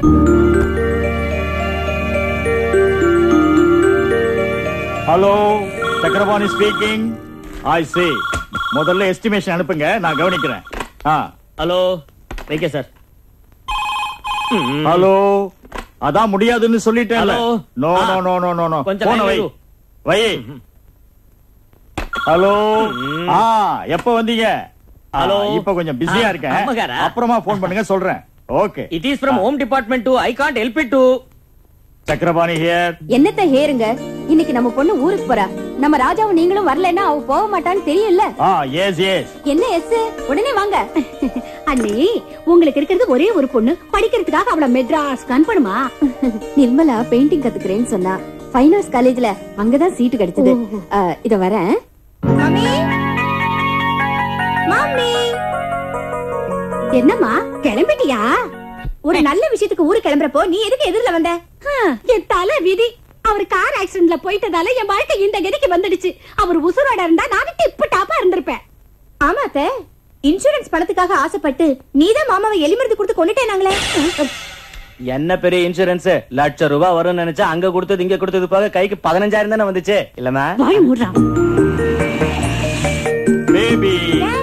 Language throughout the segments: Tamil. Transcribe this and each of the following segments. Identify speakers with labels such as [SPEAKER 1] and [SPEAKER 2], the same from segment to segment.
[SPEAKER 1] Hello Chakrapani speaking I say முதல்ல எஸ்டிமேஷன் அனுப்புங்க நான் கவனிக்கிறேன் ஆ
[SPEAKER 2] ஹலோ வைக்க சார்
[SPEAKER 1] ஹலோ அதான் முடியாதுன்னு சொல்லிட்டேன்ல
[SPEAKER 2] Hello.
[SPEAKER 1] நோ
[SPEAKER 2] ஆ.
[SPEAKER 1] No no no no no
[SPEAKER 2] கொஞ்சம்
[SPEAKER 1] போன
[SPEAKER 2] line
[SPEAKER 1] வை
[SPEAKER 2] இரு.
[SPEAKER 1] வை ஹலோ
[SPEAKER 2] ம்.
[SPEAKER 1] ஆ எப்ப வந்தீங்க ஆ,
[SPEAKER 2] Hello.
[SPEAKER 1] இப்ப கொஞ்சம் பிஸியா
[SPEAKER 2] ஆ,
[SPEAKER 1] இருக்கேன்
[SPEAKER 2] ஆமாக்காரா?
[SPEAKER 1] அப்புறமா போன் பண்ணுங்க சொல்றேன் okay
[SPEAKER 2] it is from home department to I can't help it to
[SPEAKER 1] Chakrapani here
[SPEAKER 3] என்னத்த ஹேருங்க இன்னைக்கு நம்ம பொண்ணு ஊருக்கு போறா நம்ம ராஜாவும் நீங்களும் வரலன்னா அவ போக மாட்டான்னு தெரியும்ல
[SPEAKER 1] ஆ எஸ் எஸ்
[SPEAKER 3] என்ன எஸ் உடனே வாங்க
[SPEAKER 4] அண்ணே உங்களுக்கு இருக்கிறது ஒரே ஒரு பொண்ணு படிக்கிறதுக்காக அவள மெட்ராஸ்க்கு அனுப்பணுமா
[SPEAKER 3] நிர்மலா பெயிண்டிங் கத்துக்கிறேன்னு சொன்னா ஃபைன் ஆர்ட்ஸ் காலேஜ்ல அங்கதான் சீட்டு கிடைச்சது
[SPEAKER 4] ஓஹோ.
[SPEAKER 3] ஆ, இத வரேன்
[SPEAKER 4] என்னம்மா கிளம்பிட்டியா ஒரு நல்ல விஷயத்துக்கு ஊரு கிளம்புறப்போ நீ எதுக்கு எதிரில வந்த ஹம், என் தலை விதி அவர் கார் ஆக்சிடென்ட்ல போயிட்டதால என் வாழ்க்கை இந்த கதிக்கு வந்துடுச்சு அவர் உசுரோட இருந்தா நான் டிப்பு டாப்பா இருந்திருப்பேன்
[SPEAKER 3] ஆமா அத்தை இன்சூரன்ஸ் பணத்துக்காக ஆசைப்பட்டு நீதான் மாமாவை எலிமருந்து கொடுத்து கொண்டுட்டேனாங்களே
[SPEAKER 2] என்ன பெரிய இன்சூரன்ஸ் லட்சம் ரூபாய் வரும்னு நினைச்சா அங்க கொடுத்தது இங்க கொடுத்தது போக கைக்கு பதினஞ்சாயிரம் தானே வந்துச்சு இல்லமா
[SPEAKER 4] வாய் மூடுறா
[SPEAKER 1] baby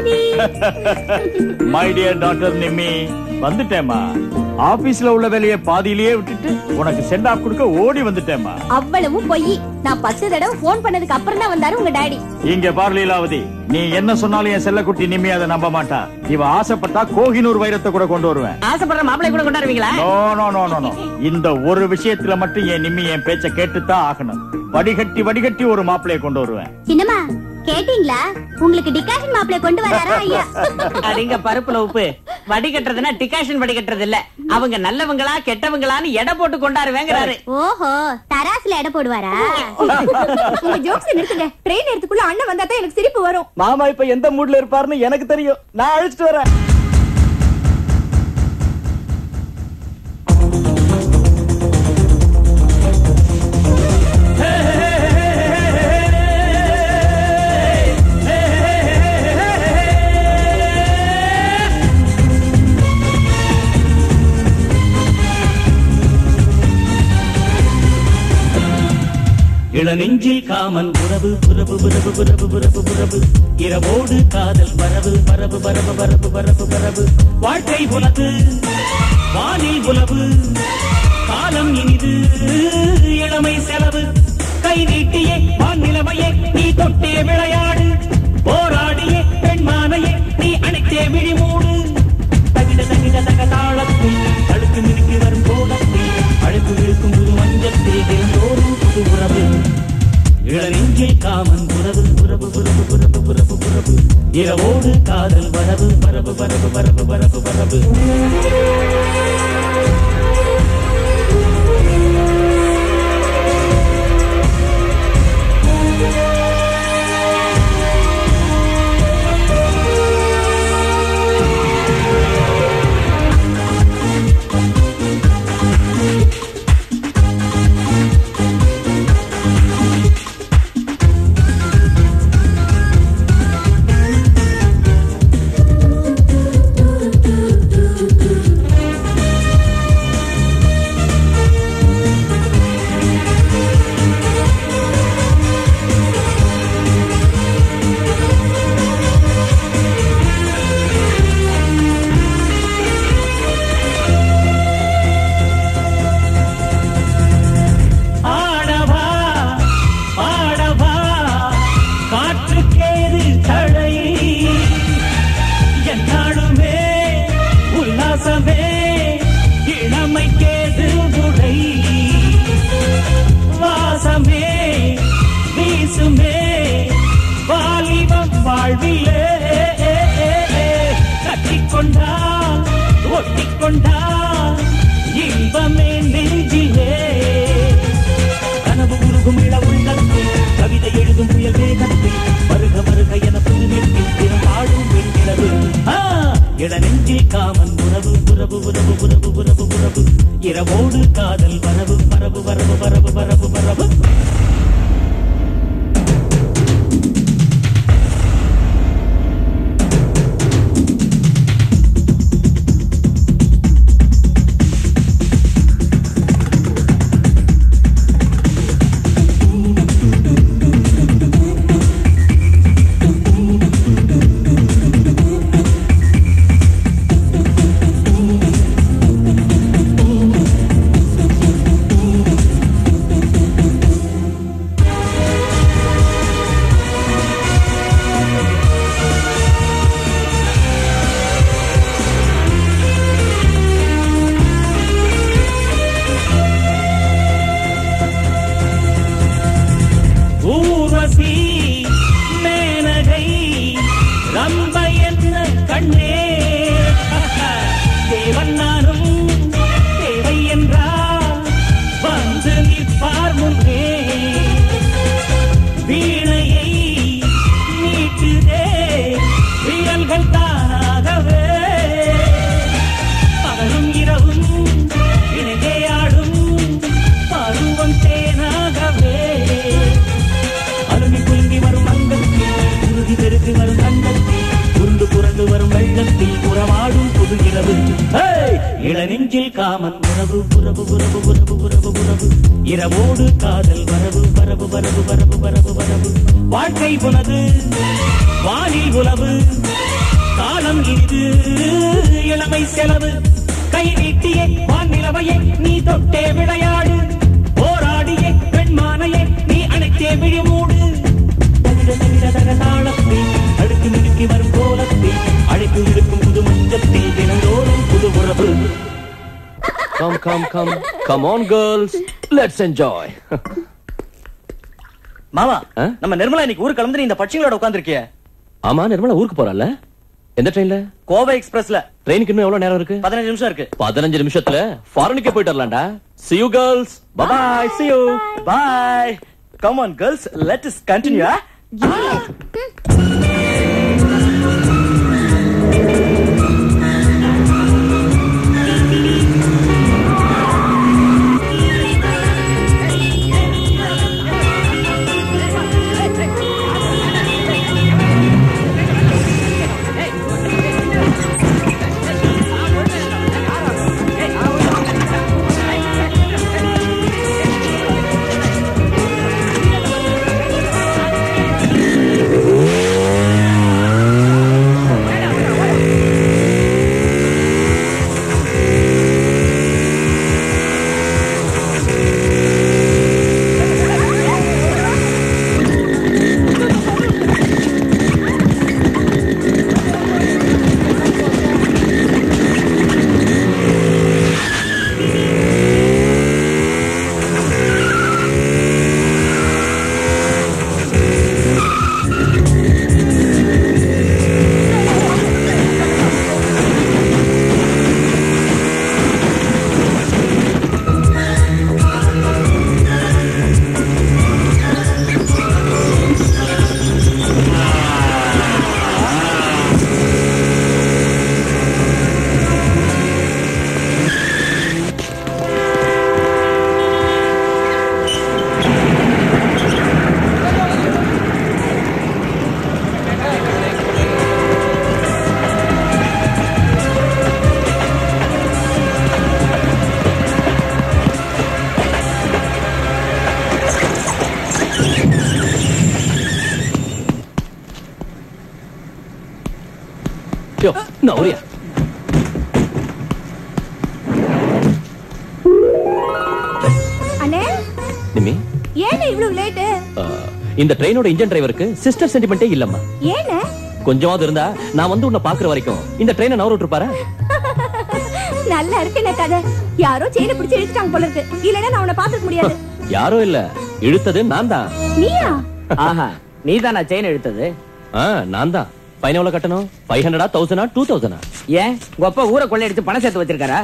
[SPEAKER 1] my dear doctor Nimmi வந்துட்டேம்மா ஆபீஸ்ல உள்ள வேலையை பாதியிலேயே விட்டுட்டு உனக்கு சென்ட் ஆஃப் கொடுக்க ஓடி வந்துட்டேம்மா
[SPEAKER 3] அவ்வளவும் பொய் நான் பத்து தடவை போன் பண்ணதுக்கு அப்புறம் தான் வந்தாரு உங்க டாடி
[SPEAKER 1] இங்க பார் லீலாவதி நீ என்ன சொன்னாலும் என் செல்லக்குட்டி நிம்மி அதை நம்ப மாட்டா இவ ஆசைப்பட்டா கோஹினூர் வைரத்தை கூட கொண்டு வருவேன்
[SPEAKER 2] ஆசைப்படுற மாப்பிளை கூட கொண்டாடுவீங்களா
[SPEAKER 1] no no no no no இந்த ஒரு விஷயத்துல மட்டும் என் நிம்மி என் பேச்ச கேட்டுத்தான் ஆகணும் வடிகட்டி வடிகட்டி ஒரு மாப்பிளைய கொண்டு வருவேன்
[SPEAKER 4] சின்னம்மா கேட்டீங்களா உங்களுக்கு டிகாஷன் மாப்பிளை கொண்டு வராரா ஐயா
[SPEAKER 5] அடிங்க பருப்புல உப்பு வடிகட்டுறதுன்னா டிகாஷன் வடிகட்டுறது இல்ல அவங்க நல்லவங்களா கெட்டவங்களான்னு எடை போட்டு கொண்டாருவேங்கிறாரு
[SPEAKER 4] ஓஹோ தராசுல எடை போடுவாரா
[SPEAKER 3] உங்க ஜோக்ஸ் நிறுத்துங்க ட்ரெயின் நேரத்துக்குள்ள அண்ணன் வந்தா தான் எனக்கு சிரிப்பு வரும்
[SPEAKER 2] மாமா இப்ப எந்த மூட்ல இருப்பாருன்னு எனக்கு தெரியும் நான் அழைச்சிட்டு வரேன்
[SPEAKER 6] இளநெஞ்சில் காமன் உறவு உறவு உறவு உறவு உறவு உறவு இரவோடு காதல் வரவு வரவு வரவு வரவு வரவு வரவு வாழ்க்கை உலகு வானில் உலவு காலம் இனிது இளமை செலவு கை நீட்டியே வான் நிலவையே நீ தொட்டே விளையாடு போராடியே பெண்மானையே நீ அணைத்தே விழிமூடு தகிட தகிட தக தாளத்தில் அழுக்கு மினுக்கி வரும் கோலத்தில் அழுக்கு இருக்கும் புது மஞ்சத்தில் தினந்தோறும் புது உறவு இளநெஞ்சில் காமன் உறவு உறவு உறவு உறவு உறவு உறவு இரவோடு காதல் வரவு வரவு வரவு வரவு வரவு வரவு ஆடவா பாடவா காற்றுக்கேது தடை என்னாலுமே உல்லாசமே இளமைக்கேது உடை வாசமே வீசுமே வாலிபம் வாழ்விலே கட்டிக்கொண்டால் ஒட்டிக்கொண்டால் இன்பமே நெஞ்சிலே கனவு உருகும் இள உள்ளத்தில் கவிதை எழுதும் புயல் வேகத்தில் வருக வருக என புது நெற்றில் தினம் பாடும் வெண்ணிலவு ஆ, இளநெஞ்சில் காமன் உறவு உறவு உறவு உறவு உறவு உறவு இரவோடு காதல் வரவு வரவு வரவு வரவு வரவு வரவு நெஞ்சில் காமன் உறவு உறவு உறவு உறவு உறவு உறவு இரவோடு காதல் வரவு வரவு வரவு வரவு வரவு வரவு வாழ்க்கை உனது வானில் உலவு காலம் இது இளமை செலவு கை நீட்டியே வானிலவையே நீ தொட்டே விளையாடு போராடியே பெண்மானையே நீ அணைத்தே விழிமூடு தவிர தவிர தர தாளத்தில் அடுக்கு மிடுக்கி வரும் கோலத்தில் அழைப்பு விடுக்கும் புது மஞ்சத்தில் தினந்தோறும் புது உறவு
[SPEAKER 7] Come, come, come. Come on, girls. Let's enjoy.
[SPEAKER 2] மாமா
[SPEAKER 7] ஆ?
[SPEAKER 2] நம்ம நிர்மலா இன்னைக்கு ஊர் கிளம்பி நீ இந்த பட்சிங்களோட உட்காந்துருக்கிய
[SPEAKER 7] ஆமா நிர்மலா ஊருக்கு போறல்ல எந்த ட்ரெயின்ல
[SPEAKER 2] கோவை எக்ஸ்பிரஸ்ல
[SPEAKER 7] ட்ரெயினுக்கு இன்னும் எவ்வளவு நேரம் இருக்கு
[SPEAKER 2] பதினஞ்சு நிமிஷம் இருக்கு
[SPEAKER 7] பதினஞ்சு நிமிஷத்துல ஃபாரினுக்கே போயிட்டு வரலாம்டா see you girls bye bye see you
[SPEAKER 2] bye come on girls let's continue
[SPEAKER 7] yo நௌரியா
[SPEAKER 4] அண்ணே
[SPEAKER 7] நிமி
[SPEAKER 4] ஏன் இவ்வளவு லேட்டு
[SPEAKER 7] uh, இந்த ட்ரெயினோட இன்ஜின் டிரைவருக்கு சிஸ்டர் சென்டிமெண்டே இல்லம்மா
[SPEAKER 4] ஏன்னு
[SPEAKER 7] கொஞ்சமாவது இருந்தா நான் வந்து உன்னை பாக்குற வரைக்கும் இந்த ட்ரெயினை நவர விட்டுருப்பாரா
[SPEAKER 4] நல்லா இருக்கு என்ன கதை யாரோ செயினை பிடிச்சு இழுத்துட்டாங்க போல இருக்கு இல்லன்னா நான் உன்னை பாத்துக்க முடியாது
[SPEAKER 7] யாரோ இல்ல இழுத்தது நான் தான்
[SPEAKER 4] நீயா
[SPEAKER 5] ஆஹா நீ தானா செயின் எடுத்தது
[SPEAKER 7] ஆ, நான் தான் ஃபைன் எவ்வளவு கட்டணும் ஃபைவ் ஹண்ட்ரடா தௌசண்டா டூ தௌசண்டா
[SPEAKER 5] ஏன் உங்க அப்பா ஊரை கொள்ளையடிச்சு பணம் சேர்த்து வச்சிருக்காரா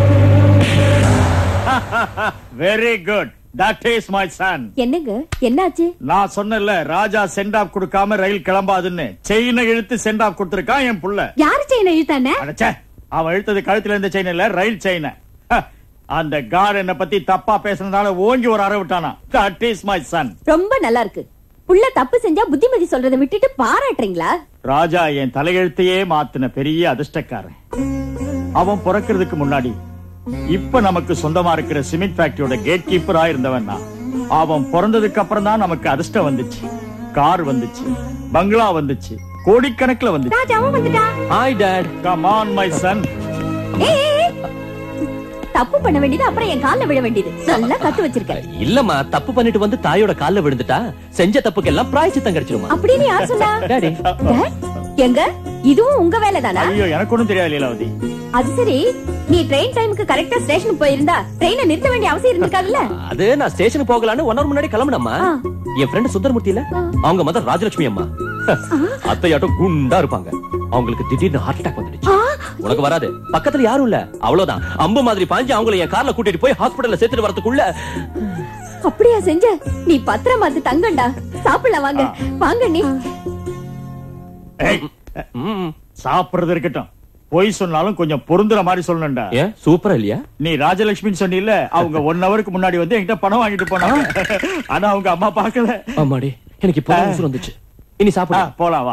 [SPEAKER 1] very good that is my son
[SPEAKER 3] என்னங்க என்னாச்சு
[SPEAKER 1] நான் சொன்னேன்ல ராஜா சென்ட் ஆஃப் கொடுக்காம ரயில் கிளம்பாதுன்னு செயினை இழுத்து சென்ட் ஆஃப் கொடுத்திருக்கான் என் புள்ள
[SPEAKER 4] யாரு செயினை இழுத்தானே
[SPEAKER 1] அடச்சே அவன் இழுத்தது கழுத்துல இருந்த செயின் இல்ல ரயில் செயினை அந்த கார் என்ன பத்தி தப்பா பேசுனதால ஓங்கி ஒரு அறை விட்டானா தட் இஸ் மை சன்
[SPEAKER 3] ரொம்ப நல்லா இருக்கு புள்ள தப்பு செஞ்சா புத்திமதி சொல்றதை விட்டுட்டு பாராட்டுறீங்களா
[SPEAKER 1] ராஜா என் தலையெழுத்தையே மாத்தின பெரிய அதிர்ஷ்டக்காரன் அவன் பிறக்கிறதுக்கு முன்னாடி இப்ப நமக்கு சொந்தமா இருக்கிற சிமெண்ட் ஃபேக்டரியோட கேட் கீப்பரா இருந்தவன் நான் அவன் பிறந்ததுக்கு அப்புறம் தான் நமக்கு அதிர்ஷ்டம் வந்துச்சு கார் வந்துச்சு பங்களா வந்துச்சு கோடிக்கணக்குல வந்துச்சு
[SPEAKER 4] ராஜாவும் வந்துட்டான்
[SPEAKER 7] hi dad
[SPEAKER 1] come on my son
[SPEAKER 3] ஏய், ஏய், ஏய். தப்பு பண்ண வேண்டியது அப்புறம் என் கால்ல விழ வேண்டியது நல்லா கத்து வச்சிருக்க
[SPEAKER 7] இல்லம்மா தப்பு பண்ணிட்டு வந்து தாயோட கால்ல விழுந்துட்டா செஞ்ச தப்புக்கெல்லாம் பிராய்ச்சித்தம் கிடைச்சிருமா
[SPEAKER 3] அப்படின்னு யார் சொன்னா
[SPEAKER 7] டாடி
[SPEAKER 3] Dad, எங்க இதுவும் உங்க வேலை தானா
[SPEAKER 1] ஐயோ எனக்கு ஒண்ணும் தெரியாது லீலாவதி
[SPEAKER 3] அது சரி நீ ட்ரெயின் டைமுக்கு கரெக்டா ஸ்டேஷனுக்கு போயிருந்தா ட்ரெயினை நிறுத்த வேண்டிய அவசியம் இருந்திருக்காதுல்ல
[SPEAKER 7] அது நான் ஸ்டேஷனுக்கு போகலான்னு ஒன் ஹவர் முன்னாடி கிளம்புனம்மா
[SPEAKER 3] ஆ.
[SPEAKER 7] என் ஃப்ரெண்ட் சுந்தரமூர்த்தி இல்ல அவங்க மதர் ராஜலட்சுமி அம்மா அத்தையாட்டம் குண்டா இருப்பாங்க அவங்களுக்கு திடீர்னு ஹார்ட் அட்டாக் வந்துடுச்சு உனக்கு வராது பக்கத்துல யாரும் இல்ல அவ்வளவுதான் அம்பு மாதிரி பாஞ்சு அவங்கள என் கார்ல கூட்டிட்டு போய் ஹாஸ்பிடல்ல சேர்த்துட்டு வரதுக்குள்ள
[SPEAKER 3] அப்படியா செஞ்ச நீ பத்திரமா அது தங்கண்டா சாப்பிடலாம் வாங்க வாங்க நீ
[SPEAKER 1] ஏய்,
[SPEAKER 7] ம்,
[SPEAKER 1] சாப்பிடுறது இருக்கட்டும் பொய் சொன்னாலும் கொஞ்சம் பொருந்துற மாதிரி சொல்லணும்டா
[SPEAKER 7] ஏன் சூப்பரா இல்லையா
[SPEAKER 1] நீ ராஜலட்சுமின்னு சொன்னீல்ல அவங்க ஒன் ஹவருக்கு முன்னாடி வந்து என்கிட்ட பணம் வாங்கிட்டு போனாங்க ஆனா அவங்க அம்மா பார்க்கல
[SPEAKER 7] ஆமாடி எனக்கு இப்போ உசுர் வந்துச்சு இனி
[SPEAKER 1] ஆ,
[SPEAKER 7] சாப்பிட
[SPEAKER 1] போலாம் வா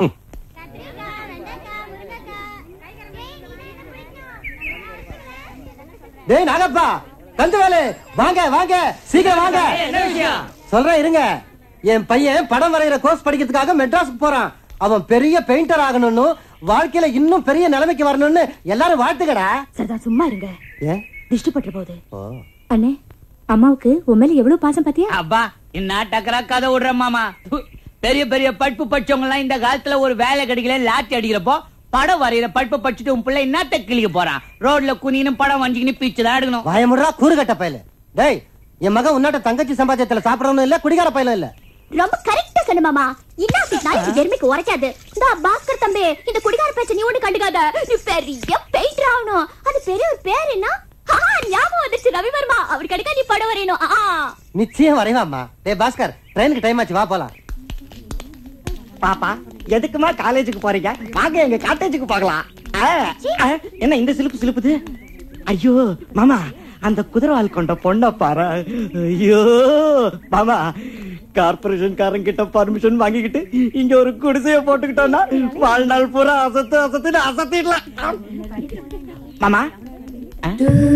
[SPEAKER 8] டேய் நாகப்பா கந்தவேலு வாங்க வாங்க சீக்கிரம் வாங்க
[SPEAKER 5] என்ன விஷயம்
[SPEAKER 8] சொல்றேன் இருங்க என் பையன் படம் வரைகிற கோர்ஸ் படிக்கிறதுக்காக மெட்ராஸ்க்கு போறான் அவன் பெரிய பெயிண்டர் ஆகணும்னு வாழ்க்கையில இன்னும் பெரிய நிலைமைக்கு வரணும்னு எல்லாரும் வாழ்த்துக்கடா
[SPEAKER 4] சரதா சும்மா இருங்க
[SPEAKER 8] ஏன்
[SPEAKER 4] திஷ்டி பட்டு போகுது அண்ணே அம்மாவுக்கு உன் மேல எவ்வளவு பாசம் பாத்தியா
[SPEAKER 5] அப்பா என்ன டக்கரா கதை விடுற மாமா து, பெரிய பெரிய படிப்பு படிச்சவங்க எல்லாம் இந்த காலத்துல ஒரு வேலை கிடைக்கல லாட்டி அடிக்கிறப்போ படம் வரைகிற படிப்பு படிச்சுட்டு உன் பிள்ளை என்னத்த கிளிக்க போறான் ரோட்ல குனின்னு படம் வஞ்சிக்கின்னு பீச்சு தான் எடுக்கணும்
[SPEAKER 8] பயமுடுறா கூறுகட்ட பயல டேய் என் மகன் உன்னாட்ட தங்கச்சி சம்பாத்தியத்துல சாப்பிடறவனும் இல்ல குடிகார பயலும் இல்ல
[SPEAKER 4] ரொம்ப கரெக்டா சொன்ன மாமா இன்னாசி நாய் எருமைக்கு உரைக்காது இந்த பாஸ்கர் தம்பி இந்த குடிகார பேச்ச நீ ஒண்ணு கண்டுக்காத நீ பெரிய பெயிண்டர் ஆகணும் அது பெரிய ஒரு பேர் என்ன ஆ, ஞாபகம் வந்துச்சு ரவிவர்மா அவர் கிடைக்க நீ படம் வரையணும் ஆ, ஆ.
[SPEAKER 8] நிச்சயம் வரைவாம்மா டேய் பாஸ்கர் ட்ரெயினுக்கு டைம் ஆச்சு வா போலாம்
[SPEAKER 9] பாப்பா எதுக்குமா காலேஜுக்கு போறீங்க வாங்க எங்க காட்டேஜுக்கு போகலாம் ஆ, ஆ, என்ன இந்த சிலுப்பு சிலுப்புது ஐயோ மாமா அந்த குதிரவால் கொண்ட பொண்ண பாரு ஐயோ மாமா கார்பரேஷன் காரங்க கிட்ட பர்மிஷன் வாங்கிக்கிட்டு இங்க ஒரு குடிசைய போட்டுக்கிட்டோம்னா வாழ்நாள் பூரா அசத்து அசத்துன்னு அசத்திடலாம் மாமா ஆ?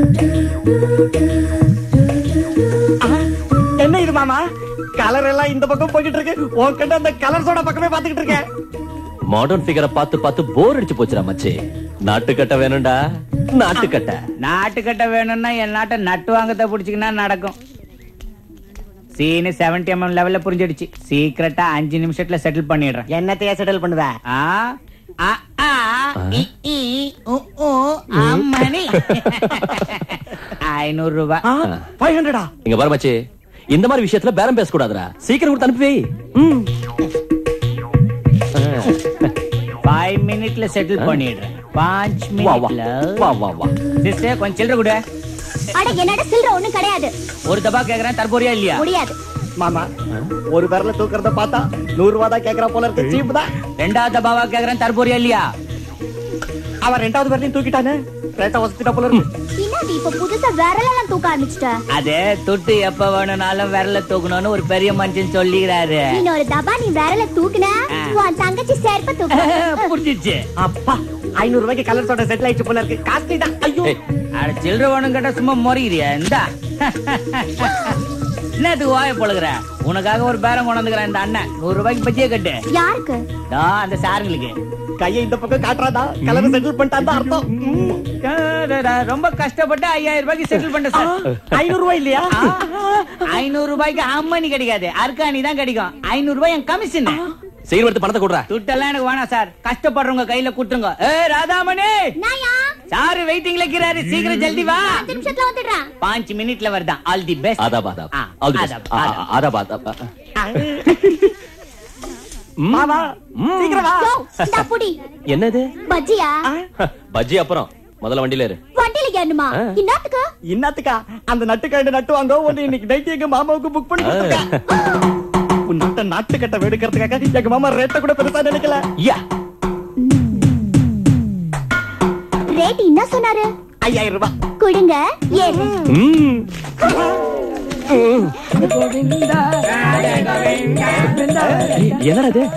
[SPEAKER 9] ஆ, என்ன இது மாமா கலர் எல்லாம் இந்த பக்கம் போய்கிட்டு இருக்கு உன்கிட்ட அந்த கலர் சோடா பக்கமே பாத்துக்கிட்டு இருக்கேன்
[SPEAKER 7] மாடர்ன் ஃபிகரை பார்த்து பார்த்து போர் அடிச்சு போச்சுடா மச்சி நாட்டுக்கட்ட வேணும்டா நாட்டுக்கட்ட
[SPEAKER 5] நாட்டுக்கட்ட வேணும்னா என் நாட்டை நட்டு வாங்கத்தை பிடிச்சிக்கினா நடக்கும் சீனு செவன்டி எம்எம் லெவல்ல புரிஞ்சிடுச்சு சீக்கிரட்டா அஞ்சு நிமிஷத்துல செட்டில் பண்ணிடுறேன்
[SPEAKER 9] என்னத்தைய செட்டில் பண்ணுவ
[SPEAKER 5] ஆ ஆ, ஆ, இ, இ, உ, உ, அம்மணி ஐநூறு ரூபாய்
[SPEAKER 9] ஃபைவ் ஹண்ட்ரடா
[SPEAKER 7] இங்க பாரு மச்சி இந்த மாதிரி விஷயத்துல பேரம் பேச கூடாதுடா சீக்கிரம் கொடுத்து அனுப்பி வை. ம்.
[SPEAKER 5] ஃபைவ் மினிட்ல செட்டில் பண்ணிடுறேன் பாஞ்ச்
[SPEAKER 7] வா வா
[SPEAKER 5] மினிட்ல
[SPEAKER 7] வா வா வா
[SPEAKER 5] சிஸ்டர் கொஞ்சம் சில்லற கூட
[SPEAKER 4] அட என்னடா சில்லற ஒண்ணும் கிடையாது
[SPEAKER 5] ஒரு தபா கேக்குறேன் தற்போரியா இல்லையா
[SPEAKER 4] முடியாது
[SPEAKER 9] மாமா ஒரு விரல தூக்குறத பார்த்தா நூறு ரூபா தான் கேக்குறா போல இருக்கு சீப் தான்
[SPEAKER 5] ரெண்டாவது தபாவா கேக்குறேன் தற்போரியா இல்லையா
[SPEAKER 9] அவன் ரெண்டாவது விரலையும் தூக்கிட்டானே ரேட்டா வசதிட்டா போல இருக்கு
[SPEAKER 4] என்னது இப்ப புதுசா விரலெல்லாம் தூக்க ஆரம்பிச்சிட்ட
[SPEAKER 5] அது துட்டு எப்ப வேணும்னாலும் விரல தூக்கணும்னு ஒரு பெரிய மனுஷன் சொல்லிக்கிறாரு
[SPEAKER 4] இன்னொரு தபா நீ விரல தூக்குன உன் தங்கச்சி சேர்ப்ப தூக்கு
[SPEAKER 5] புரிஞ்சிச்சு
[SPEAKER 9] அப்பா ஐநூறு ரூபாய்க்கு கலர் சோட செட்டில் ஆயிடுச்சு போல இருக்கு காஸ்ட்லி தான் ஐயோ
[SPEAKER 7] ஏய்,
[SPEAKER 5] அட சில்லற வேணும் கேட்டா சும்மா முறைகிறியா இந்தா என்னத்துக்கு வாய பொழுகிற உனக்காக ஒரு பேரம் கொண்டு வந்துக்கிறேன் இந்த அண்ணன் நூறு ரூபாய்க்கு பச்சியே கட்டு
[SPEAKER 4] யாருக்கு
[SPEAKER 5] தா, அந்த சாருங்களுக்கு
[SPEAKER 9] கையை இந்த பக்கம் காட்டுறாதா கலர் செட்டில் பண்ணிட்டான் தான் அர்த்தம் ம்.
[SPEAKER 5] டா, ரொம்ப கஷ்டப்பட்டு ஐயாயிரம் ரூபாய்க்கு செட்டில் பண்ண சார்
[SPEAKER 9] ஐநூறு ரூபாய் இல்லையா
[SPEAKER 5] ஐநூறு ரூபாய்க்கு அம்மணி கிடைக்காது அர்க்காணி தான் கிடைக்கும் ஐநூறு ரூபாய் என் கமிஷன்
[SPEAKER 7] சீக்கிரம் எடுத்து பணத்தை கொடுறா
[SPEAKER 5] துட்டெல்லாம் எனக்கு வேணாம் சார் கஷ்டப்படுறவங்க கையில கொடுத்துருங்க ஏ ராதாமணி
[SPEAKER 4] நாயா
[SPEAKER 5] சாரு வெயிட்டிங்ல இருக்கிறாரு சீக்கிரம் ஜல்தி வா
[SPEAKER 4] பத்து நிமிஷத்துல வந்துடுறேன்
[SPEAKER 5] பாஞ்சு மினிட்ல வருதான் ஆல் தி பெஸ்ட்
[SPEAKER 7] ஆதாப் ஆதாப் ஆல் தி பெஸ்ட் ஆதாப் ஆதாப்
[SPEAKER 9] மாமா சீக்கிரம் வா
[SPEAKER 4] யோ, இந்தா புடி
[SPEAKER 7] என்னது
[SPEAKER 4] பஜ்ஜியா
[SPEAKER 7] பஜ்ஜி அப்புறம் முதல்ல வண்டியில இரு
[SPEAKER 4] வண்டியில ஏறணுமா இன்னத்துக்கு
[SPEAKER 9] இன்னத்துக்கா அந்த நட்டுக்கண்டு நட்டு வாங்க ஒண்ணு இன்னைக்கு நைட் எங்க மாமாவுக்கு புக் பண்ணி கொடுத்துருக்கேன் உன்னாட்ட நாட்டு கட்ட வெடுக்கிறதுக்காக எங்க மாமா ரேட்ட கூட பெருசா நினைக்கல
[SPEAKER 7] யா
[SPEAKER 4] ரேட் என்ன சொன்னாரு
[SPEAKER 9] ஐயாயிரம் ரூபாய்
[SPEAKER 4] கொடுங்க ஏறு
[SPEAKER 7] ம். என்னடா இது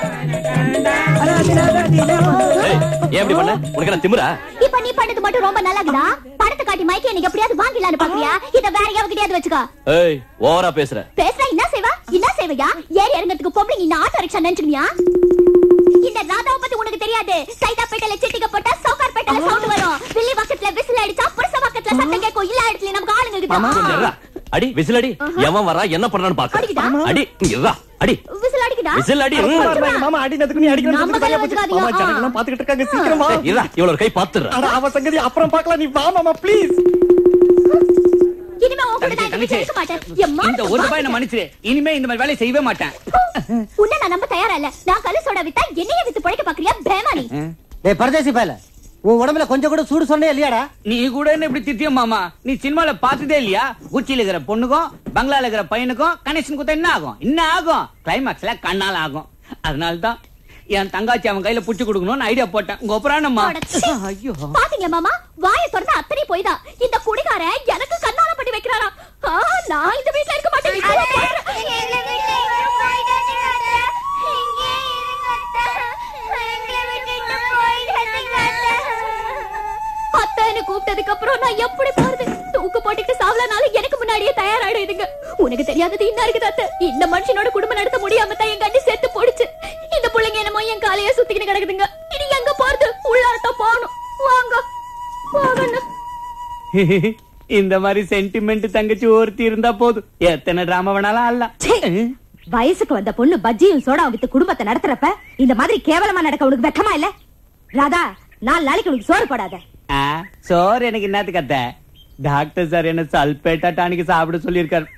[SPEAKER 7] ஏய், ஏன் இப்படி பண்ண உனக்கு என்ன திமிரா
[SPEAKER 4] இப்ப நீ பண்ணது மட்டும் ரொம்ப நல்லாக்குதா படத்தை காட்டி மைக்கே நீங்க எப்படியாவது வாங்கிடலான்னு பாக்குறியா இத வேற எவகிட்டயாவது வச்சுக்கோ
[SPEAKER 7] ஏய் ஓவரா பேசுற
[SPEAKER 4] பேசுறா என்ன செய்வா என்ன செய்வையா ஏறி இறங்கறதுக்கு பொம்பளை நீ ஆட்டோ ரிக்ஷா நினைச்சுக்கியா இந்த ராதாவை பத்தி உனக்கு தெரியாது சைதாப்பேட்டையில சிட்டிக்க போட்டா சவுகார்பேட்டையில சவுண்ட் வரும் வில்லி பக்கத்துல விசில் அடிச்சா புருஷ பக்கத்துல சத்தம் கேட்கும் இல்ல இடத்துல நமக்கு ஆளுங்க
[SPEAKER 7] கொஞ்சம் இருடா.
[SPEAKER 4] இருக்குது
[SPEAKER 7] அடி விசில் அடி எவன் வரா என்ன பண்றான்னு பாக்க
[SPEAKER 4] அடிக்குதா?
[SPEAKER 7] அடி இங்க இருடா. அடி
[SPEAKER 4] விசில் அடிக்குதா
[SPEAKER 7] விசில் அடி ம்.
[SPEAKER 9] பாருடா, எங்க மாமா அடினதுக்கு நீ அடிக்கணும்
[SPEAKER 4] நம்ம
[SPEAKER 9] சொல்லிட்டு
[SPEAKER 4] கையில
[SPEAKER 9] போச்சு.
[SPEAKER 4] வச்சுக்காதீங்க.
[SPEAKER 9] மாமா ஜனங்கெல்லாம் பாத்துக்கிட்டு இருக்காங்க சீக்கிரம் வா
[SPEAKER 7] ஏய், இருடா, இவள ஒரு கை பாத்துடுறா
[SPEAKER 9] அட அவ சங்கதி அப்புறம் பார்க்கலாம் நீ வா மாமா ப்ளீஸ்
[SPEAKER 4] இனிமே உன் கூட நான் இந்த வீட்டுல இருக்க மாட்டேன் என்
[SPEAKER 5] இந்த ஒரு ரூபாய் நான் மன்னிச்சிரு இனிமே இந்த மாதிரி வேலையை செய்யவே மாட்டேன்
[SPEAKER 4] உன்னை நான் நம்ப தயாரா இல்ல நான் கல்லு சோடா வித்தா என்னைய வித்து பழைக்க பாக்குறியா பேமானி
[SPEAKER 8] டேய் பரதேசி பயல உன் உடம்புல கொஞ்சம் கூட சூடு சொன்னே இல்லையாடா
[SPEAKER 5] நீ கூட என்ன இப்படி திட்டிய மாமா நீ சினிமால பார்த்ததே இல்லையா உச்சியில இருக்கிற பொண்ணுக்கும் பங்களால இருக்கிற பையனுக்கும் கனெக்ஷன் கொடுத்தா என்ன ஆகும் என்ன ஆகும் கிளைமாக்ஸ்ல கண்ணால ஆகும் அதனால தான் என் தங்காச்சி அவன் கையில புடிச்சு கொடுக்கணும்னு ஐடியா போட்டேன் உங்க ஒப்பரானம்மா
[SPEAKER 4] அடச்சே.
[SPEAKER 5] ஐயோ
[SPEAKER 4] பாத்தீங்களா மாமா வாய திறந்து அத்தனை போய் தான் இந்த குடிகாரன் எனக்கு கண்ணால பண்ணி வைக்கிறாரா ஆ, நான் இந்த வீட்ல இருக்க மாட்டேன் அத்தைன்னு கூப்பிட்டதுக்கு அப்புறம் நான் எப்படி போறது முன்னாடியே தயாராயிடுதுங்க உனக்கு தெரியாதது இன்னும் இருக்குது அத்தை இந்த மனுஷனோட குடும்பம் நடத்த முடியாம தான் என் கண்ணி செத்து போடுச்சு இந்த பிள்ளைங்க என்னமோ என் காலையே சுத்திக்கிட்டு கிடக்குதுங்க இனி எங்க போறது உள்ளாரத்தான் போகணும் வாங்க போகணும்
[SPEAKER 5] இந்த மாதிரி சென்டிமெண்ட் தங்கச்சி ஒருத்தி இருந்தா போதும் எத்தனை டிராமா வேணாலும் அல்ல
[SPEAKER 4] வயசுக்கு வந்த பொண்ணு பஜ்ஜியும் சோடா வித்து குடும்பத்தை நடத்துறப்ப இந்த மாதிரி கேவலமா நடக்க உனக்கு வெக்கமா இல்ல ராதா நாலு நாளைக்கு உனக்கு சோறு போடாத
[SPEAKER 5] ஆ, சோறு எனக்கு என்னத்துக்கு அத்தை டாக்டர் சார் என்ன சல்பேட்டா டானிக்கு சாப்பிட சொல்லியிருக்காரு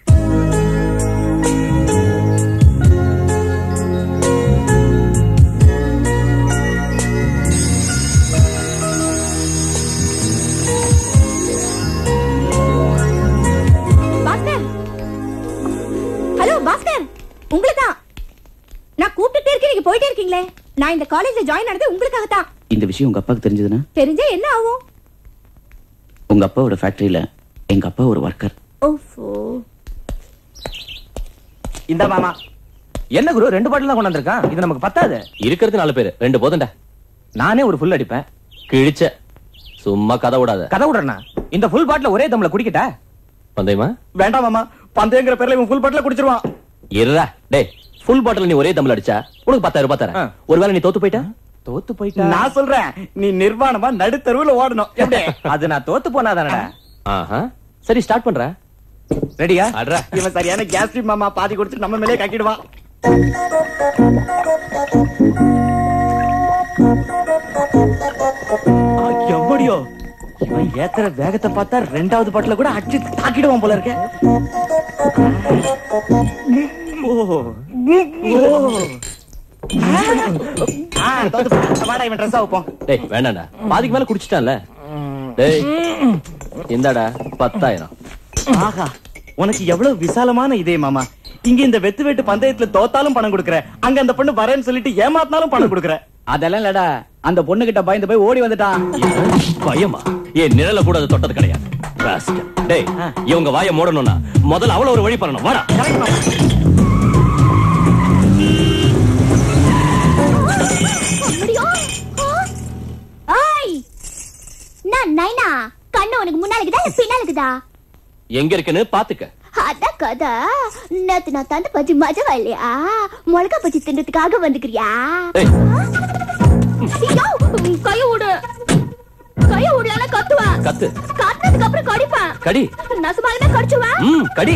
[SPEAKER 4] பாஸ்கர் ஹலோ பாஸ்கர் உங்களுதான் நான் கூப்பிட்டுட்டே இருக்கேன் நீங்க போயிட்டே இருக்கீங்களே நான் இந்த காலேஜ்ல ஜாயின் ஆனது உங்களுக்காக தான்
[SPEAKER 2] இந்த விஷயம் உங்க அப்பாவுக்கு தெரிஞ்சதுன்னா
[SPEAKER 4] தெரிஞ்சா என்ன ஆகும்
[SPEAKER 2] உங்க அப்பாவோட ஃபேக்டரியில எங்க அப்பா ஒரு ஒர்க்கர்
[SPEAKER 4] ஓஃபோ
[SPEAKER 9] இந்த மாமா என்ன குரு ரெண்டு பாட்டில் தான் கொண்டாந்துருக்கான் இது நமக்கு பத்தாது
[SPEAKER 7] இருக்கிறது நாலு பேரு ரெண்டு போதண்டா
[SPEAKER 9] நானே ஒரு ஃபுல் அடிப்பேன்
[SPEAKER 7] கிழிச்ச சும்மா கதை விடாத
[SPEAKER 9] கதை விடுறேனா இந்த ஃபுல் பாட்டில் ஒரே தம்ல குடிக்கட்டா
[SPEAKER 7] பந்தயமா
[SPEAKER 9] வேண்டாம் மாமா பந்தயங்கிற பேர்ல இவன் ஃபுல் பாட்டில் குடிச்சிருவான்
[SPEAKER 7] இருடா டேய் ஃபுல் பாட்டில் நீ ஒரே தம்ல அடிச்சா உனக்கு பத்தாயிரம் ரூபாய் தரேன்
[SPEAKER 9] ஆ.
[SPEAKER 7] ஒருவேளை நீ தோத்து போயிட்டா
[SPEAKER 9] தோத்து போயிட்டா நான் சொல்றேன் நீ நிர்வாணமா நடுத்தருவுல ஓடணும் எப்படி அது நான் தோத்து போனாதானடா
[SPEAKER 7] ஆஹா சரி ஸ்டார்ட் பண்ற
[SPEAKER 9] ரெடியா
[SPEAKER 7] அட்ரா.
[SPEAKER 9] இவன் சரியான கேஸ்ட்ரி மாமா பாதி கொடுத்து நம்ம மேலே கக்கிடுவான் எவ்வளியோ இவன் ஏத்துற வேகத்தை பார்த்தா ரெண்டாவது பாட்டுல கூட அடிச்சு தாக்கிடுவான் போல இருக்க ஓ. ஓ. ஆ, தோத்து போயிட்டான். வாடா இவன் ட்ரெஸ் வைப்போம்
[SPEAKER 7] டேய் வேண்டாம்டா பாதிக்கு மேல குடிச்சிட்டான்ல டேய் இந்தாடா பத்தாயிரம்
[SPEAKER 9] ஆஹா உனக்கு எவ்வளவு விசாலமான இதே மாமா இங்க இந்த வெத்து வெட்டு பந்தயத்துல தோத்தாலும் பணம் கொடுக்கற அங்க அந்த பொண்ணு வரேன்னு சொல்லிட்டு ஏமாத்தினாலும் பணம் கொடுக்கற
[SPEAKER 5] அதெல்லாம் இல்லடா அந்த பொண்ணு கிட்ட பயந்து போய் ஓடி வந்துட்டான்
[SPEAKER 7] பயமா ஏன் நிழல கூட அது தொட்டது கிடையாது Rascal. டேய் இவங்க வாயை மூடணும்னா முதல்ல அவள ஒரு வழி பண்ணணும் வாடா
[SPEAKER 4] முடியும் ஆய் நான் நைனா கண்ணு உனக்கு முன்னாலுக்குதா இல்ல பின்னாலுக்குதா
[SPEAKER 7] எங்க இருக்குன்னு பாத்துக்க
[SPEAKER 4] அதான் கதை நேத்து நான் தந்த பஜ்ஜி மஜவா இல்லையா மிளகா பஜ்ஜி தின்றதுக்காக வந்துக்கிறியா
[SPEAKER 7] ஏய்.
[SPEAKER 4] ஐயோ, கைய விடு கைய விடல கத்துவேன்
[SPEAKER 7] கத்து
[SPEAKER 4] கத்துனதுக்கு அப்புறம் கடிப்பேன்
[SPEAKER 7] கடி
[SPEAKER 4] நசுமாலுமே கடிச்சுவேன்
[SPEAKER 7] ம் கடி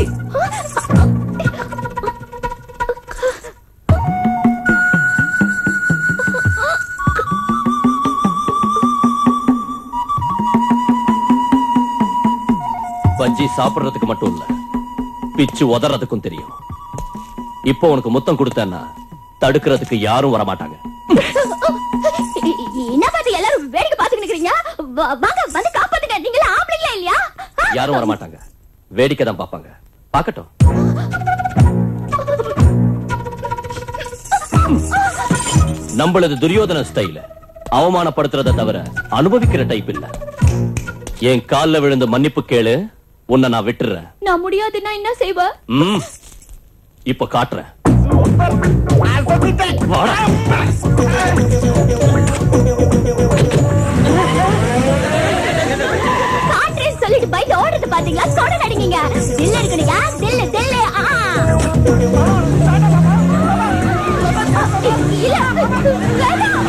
[SPEAKER 7] பஜ்ஜி சாப்பிடுறதுக்கு மட்டும் இல்ல பிச்சு உதறதுக்கும் தெரியும் இப்போ உனக்கு முத்தம் கொடுத்தேன்னா தடுக்கிறதுக்கு யாரும் வர மாட்டாங்க
[SPEAKER 4] என்ன பார்த்து எல்லாரும் வேடிக்கை பாத்துக்கிட்டு இருக்கீங்க வா- வாங்க வந்து காப்பாத்துங்க நீங்களா ஆம்பளைங்களா இல்லையா
[SPEAKER 7] யாரும் வர மாட்டாங்க வேடிக்கை தான் பார்ப்பாங்க பார்க்கட்டும் நம்மளது துரியோதன ஸ்டைல அவமானப்படுத்துறத தவிர அனுபவிக்கிற டைப் இல்ல என் கால்ல விழுந்து மன்னிப்பு கேளு உன்னை நான் விட்டுறேன்
[SPEAKER 4] நான் முடியாதுன்னா என்ன செய்வ
[SPEAKER 7] ம் இப்ப காட்டுறேன் வாடா.
[SPEAKER 4] காட்டுறேன்னு சொல்லிட்டு பைக் ஓடுறது பாத்தீங்களா சொட நடிங்க தில்ல இருக்குனீங்க தில்லு தில்லு ஆ இல்ல வேண்டாம்.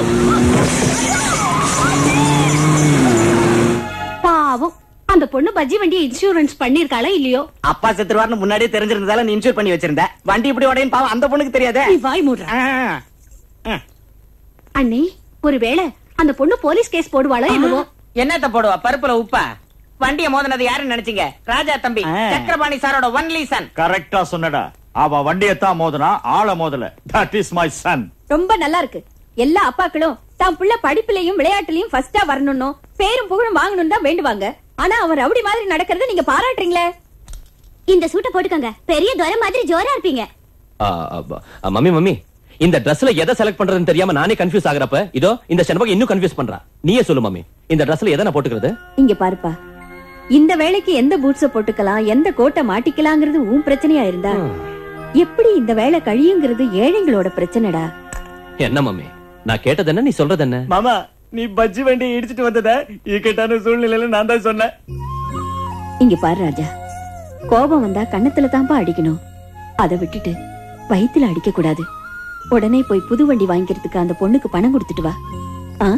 [SPEAKER 4] பாவம் அந்த பொண்ணு பஜ்ஜி வண்டியை இன்சூரன்ஸ் பண்ணிருக்காளா இல்லையோ
[SPEAKER 9] அப்பா செத்துருவார்னு முன்னாடியே தெரிஞ்சிருந்ததால நீ இன்சூர் பண்ணி வச்சிருந்த வண்டி இப்படி உடையும் பாவம் அந்த பொண்ணுக்கு தெரியாதே
[SPEAKER 4] நீ வாய் மூடுற
[SPEAKER 9] ஆ.
[SPEAKER 4] அண்ணி ஒருவேளை அந்த பொண்ணு போலீஸ் கேஸ் போடுவாளோ என்னவோ
[SPEAKER 5] என்னத்த போடுவா பருப்புல உப்பா வண்டிய மோதினது யாருன்னு நினைச்சீங்க ராஜா தம்பி
[SPEAKER 9] ஆ.
[SPEAKER 5] சக்கரபாணி சாரோட ஒன்லி சன்
[SPEAKER 1] கரெக்டா சொன்னடா அவ வண்டியத்தான் மோதுனா ஆள மோதல தட் இஸ் மை சன்
[SPEAKER 3] ரொம்ப நல்லா இருக்கு எல்லா அப்பாக்களும் தான் புள்ள படிப்புலயும் விளையாட்டுலயும் ஃபர்ஸ்டா வரணும்னு பேரும் புகழும் வாங்கணும் தான் வேண்டுவாங்க ஆனா அவர் ரவுடி மாதிரி நடக்கிறத நீங்க பாராட்டுறீங்களே
[SPEAKER 4] இந்த சூட்டை போட்டுக்கோங்க பெரிய துரை மாதிரி ஜோரா இருப்பீங்க
[SPEAKER 7] ஆ, ஆ, ஆ, மம்மி மம்மி இந்த Dressல எதை செலக்ட் பண்றதுன்னு தெரியாம நானே கன்ஃபியூஸ் ஆகுறப்ப இதோ இந்த செண்பகம் இன்னும் கன்ஃபியூஸ் பண்றா நீயே சொல்லு மம்மி இந்த Dressல எதை நான் போட்டுக்கிறது
[SPEAKER 3] இங்க பாருப்பா இந்த வேலைக்கு எந்த பூட்ஸ போட்டுக்கலாம் எந்த கோட்டை மாட்டிக்கலாங்கிறது உன் பிரச்சனையா இருந்தா எப்படி இந்த வேலை கழியுங்கிறது ஏழைங்களோட பிரச்சனைடா
[SPEAKER 7] என்ன மம்மி நான் கேட்டது என்ன நீ சொல்றது என்ன
[SPEAKER 9] மாமா நீ பஜ்ஜி வண்டியை இடிச்சிட்டு வந்தத இக்கட்டான சூழ்நிலையில நான் தான் சொன்னேன்
[SPEAKER 3] இங்க பாரு ராஜா கோபம் வந்தா கன்னத்துல தான்ப்பா அடிக்கணும் அதை விட்டுட்டு வயித்துல அடிக்க கூடாது உடனே போய் புது வண்டி வாங்கிக்கிறதுக்கு அந்த பொண்ணுக்கு பணம் கொடுத்துட்டு வா ஆ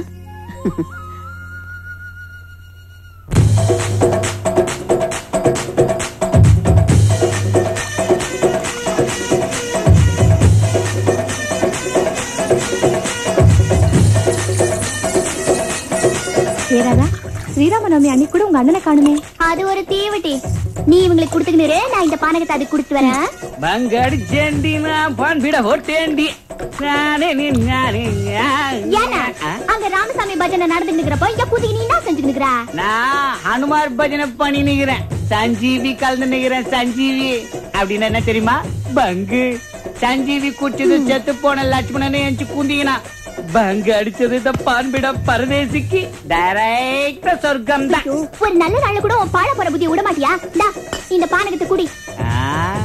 [SPEAKER 4] சேராதா ஸ்ரீராமநவமி அன்னைக்கு கூட உங்க அண்ணனை காணுமே அது ஒரு தீவட்டி நீ இவங்களுக்கு கொடுத்துக்கினு நான் இந்த பானகத்தை அதுக்கு கொடுத்து வரேன்
[SPEAKER 5] பங்கடிச்சேண்டி நான் பான் விட ஓட்டேண்டி நானே நீ நானே
[SPEAKER 4] ஏன்னா அங்க ராமசாமி பஜனை நடந்துட்டு இருக்கிறப்போ இங்க புதுக்கு நீ என்ன செஞ்சுட்டு இருக்கிற
[SPEAKER 5] நான் ஹனுமார் பஜனை பண்ணி நிக்கிறேன் சஞ்சீவி கலந்து நிக்கிறேன் சஞ்சீவி அப்படின்னு என்ன தெரியுமா பங்கு சஞ்சீவி குடிச்சது செத்து போன லட்சுமணனை எஞ்சி குந்திக்கினா பங்கு அடிச்சது இந்த பான்பிட பரதேசிக்கு டைரக்டா சொர்க்கம் தான்
[SPEAKER 4] ஒரு நல்ல நாள்ல கூட உன் பாழ போற புத்தி விட மாட்டியா இந்தா, இந்த பானகத்தை குடி
[SPEAKER 5] ஆ?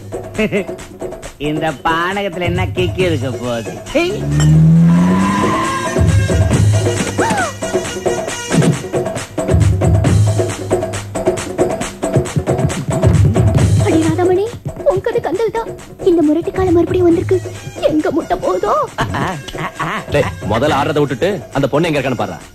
[SPEAKER 5] இந்த பானகத்துல என்ன கிக்கி இருக்க போகுது ஹே.
[SPEAKER 4] அடி ராதாமணி உன் கதை கந்தல் தான் இந்த முரட்டு காலம் மறுபடியும் வந்திருக்கு எங்க முட்டை போதோ
[SPEAKER 7] டேய், முதல்ல ஆடுறத விட்டுட்டு அந்த பொண்ணு எங்க இருக்கான்னு பாரு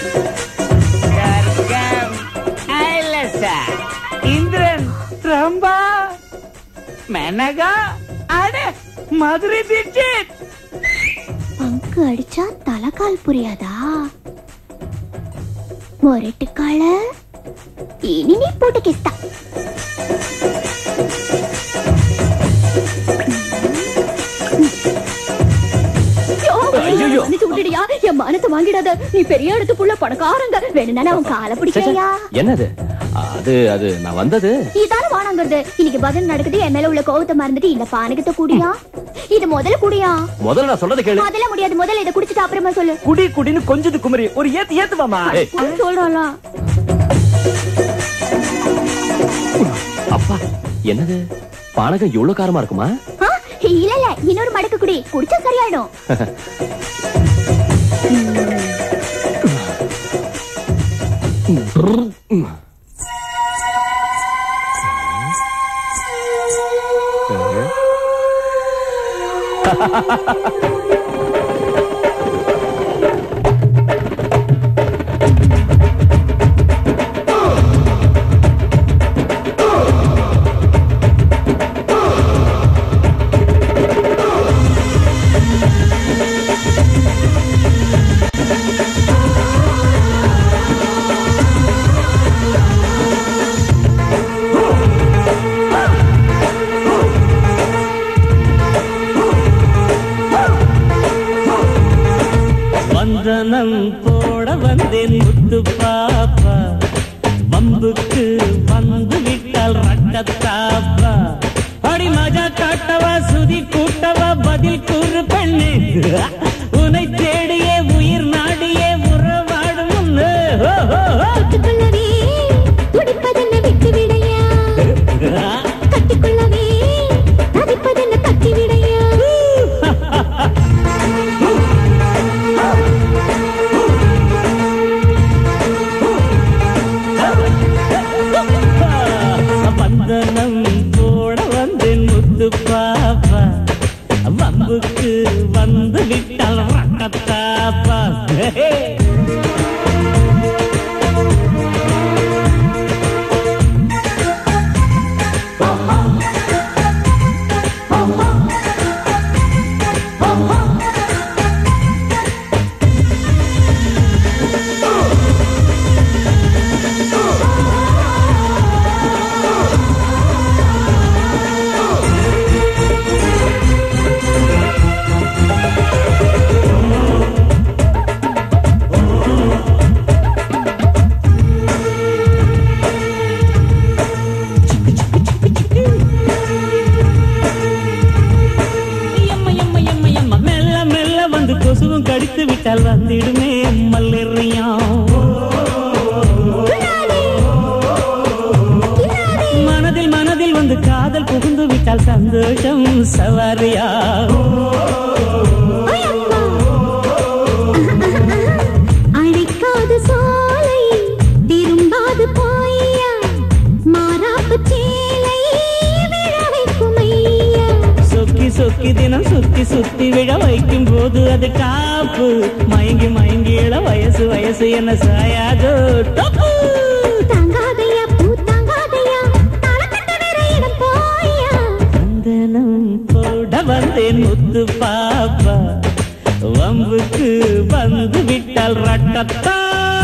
[SPEAKER 5] சொர்க்கம் ஐலசா இந்திரன் ரம்பா மெனகா அட மதுரை தீட்சித்
[SPEAKER 4] பங்கு அடிச்சா தலைகால் புரியாதா முரட்டு கால இனி நீ போட்டு கிஸ்தா
[SPEAKER 3] ஐயோ விட்டுடியா என் மானத்தை வாங்கிடாத நீ பெரிய இடத்து புள்ள பணக்காரங்க வேணும்னா அவன் காலை பிடிக்கையா
[SPEAKER 7] என்னது அது அது நான் வந்தது
[SPEAKER 4] இதான வானாங்கிறது இன்னைக்கு பதில் நடக்குது என் மேல உள்ள கோவத்தை மறந்துட்டு இந்த பானகத்தை குடியா இது முதல்ல குடியா
[SPEAKER 7] முதல்ல நான் சொல்றதை கேளு
[SPEAKER 4] முதல்ல முடியாது முதல்ல இதை குடிச்சிட்டு அப்புறமா சொல்லு
[SPEAKER 9] குடி குடின்னு கொஞ்சது குமரி ஒரு ஏத்து ஏத்துவாமா
[SPEAKER 7] ஏய்,
[SPEAKER 3] குடி சொல்றாளா
[SPEAKER 7] அப்பா என்னது பானகம் இவ்வளவு காரமா இருக்குமா
[SPEAKER 4] ஆ, இல்ல இல்ல இன்னொரு மடக்கு குடி குடிச்சா சரியாயிடும்
[SPEAKER 6] வந்தனம் போட வந்தேன் முத்து பாப்பா வம்புக்கு வந்து விட்டால் ரட்டத்தாப்பா அடி மஜா காட்டவா சுதி கூட்டவா பதில் கூறு பெண்ணு உனை தேடியே உயிர் நாடியே உறவாடும் முன்னு. ஹோ, ஹோ, ஹோ.
[SPEAKER 4] கட்டுக்குள்ளவே துடிப்பதென்ன விட்டு விடையா கட்டிக்குள்ளவே நதிப்பதென்ன கட்டி விடையா
[SPEAKER 6] வந்தனம் போட வந்தேன் முத்து பாப்பா வம்புக்கு வந்து விட்டால் ரக்கத்தாப்பா எம்ம, எம்ம, எம்ம, எம்ம. மெல்ல மெல்ல வந்து கொசுவும் கடித்து விட்டால் வந்திடுமே மல்லெறியாம் மனதில் மனதில் வந்து காதல் புகுந்து விட்டால் சந்தோஷம் சவாரியா
[SPEAKER 4] அழைக்காத சோலை திரும்பாது போய்யா மாறாப்பு சேலை
[SPEAKER 6] சுத்தி விழ வைக்கும் போது அது டாப்பு மயங்கி மயங்கி இள வயசு வயசு என்ன சாயாதோ டப்பு
[SPEAKER 4] தாங்காதையா பூ தாங்காதையா தாளக்கட்டு வேற இடம் போயா
[SPEAKER 6] வந்தனம் போட வந்தேன் முத்து பாப்பா வம்புக்கு வந்து விட்டால் ரட்டத்தா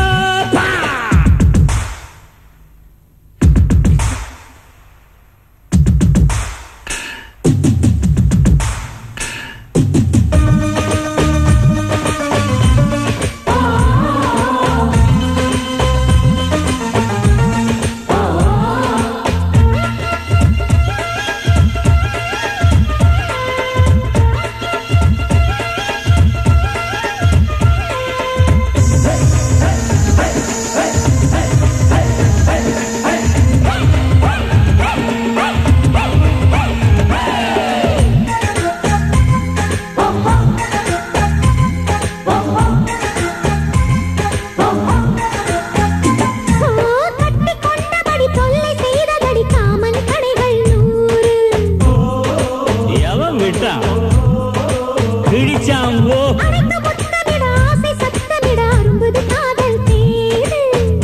[SPEAKER 4] ஓ கட்டி கொண்டபடி தொல்லை செய்ததடி காமன் கடைகள் நூறு
[SPEAKER 6] எவன் விட்டான் கிழிச்சான் போ
[SPEAKER 4] அனைத்து முத்தமிட ஆசை சத்தமிட அரும்புது காதல் தேடு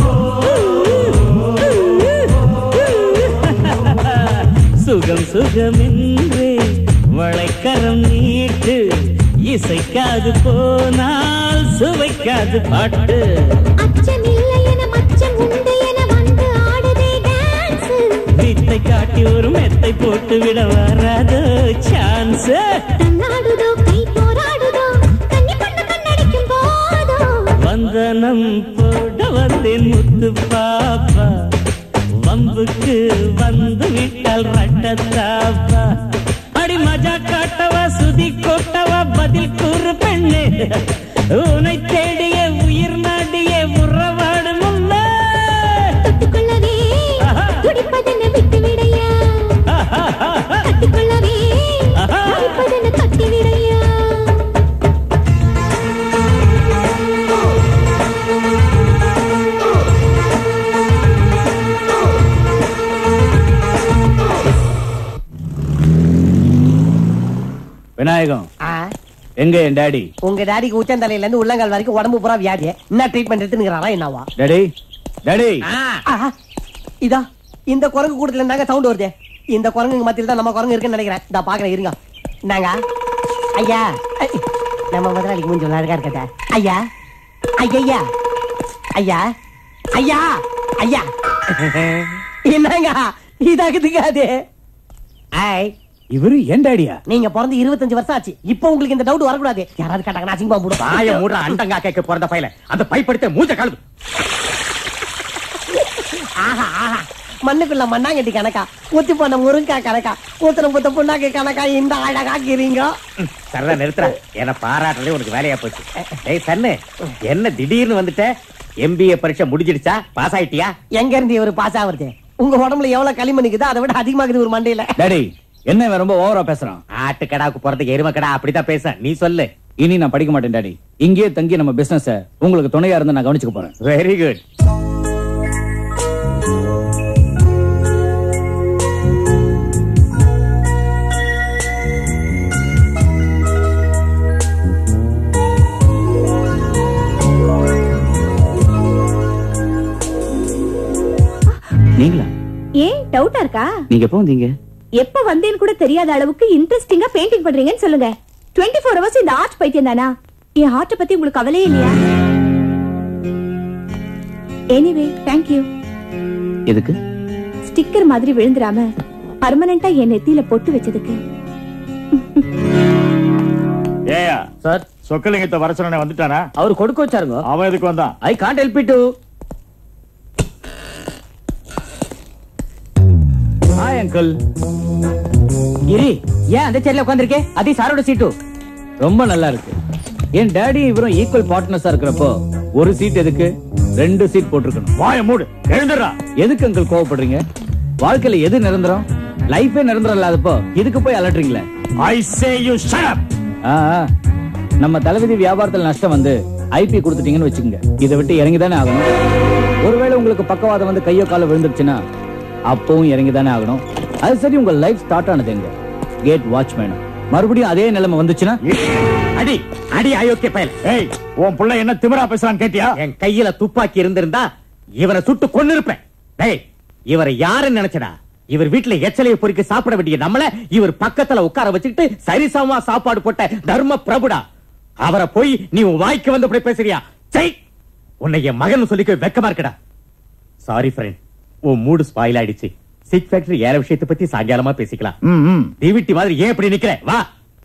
[SPEAKER 6] சுகம் சுகமென்றே வளைக்கரம் நீட்டு இசைக்காது போனால் சுவைக்காது பாட்டு
[SPEAKER 4] அச்சமில்லை என மச்சம் உண்டு என வந்து ஆடுதே டான்ஸ்
[SPEAKER 6] வித்தை காட்டி ஒரு மெத்தை போட்டு விட வராதோ சான்ஸ்
[SPEAKER 4] தன்னாடுதோ கை போராடுதோ கன்னி பண்ண கண்ணடிக்கும் போதோ
[SPEAKER 6] வந்தனம் போட வந்தேன் முத்து பாப்பா வம்புக்கு வந்து விட்டால் ரட்டத்தாப்பா அடி மஜா காட்டவா சுதி கொட்டவா பதில் கூறு பெண்ணே உனை தேடிய உயிர் நாடிய உறவாடு முல்லை
[SPEAKER 4] தொட்டுக்கொள்ளவே துடிப்பதென்ன விட்டு விடையா கட்டிக்கொள்ளவே துடிப்பதென்ன கட்டி விடையா
[SPEAKER 2] விநாயகம்
[SPEAKER 8] ஆ,
[SPEAKER 2] எங்க என் டாடி
[SPEAKER 8] உங்க டாடிக்கு உச்சந்தலையில இருந்து உள்ளங்கால் வரைக்கும் உடம்பு பூரா வியாதி என்ன ட்ரீட்மெண்ட் எடுத்துங்கிறாரா என்னவா
[SPEAKER 2] டாடி டாடி
[SPEAKER 8] ஆஹா, இதா இந்த குரங்கு கூட்டத்துல இருந்தாங்க சவுண்ட் வருது இந்த குரங்குங்க மத்தியில தான் நம்ம குரங்கு இருக்குன்னு நினைக்கிறேன் இதா பாக்குறேன் இருங்க நாங்க ஐயா ஐ, நம்ம முதலாளிக்கு மூஞ்சி நல்லா இருக்கா இருக்கட்ட ஐயா ஐயா ஐயா ஐயா ஐயா என்னங்க இதாகுதுங்க அது ஐ
[SPEAKER 2] இவரு என் டாடியா
[SPEAKER 8] நீங்க பிறந்து இருபத்தஞ்சு வருஷம் ஆச்சு இப்போ உங்களுக்கு இந்த டவுட் வரக்கூடாது யாராவது கேட்டாங்கன்னா அசிங்கமா போடும்
[SPEAKER 5] வாய மூடுற அண்டங்கா கேட்க பிறந்த பையல அந்த பைப்படுத்த மூஞ்ச கழுது
[SPEAKER 8] ஆஹா ஆஹா மண்ணுக்குள்ள மண்ணாங்கட்டி கணக்கா ஊத்தி போன முருங்கா கணக்கா ஊத்துன புத்த புண்ணாக்கு கணக்கா இந்த அழகாக்கிறீங்க
[SPEAKER 5] சரதா நிறுத்துற என்ன பாராட்டுறதே உனக்கு வேலையா போச்சு ஏய் சன்னு என்ன திடீர்னு வந்துட்ட எம்பிஏ பரீட்சை முடிஞ்சிடுச்சா பாஸ் ஆயிட்டியா
[SPEAKER 8] எங்க இருந்து இவரு பாஸ் ஆகுறது உங்க உடம்புல எவ்வளவு களிமண் இருக்குதோ அதை விட அதிகமாகுது ஒரு மண்டையில
[SPEAKER 2] டாடி என்ன இவன் ரொம்ப ஓவரா பேசுறான்
[SPEAKER 5] ஆட்டுக்கடாவுக்கு பிறந்த எருமக்கடா அப்படிதான் பேச நீ சொல்லு
[SPEAKER 2] இனி நான் படிக்க மாட்டேன் டாடி இங்கேயே தங்கி நம்ம பிசினஸ் உங்களுக்கு துணையா இருந்து நான் கவனிச்சுக்க போறேன்
[SPEAKER 5] வெரி குட்
[SPEAKER 2] நீங்களா
[SPEAKER 3] ஏன் டவுட்டா இருக்கா
[SPEAKER 2] நீங்க எப்போ வந்தீங்க
[SPEAKER 3] எப்ப வந்தேன்னு கூட தெரியாத அளவுக்கு இன்ட்ரெஸ்டிங்கா பெயிண்டிங் பண்றீங்கன்னு சொல்லுங்க 24 ஃபோர் ஹவர்ஸ் இந்த ஆர்ட் பைத்தியம் தானா என் ஹார்ட்ட பத்தி உங்களுக்கு கவலையே இல்லையா எனிவே தேங்க்யூ
[SPEAKER 2] எதுக்கு
[SPEAKER 3] ஸ்டிக்கர் மாதிரி விழுந்துராம பர்மனண்டா என் நெத்தியில பொட்டு வச்சதுக்கு
[SPEAKER 1] ஏயா
[SPEAKER 2] சார்
[SPEAKER 1] சொக்கலிங்கத்தை வர சொன்ன வந்துட்டானா
[SPEAKER 2] அவர் கொடுக்க வச்சாருங்க
[SPEAKER 1] அவன் எதுக்கு வந்தான்
[SPEAKER 2] I can't help it to hi uncle
[SPEAKER 5] கிரி ஏன் அந்த சேர்ல உட்காந்துருக்கே அதே சாரோட சீட்டு
[SPEAKER 2] ரொம்ப நல்லா இருக்கு என் டாடி இவரும் ஈக்குவல் பார்ட்னர்ஸா இருக்கிறப்போ ஒரு சீட் எதுக்கு ரெண்டு சீட் போட்டிருக்கணும்
[SPEAKER 1] வாய மூடு எழுந்துடுறா
[SPEAKER 2] எதுக்கு அங்கிள் கோவப்படுறீங்க வாழ்க்கையில எது நிரந்தரம் லைஃபே நிரந்தரம் இல்லாதப்போ இதுக்கு போய் அலட்டுறீங்களே
[SPEAKER 1] ஐ சே யூ ஷட் அப்
[SPEAKER 2] ஆ, ஆ. நம்ம தளபதி வியாபாரத்துல நஷ்டம் வந்து ஐபி கொடுத்துட்டீங்கன்னு வச்சுக்கோங்க இதை விட்டு இறங்கி தானே ஆகணும் ஒருவேளை உங்களுக்கு பக்கவாதம் வந்து கையோ கால விழுந்துருச்சுன்னா அப்பவும் இறங்கி தானே ஆகணும் அது சரி உங்க லைஃப் ஸ்டார்ட் ஆனது எங்க கேட் வாட்ச்மேன் மறுபடியும் அதே நிலைமை வந்துச்சுன்னா
[SPEAKER 9] அடி அடி அயோக்கிய பயல்
[SPEAKER 1] ஏய் உன் புள்ள என்ன திமிரா பேசுறான்னு கேட்டியா
[SPEAKER 9] என் கையில துப்பாக்கி இருந்திருந்தா இவனை சுட்டு கொன்னு இருப்பேன் டேய் இவரை யாருன்னு நினைச்சடா இவர் வீட்டுல எச்சலையை பொறிக்க சாப்பிட வேண்டிய நம்மள இவர் பக்கத்துல உட்கார வச்சுக்கிட்டு சரிசமமா சாப்பாடு போட்ட தர்ம பிரபுடா அவரை போய் நீ உன் வாய்க்கு வந்தபடி பேசுறியா சை உன்னை என் மகன் சொல்லிக்க வெக்கமா இருக்கடா சாரி ஃப்ரெண்ட் உன் மூடு ஸ்பாயில் ஆயிடுச்சு சிக் ஃபேக்டரி ஏற விஷயத்தை பத்தி சாயங்காலமா பேசிக்கலாம்
[SPEAKER 1] ம், ம்.
[SPEAKER 9] தீவிட்டி மாதிரி ஏன் இப்படி நிக்கிற வா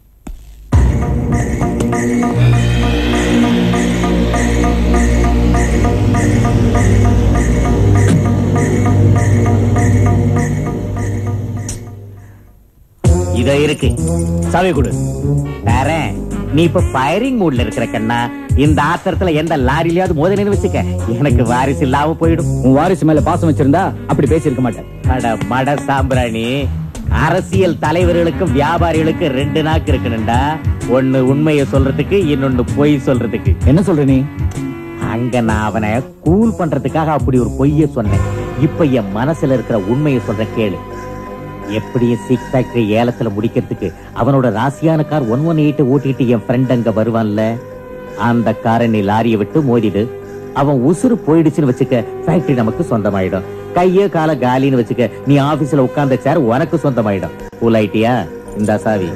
[SPEAKER 9] இதோ இருக்கு
[SPEAKER 2] சாவி கொடு
[SPEAKER 9] தரேன் நீ இப்ப ஃபயரிங் மூட்ல இருக்கிற கண்ணா இந்த ஆத்திரத்துல எந்த லாரிலயாவது மோதினு வச்சுக்க எனக்கு வாரிசு இல்லாம போயிடும்
[SPEAKER 2] உன் வாரிசு மேல பாசம் வச்சிருந்தா அப்படி பேசியிருக்க மாட்டேன்
[SPEAKER 9] அட மட சாம்பிராணி அரசியல் தலைவர்களுக்கும் வியாபாரிகளுக்கும் ரெண்டு நாக்கு இருக்கணும்டா ஒண்ணு உண்மையை சொல்றதுக்கு இன்னொன்னு பொய் சொல்றதுக்கு
[SPEAKER 2] என்ன சொல்ற நீ
[SPEAKER 9] அங்க நான் அவனை கூல் பண்றதுக்காக அப்படி ஒரு பொய்ய சொன்னேன் இப்ப என் மனசுல இருக்கிற உண்மையை சொல்ற கேளு எப்படியும் சிக் ஃபேக்டரி ஏலத்துல முடிக்கிறதுக்கு அவனோட ராசியான கார் ஒன் ஒன் எயிட் ஓட்டிட்டு என் ஃப்ரெண்ட் அங்க வருவான்ல அந்த காரை நீ லாரியை விட்டு மோதிடு அவன் உசுறு போயிடுச்சுன்னு வச்சுக்க ஃபேக்டரி நமக்கு சொந்தமாயிடும் கைய கால காலின்னு வச்சுக்க நீ ஆபீஸ்ல உட்கார்ந்த சேர் உனக்கு சொந்தமாயிடும் கூல் ஆயிட்டியா இந்த சாவி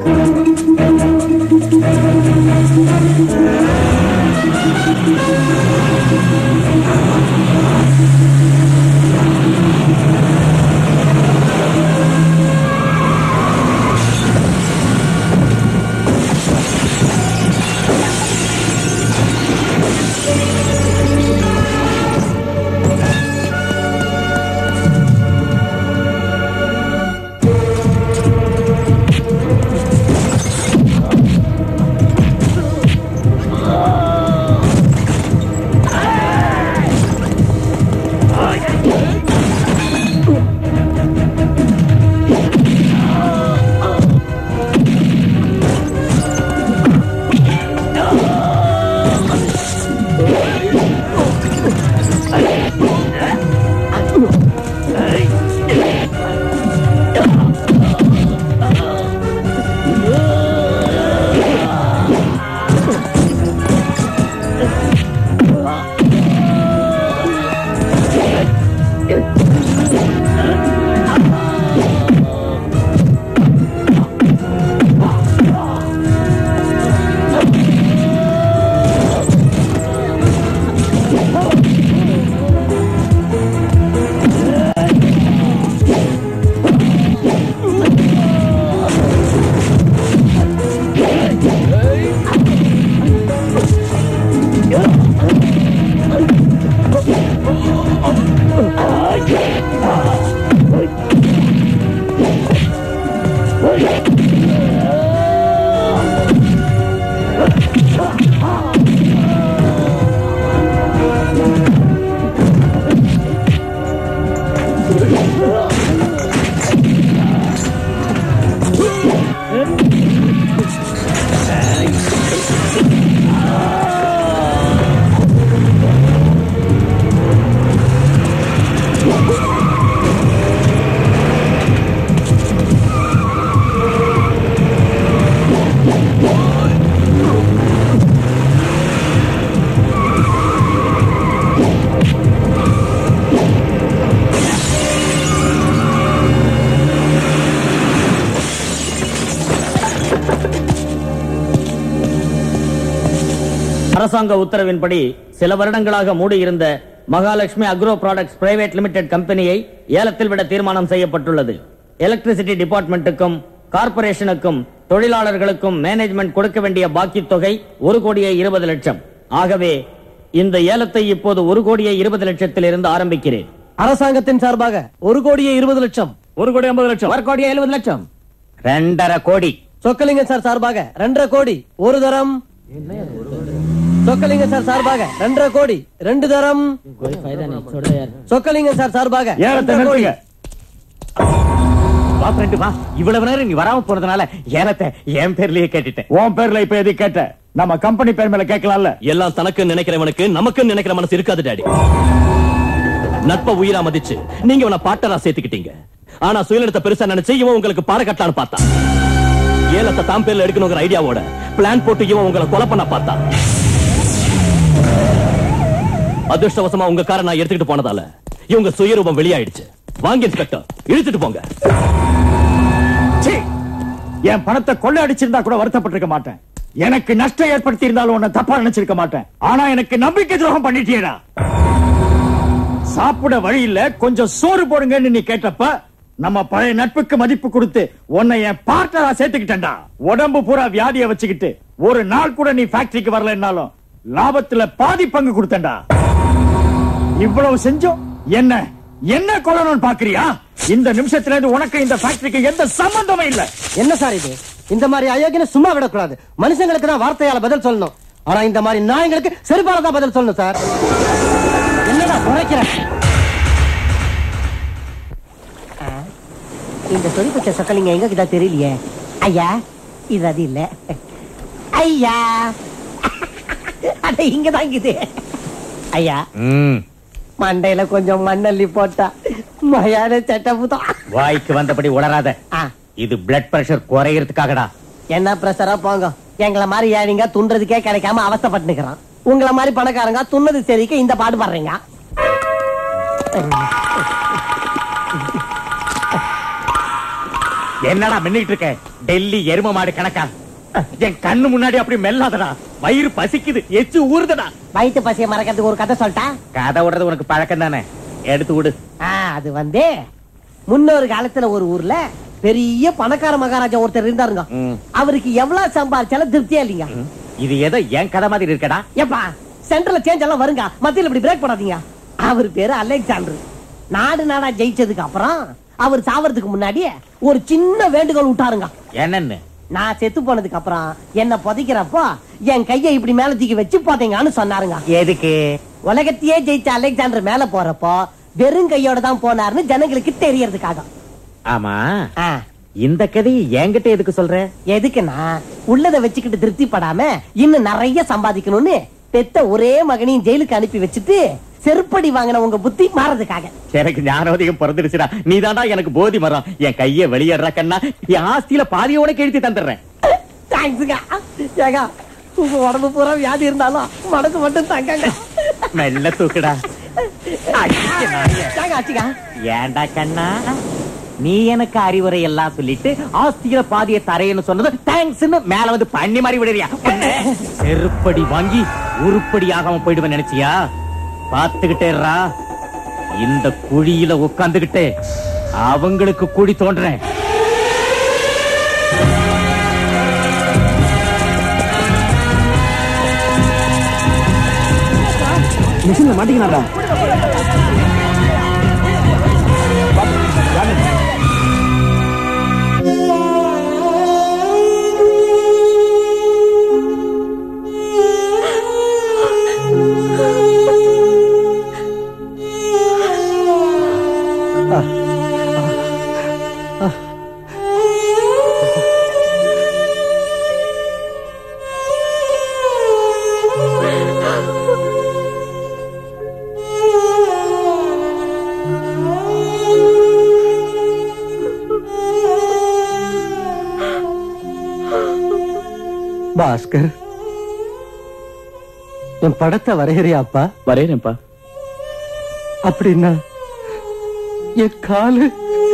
[SPEAKER 5] அரசாங்க உத்தரவின்படி சில வருடங்களாக மூடியிருந்த Mahalakshmi agro products private limited கம்பெனியை ஏலத்தில் விட தீர்மானம் செய்யப்பட்டுள்ளது எலக்ட்ரிசிட்டி டிபார்ட்மெண்ட்டுக்கும் கார்ப்பரேஷனுக்கும் தொழிலாளர்களுக்கும் மேனேஜ்மெண்ட் கொடுக்க வேண்டிய பாக்கி தொகை ஒரு கோடியே இருபது லட்சம் ஆகவே இந்த ஏலத்தை இப்போது ஒரு கோடியே இருபது லட்சத்தில் இருந்து ஆரம்பிக்கிறேன்
[SPEAKER 8] அரசாங்கத்தின் சார்பாக ஒரு கோடியே இருபது லட்சம்
[SPEAKER 1] ஒரு கோடி ஐம்பது லட்சம்
[SPEAKER 2] ஒரு கோடி எழுபது லட்சம்
[SPEAKER 9] ரெண்டரை கோடி
[SPEAKER 8] சொக்கலிங்க சார் சார்பாக ரெண்டரை கோடி ஒரு தரம் சொக்கலிங்க சார் சார்பாக ரெண்டரை கோடி ரெண்டு தரம் சொக்கலிங்க சார் சார்பாக
[SPEAKER 1] ஏலத்தை
[SPEAKER 8] ரெண்டரை கோடி.
[SPEAKER 1] நிறுத்துங்க
[SPEAKER 9] வா ஃப்ரெண்டு வா இவ்வளவு நேரம் நீ வராம போனதுனால ஏலத்தை என் பேர்லயே கேட்டுட்டேன்
[SPEAKER 1] உன் பேர்ல இப்ப எது கேட்ட நம்ம கம்பெனி பேர் மேல கேட்கலாம்ல
[SPEAKER 7] எல்லாம் தனக்கு நினைக்கிறவனுக்கு நமக்கு நினைக்கிற மனசு இருக்காது டாடி நட்ப உயிரா மதிச்சு நீங்க இவனை பாட்டரா சேர்த்துக்கிட்டீங்க ஆனா சுயநலத்தை பெருசா நினைச்சு இவன் உங்களுக்கு பாட கட்டலான்னு பார்த்தான் ஏலத்தை தான் பேர்ல எடுக்கணுங்கிற ஐடியாவோட பிளான் போட்டு இவன் உங்களை கொலை பண்ண பார்த்தா அதிர்ஷ்டவசமா உங்க காரை நான் எடுத்துக்கிட்டு போனதால இவங்க சுயரூபம் வெளியாயிடுச்சு வாங்க இன்ஸ்பெக்டர் இழுத்துட்டு போங்க
[SPEAKER 1] சீ! என் பணத்தை கொள்ளை அடிச்சிருந்தா கூட வருத்தப்பட்டிருக்க மாட்டேன் எனக்கு நஷ்டம் ஏற்படுத்தி இருந்தாலும் உன்னை தப்பா நினைச்சிருக்க மாட்டேன் ஆனா எனக்கு நம்பிக்கை துரோகம் பண்ணிட்டியடா சாப்பிட வழி இல்ல கொஞ்சம் சோறு போடுங்கன்னு நீ கேட்டப்ப நம்ம பழைய நட்புக்கு மதிப்பு கொடுத்து உன்னை என் பார்ட்னரா சேர்த்துக்கிட்டேன்டா உடம்பு பூரா வியாதிய வச்சுக்கிட்டு ஒரு நாள் கூட நீ ஃபேக்டரிக்கு வரலன்னாலும் லாபத்துல பாதி பங்கு கொடுத்தேன்டா இவ்வளவு செஞ்சோம் என்ன என்ன கொல்லணும்னு பாக்குறியா இந்த நிமிஷத்துல இருந்து உனக்கு இந்த ஃபேக்டரிக்கு எந்த சம்பந்தமும் இல்ல
[SPEAKER 8] என்ன சார் இது இந்த மாதிரி அயோக்கியனை சும்மா விடக்கூடாது மனுஷங்களுக்கு தான் வார்த்தையால பதில் சொல்லணும் ஆனா இந்த மாதிரி நாயங்களுக்கு செருப்பால தான் பதில் சொல்லணும் சார் என்னடா குறைக்கிறேன் இந்த சொரிப்பச்ச சக்கலிங்க எங்க கிட்ட தெரியலையே ஐயா இது அது இல்ல ஐயா அட இங்கதான் இருக்குது ஐயா மண்டையில கொஞ்சம் மண்ணள்ளி போட்டா மயான சட்டை புத்தம்
[SPEAKER 2] வாய்க்கு வந்தபடி உளராத
[SPEAKER 8] ஆ
[SPEAKER 2] இது பிளட் பிரஷர் குறையறதுக்காகடா
[SPEAKER 8] என்ன பிரஷரா போங்க எங்களை மாதிரி ஏழைங்க துன்றதுக்கே கிடைக்காம அவஸ்தைப்பட்டு நிக்கிறான் உங்களை மாதிரி பணக்காரங்க துண்ணது சரிக்கு இந்த பாடு பாடுறீங்க
[SPEAKER 2] என்னடா மின்னிட்டு இருக்க டெல்லி எரும மாடு கணக்கா என் கண்ணு முன்னாடி அப்படி மெல்லாதடா வயிறு பசிக்குது எச்சு ஊறுதடா
[SPEAKER 8] வயிற்று பசியை மறக்கிறதுக்கு ஒரு கதை சொல்லிட்டா
[SPEAKER 2] கதை விடுறது உனக்கு பழக்கம் தானே எடுத்து விடு
[SPEAKER 8] ஆ, அது வந்து முன்னொரு காலத்துல ஒரு ஊர்ல பெரிய பணக்கார மகாராஜா ஒருத்தர் இருந்தாருங்க
[SPEAKER 2] ம்.
[SPEAKER 8] அவருக்கு எவ்வளவு சம்பாதிச்சாலும் திருப்தியா இல்லைங்க
[SPEAKER 2] இது ஏதோ என் கதை மாதிரி இருக்கடா
[SPEAKER 8] ஏப்பா சென்ட்ரல்ல சேஞ்ச் எல்லாம் வருங்க மத்தியில இப்படி பிரேக் பண்ணாதீங்க அவர் பேரு அலெக்சாண்டர் நாடு நாடா ஜெயிச்சதுக்கு அப்புறம் அவர் சாவறதுக்கு முன்னாடி ஒரு சின்ன வேண்டுகோள் விட்டாருங்க
[SPEAKER 2] என்னன்னு
[SPEAKER 8] நான் செத்து போனதுக்கு அப்புறம் என்ன புதைக்கிறப்போ என் கையை இப்படி மேல தூக்கி வச்சு போதீங்கன்னு சொன்னாருங்க
[SPEAKER 2] எதுக்கு
[SPEAKER 8] உலகத்தையே ஜெயிச்ச அலெக்சாண்டர் மேல போறப்போ வெறும் கையோட தான் போனாருன்னு ஜனங்களுக்கு தெரியறதுக்காக
[SPEAKER 2] ஆமா
[SPEAKER 8] ஆ,
[SPEAKER 2] இந்த கதையை என்கிட்ட எதுக்கு சொல்ற
[SPEAKER 8] எதுக்குன்னா உள்ளத வச்சுக்கிட்டு திருப்திப்படாம இன்னும் நிறைய சம்பாதிக்கணும்னு பெத்த ஒரே மகனையும் ஜெயிலுக்கு அனுப்பி வச்சுட்டு செருப்படி வாங்கின உங்க புத்தி மாறதுக்காக
[SPEAKER 2] எனக்கு ஞானோதயம் பிறந்துருச்சுடா நீதான்டா எனக்கு போதி மரம் என் கைய வெளியேறா கண்ணா என் ஆஸ்தியில பாதியோட கெழுத்தி தந்துடுறேன்
[SPEAKER 8] தேங்க்ஸுங்க ஏங்க உங்க உடம்பு பூரா வியாதி இருந்தாலும் மனசு மட்டும் தங்கங்க
[SPEAKER 2] மெல்ல தூக்குடா அடிக்க நாயே.
[SPEAKER 8] ஏங்க ஆச்சுங்க
[SPEAKER 2] ஏன்டா கண்ணா நீ எனக்கு அறிவுரை எல்லாம் சொல்லிட்டு ஆஸ்தியில பாதிய தரையன்னு சொன்னது தேங்க்ஸ்னு மேல வந்து பண்ணி மாதிரி விடுறியா உன்னை செருப்படி வாங்கி உருப்படி ஆகாம போயிடுவேன் நினைச்சியா பாத்துக்கிட்டேரா இந்த குழியில உட்கார்ந்துகிட்டு அவங்களுக்கு குழி தோன்றேன்
[SPEAKER 9] மிஷின்ல மாட்டிக்கினாடா பாஸ்கர் என் படத்தை வரையறியாப்பா
[SPEAKER 2] வரேன்ப்பா
[SPEAKER 8] அப்படின்னா என் காலு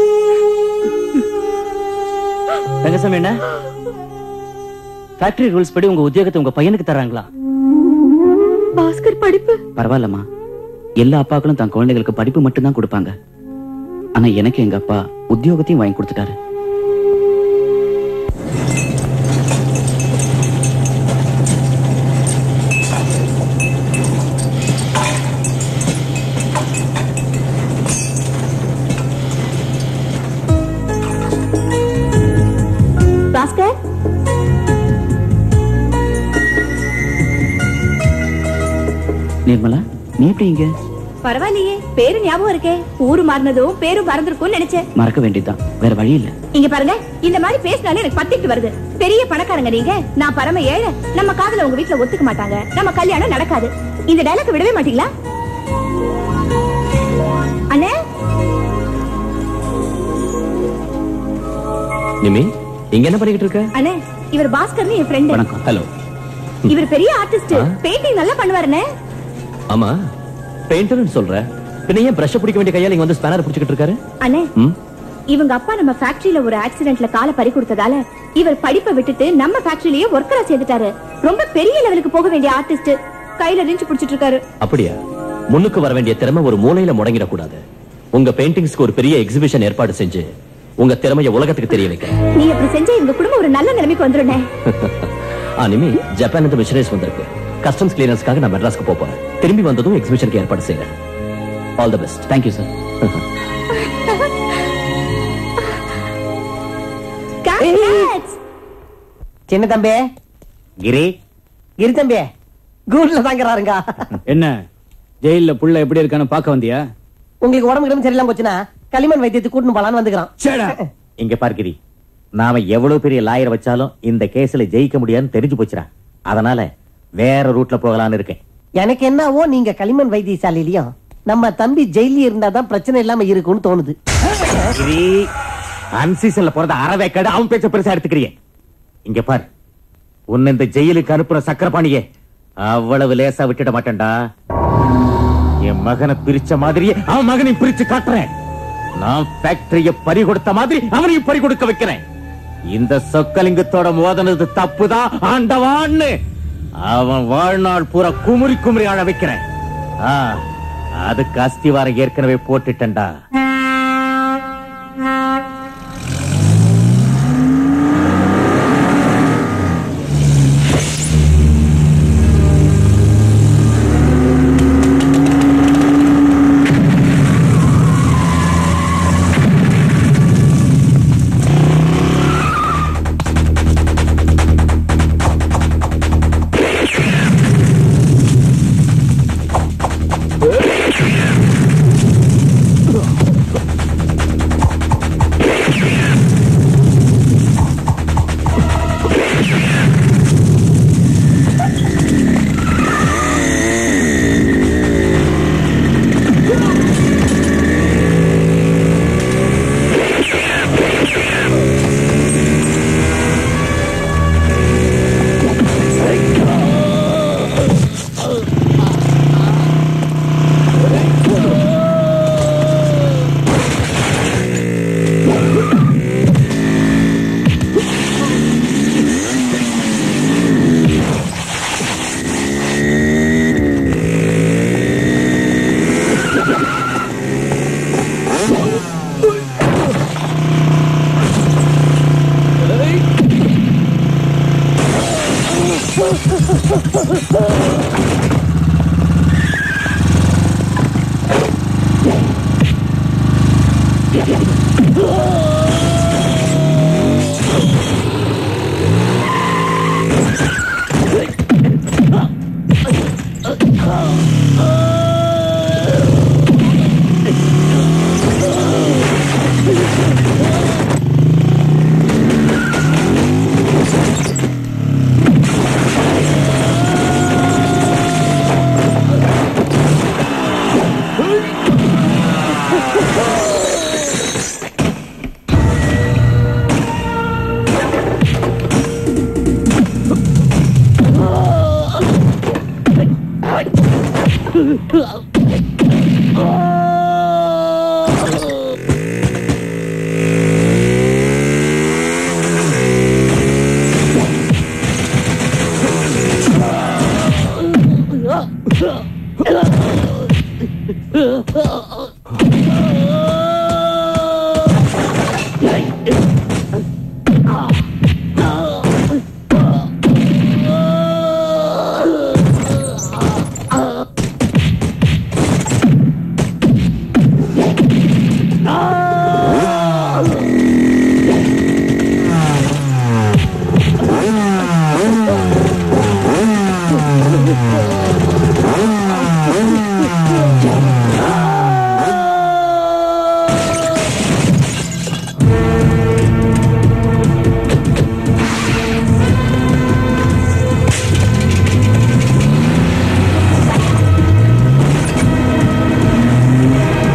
[SPEAKER 2] ரங்கசாமி என்ன ஃபேக்டரி ரூல்ஸ் படி உங்க உத்தியோகத்தை உங்க பையனுக்கு தர்றாங்களா
[SPEAKER 3] பாஸ்கர் படிப்பு
[SPEAKER 2] பரவாயில்லம்மா எல்லா அப்பாக்களும் தன் குழந்தைகளுக்கு படிப்பு மட்டும்தான் கொடுப்பாங்க ஆனா எனக்கு எங்க அப்பா உத்தியோகத்தையும் வாங்கி கொடுத்துட்டாரு
[SPEAKER 3] பாஸ்கர்
[SPEAKER 2] நிர்மலா நீ எப்படி இங்க
[SPEAKER 3] பரவாயில்லையே பேரு ஞாபகம் இருக்கே ஊரு மாறினதும் பேரும் மறந்துருக்கும்னு நினைச்சேன்
[SPEAKER 2] மறக்க வேண்டியதுதான் வேற வழி இல்ல
[SPEAKER 3] இங்க பாருங்க இந்த மாதிரி பேசினாலே எனக்கு பத்திட்டு வருது பெரிய பணக்காரங்க நீங்க நான் பரம ஏழை நம்ம காதல உங்க வீட்ல ஒத்துக்க மாட்டாங்க நம்ம கல்யாணம் நடக்காது இந்த டைலாக் விடவே மாட்டீங்களா அண்ணே
[SPEAKER 7] நிமி இங்க என்ன பண்ணிக்கிட்டு இருக்க
[SPEAKER 4] அண்ணே இவர் பாஸ்கர்னு என் ஃப்ரெண்ட்
[SPEAKER 7] வணக்கம் ஹலோ
[SPEAKER 4] இவர் பெரிய ஆர்டிஸ்ட்
[SPEAKER 7] ஆ?
[SPEAKER 4] பெயிண்டிங் நல்லா பண்ணுவாருண்ணே
[SPEAKER 7] ஆமா பெயிண்டர்னு சொல்ற பின்ன ஏன் பிரஷ் பிடிக்க வேண்டிய கையால இங்க வந்து ஸ்பேனர் பிடிச்சிட்டு இருக்காரு
[SPEAKER 4] அண்ணே
[SPEAKER 7] ம்?
[SPEAKER 4] இவங்க அப்பா நம்ம ஃபேக்டரியில ஒரு ஆக்சிடென்ட்ல காலை பறி கொடுத்ததால இவர் படிப்பை விட்டுட்டு நம்ம ஃபேக்டரியிலேயே ஒர்க்கரா சேர்த்துட்டாரு ரொம்ப பெரிய லெவலுக்கு போக வேண்டிய ஆர்டிஸ்ட் கையில ரிஞ்சு பிடிச்சிட்டு இருக்காரு
[SPEAKER 7] அப்படியா முன்னுக்கு வர வேண்டிய திறமை ஒரு மூலையில முடங்கிடக் கூடாது உங்க பெயிண்டிங்ஸ்க்கு ஒரு பெரிய எக்ஸிபிஷன் ஏற்பாடு செஞ்சு உங்க திறமைய உலகத்துக்கு தெரிய வைக்கிறேன்
[SPEAKER 4] நீ அப்படி செஞ்சா இவங்க குடும்பம் ஒரு நல்ல நிலைமைக்கு வந்துருண்ணே
[SPEAKER 7] அனிமே ஜப்பான் இருந்து மிஷனரிஸ் வந்திருக்கு கஸ்டம்ஸ் கிளியரன்ஸ்க்காக நான் மெட்ராஸ்க்கு போப் போறேன் திரும்பி வந்ததும் எக்ஸிபிஷனுக்கு ஏற்பாடு செய்யறேன் all the best thank you sir
[SPEAKER 4] Congrats!
[SPEAKER 8] சின்ன தம்பி
[SPEAKER 2] கிரி
[SPEAKER 8] இரு தம்பி கூட்ல தாங்கிறாருங்க
[SPEAKER 5] என்ன ஜெயில புள்ள எப்படி இருக்கான்னு பாக்க வந்தியா
[SPEAKER 8] உங்களுக்கு உடம்பு கிடம்பு சரியில்லாம போச்சுன்னா களிமண் வைத்தியத்துக்கு கூட்டின்னு போலான்னு வந்துக்கிறான்
[SPEAKER 2] இங்க பார்க்கிறி நாம எவ்வளவு பெரிய லாயர் வச்சாலும் இந்த கேஸ்ல ஜெயிக்க முடியாதுன்னு தெரிஞ்சு போச்சுடா அதனால வேற ரூட்ல போகலான்னு இருக்கேன்
[SPEAKER 8] எனக்கு என்னவோ நீங்க களிமண் வைத்தியசாலையிலயும் நம்ம தம்பி ஜெயிலி இருந்தாதான் பிரச்சனை இல்லாம இருக்கும்னு தோணுது
[SPEAKER 2] கிரி அன்சீசன்ல பிறந்த அறவேக்காடு அவன் பேச்ச பெருசா எடுத்துக்கிறியே இங்க பார் உன்னை இந்த ஜெயிலுக்கு அனுப்புற சக்கரபாணியே அவ்வளவு லேசா விட்டுட மாட்டேன்டா என் மகனை பிரிச்ச மாதிரியே அவன் மகனையும் பிரிச்சு காட்டுறேன் நான் ஃபேக்டரிய பறி கொடுத்த மாதிரி அவனையும் பறி கொடுக்க வைக்கிறேன் இந்த சொக்கலிங்கத்தோட மோதனது தப்புதான் ஆண்டவான்னு அவன் வாழ்நாள் பூரா குமுறி குமுறி ஆழ வைக்கிறேன் ஆ, அதுக்கு அஸ்திவாரம் ஏற்கனவே போட்டுட்டேன்டா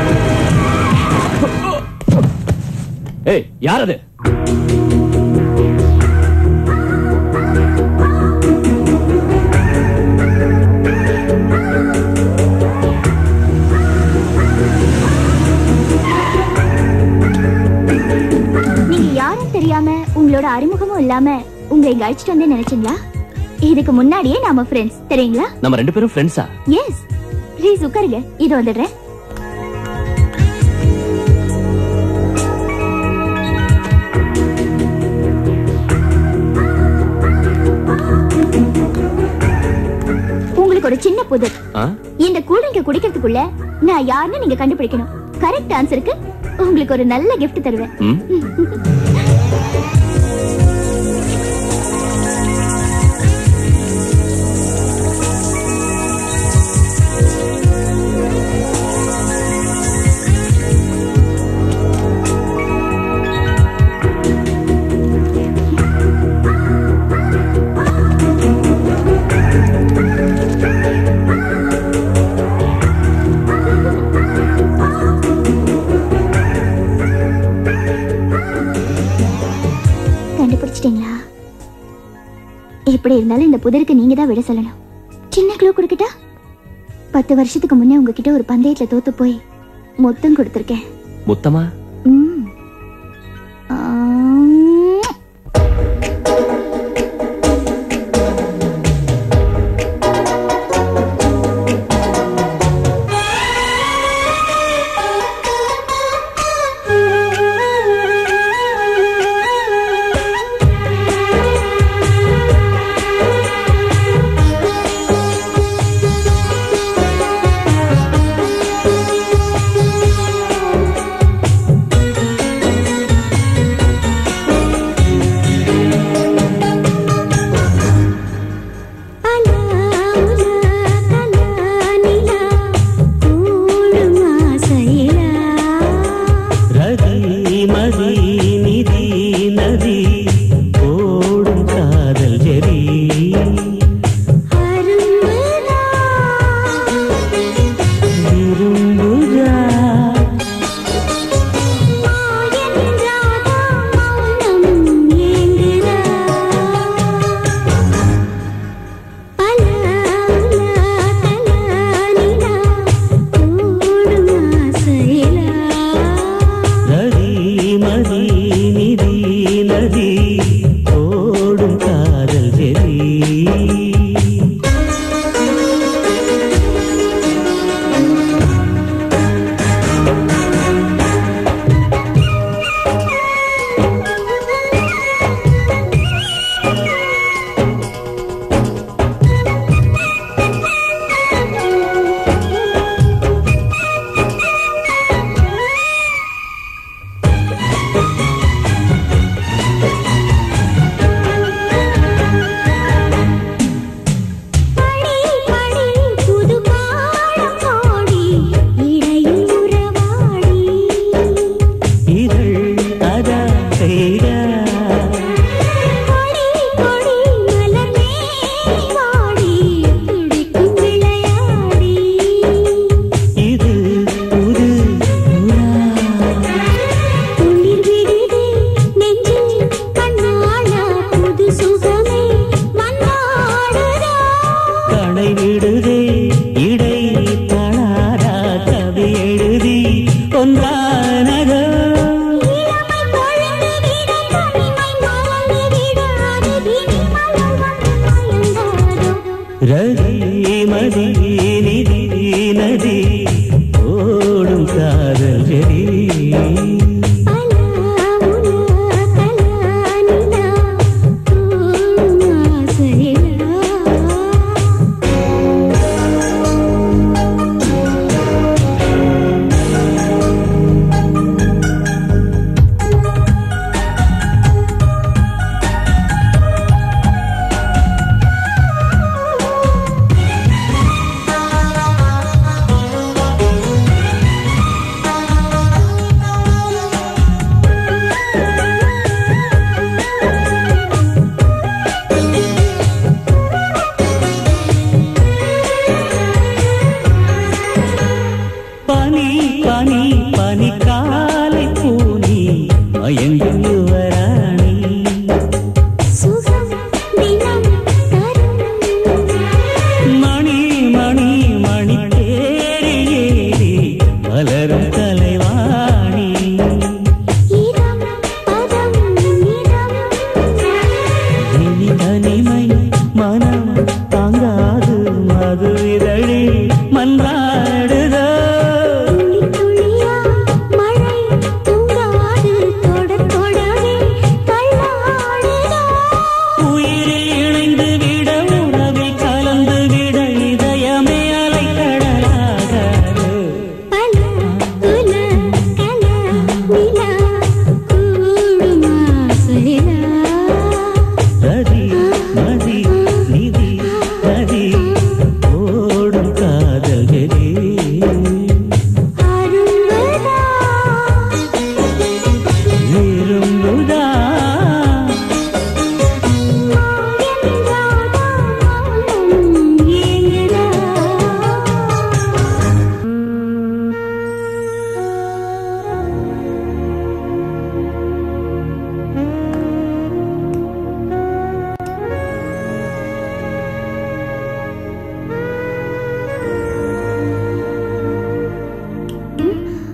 [SPEAKER 7] ஏய் யார் அது
[SPEAKER 10] யாரும் தெரியாம உங்களோட அறிமுகமும் இல்லாம உங்களை இங்க அழைச்சிட்டு வந்து நினைச்சீங்களா இதுக்கு முன்னாடியே நாம ஃப்ரெண்ட்ஸ் தெரியுங்களா
[SPEAKER 7] நம்ம ரெண்டு பேரும் ஃப்ரெண்ட்ஸா
[SPEAKER 10] எஸ் ப்ளீஸ் உட்காருங்க இது வந்துடுறேன் உங்களுக்கு ஒரு சின்ன புதிர் இந்த கூல்ட்ரிங்க குடிக்கிறதுக்குள்ள நான் யாருன்னு நீங்க கண்டுபிடிக்கணும் கரெக்ட் ஆன்சருக்கு உங்களுக்கு ஒரு நல்ல gift தருவேன் கண்டுபிடிச்சிட்டீங்களா எப்படி இருந்தாலும் இந்த புதருக்கு நீங்க தான் விட சொல்லணும் சின்ன க்ளூ கொடுக்கட்டா பத்து வருஷத்துக்கு முன்னே உங்ககிட்ட ஒரு பந்தயத்துல தோத்து போய் மொத்தம் கொடுத்துருக்கேன்
[SPEAKER 7] முத்தமா
[SPEAKER 10] ம். ஆம்.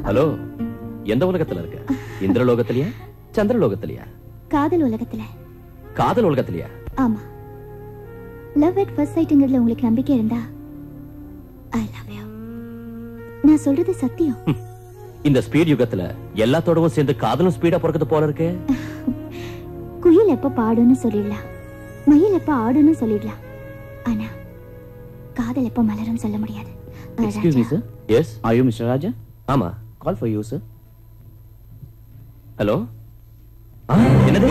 [SPEAKER 7] ஹலோ எந்த உலகத்துல இருக்க இந்திரலோகத்திலயா சந்திரலோகத்திலயா
[SPEAKER 10] காதல் உலகத்துல
[SPEAKER 7] காதல் உலகத்திலயா
[SPEAKER 10] ஆமா லவ் அட் ஃபர்ஸ்ட் சைட்ங்கிறதுல உங்களுக்கு நம்பிக்கை இருந்தா ஐ லவ் யூ நான் சொல்றது சத்தியம்
[SPEAKER 7] இந்த ஸ்பீட் யுகத்துல எல்லாத்தோடவும் சேர்ந்து காதலும் ஸ்பீடா பிறக்குது போல இருக்கு
[SPEAKER 10] குயில் எப்ப பாடுன்னு சொல்லிடலாம் மயில் எப்ப ஆடுன்னு சொல்லிடலாம் ஆனா காதல் எப்ப மலரும் சொல்ல முடியாது ah,
[SPEAKER 5] excuse me
[SPEAKER 10] Raja,
[SPEAKER 5] sir
[SPEAKER 7] yes
[SPEAKER 5] are you mister Raja
[SPEAKER 7] ஆமா
[SPEAKER 5] call for you sir
[SPEAKER 7] hello என்னது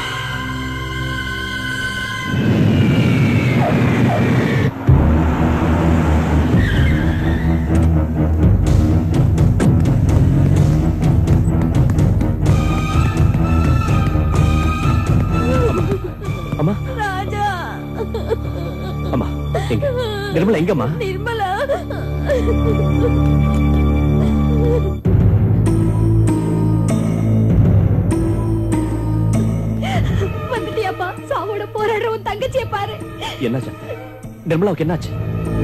[SPEAKER 7] அம்மா
[SPEAKER 3] ராஜா
[SPEAKER 7] அம்மா எங்க நிர்மலா எங்கம்மா
[SPEAKER 3] நிர்மலா வந்துட்டியாப்பா சாவோட போராடுற உன் தங்கச்சியை பாரு
[SPEAKER 7] என்னாச்சு நிர்மலாவுக்கு என்னாச்சு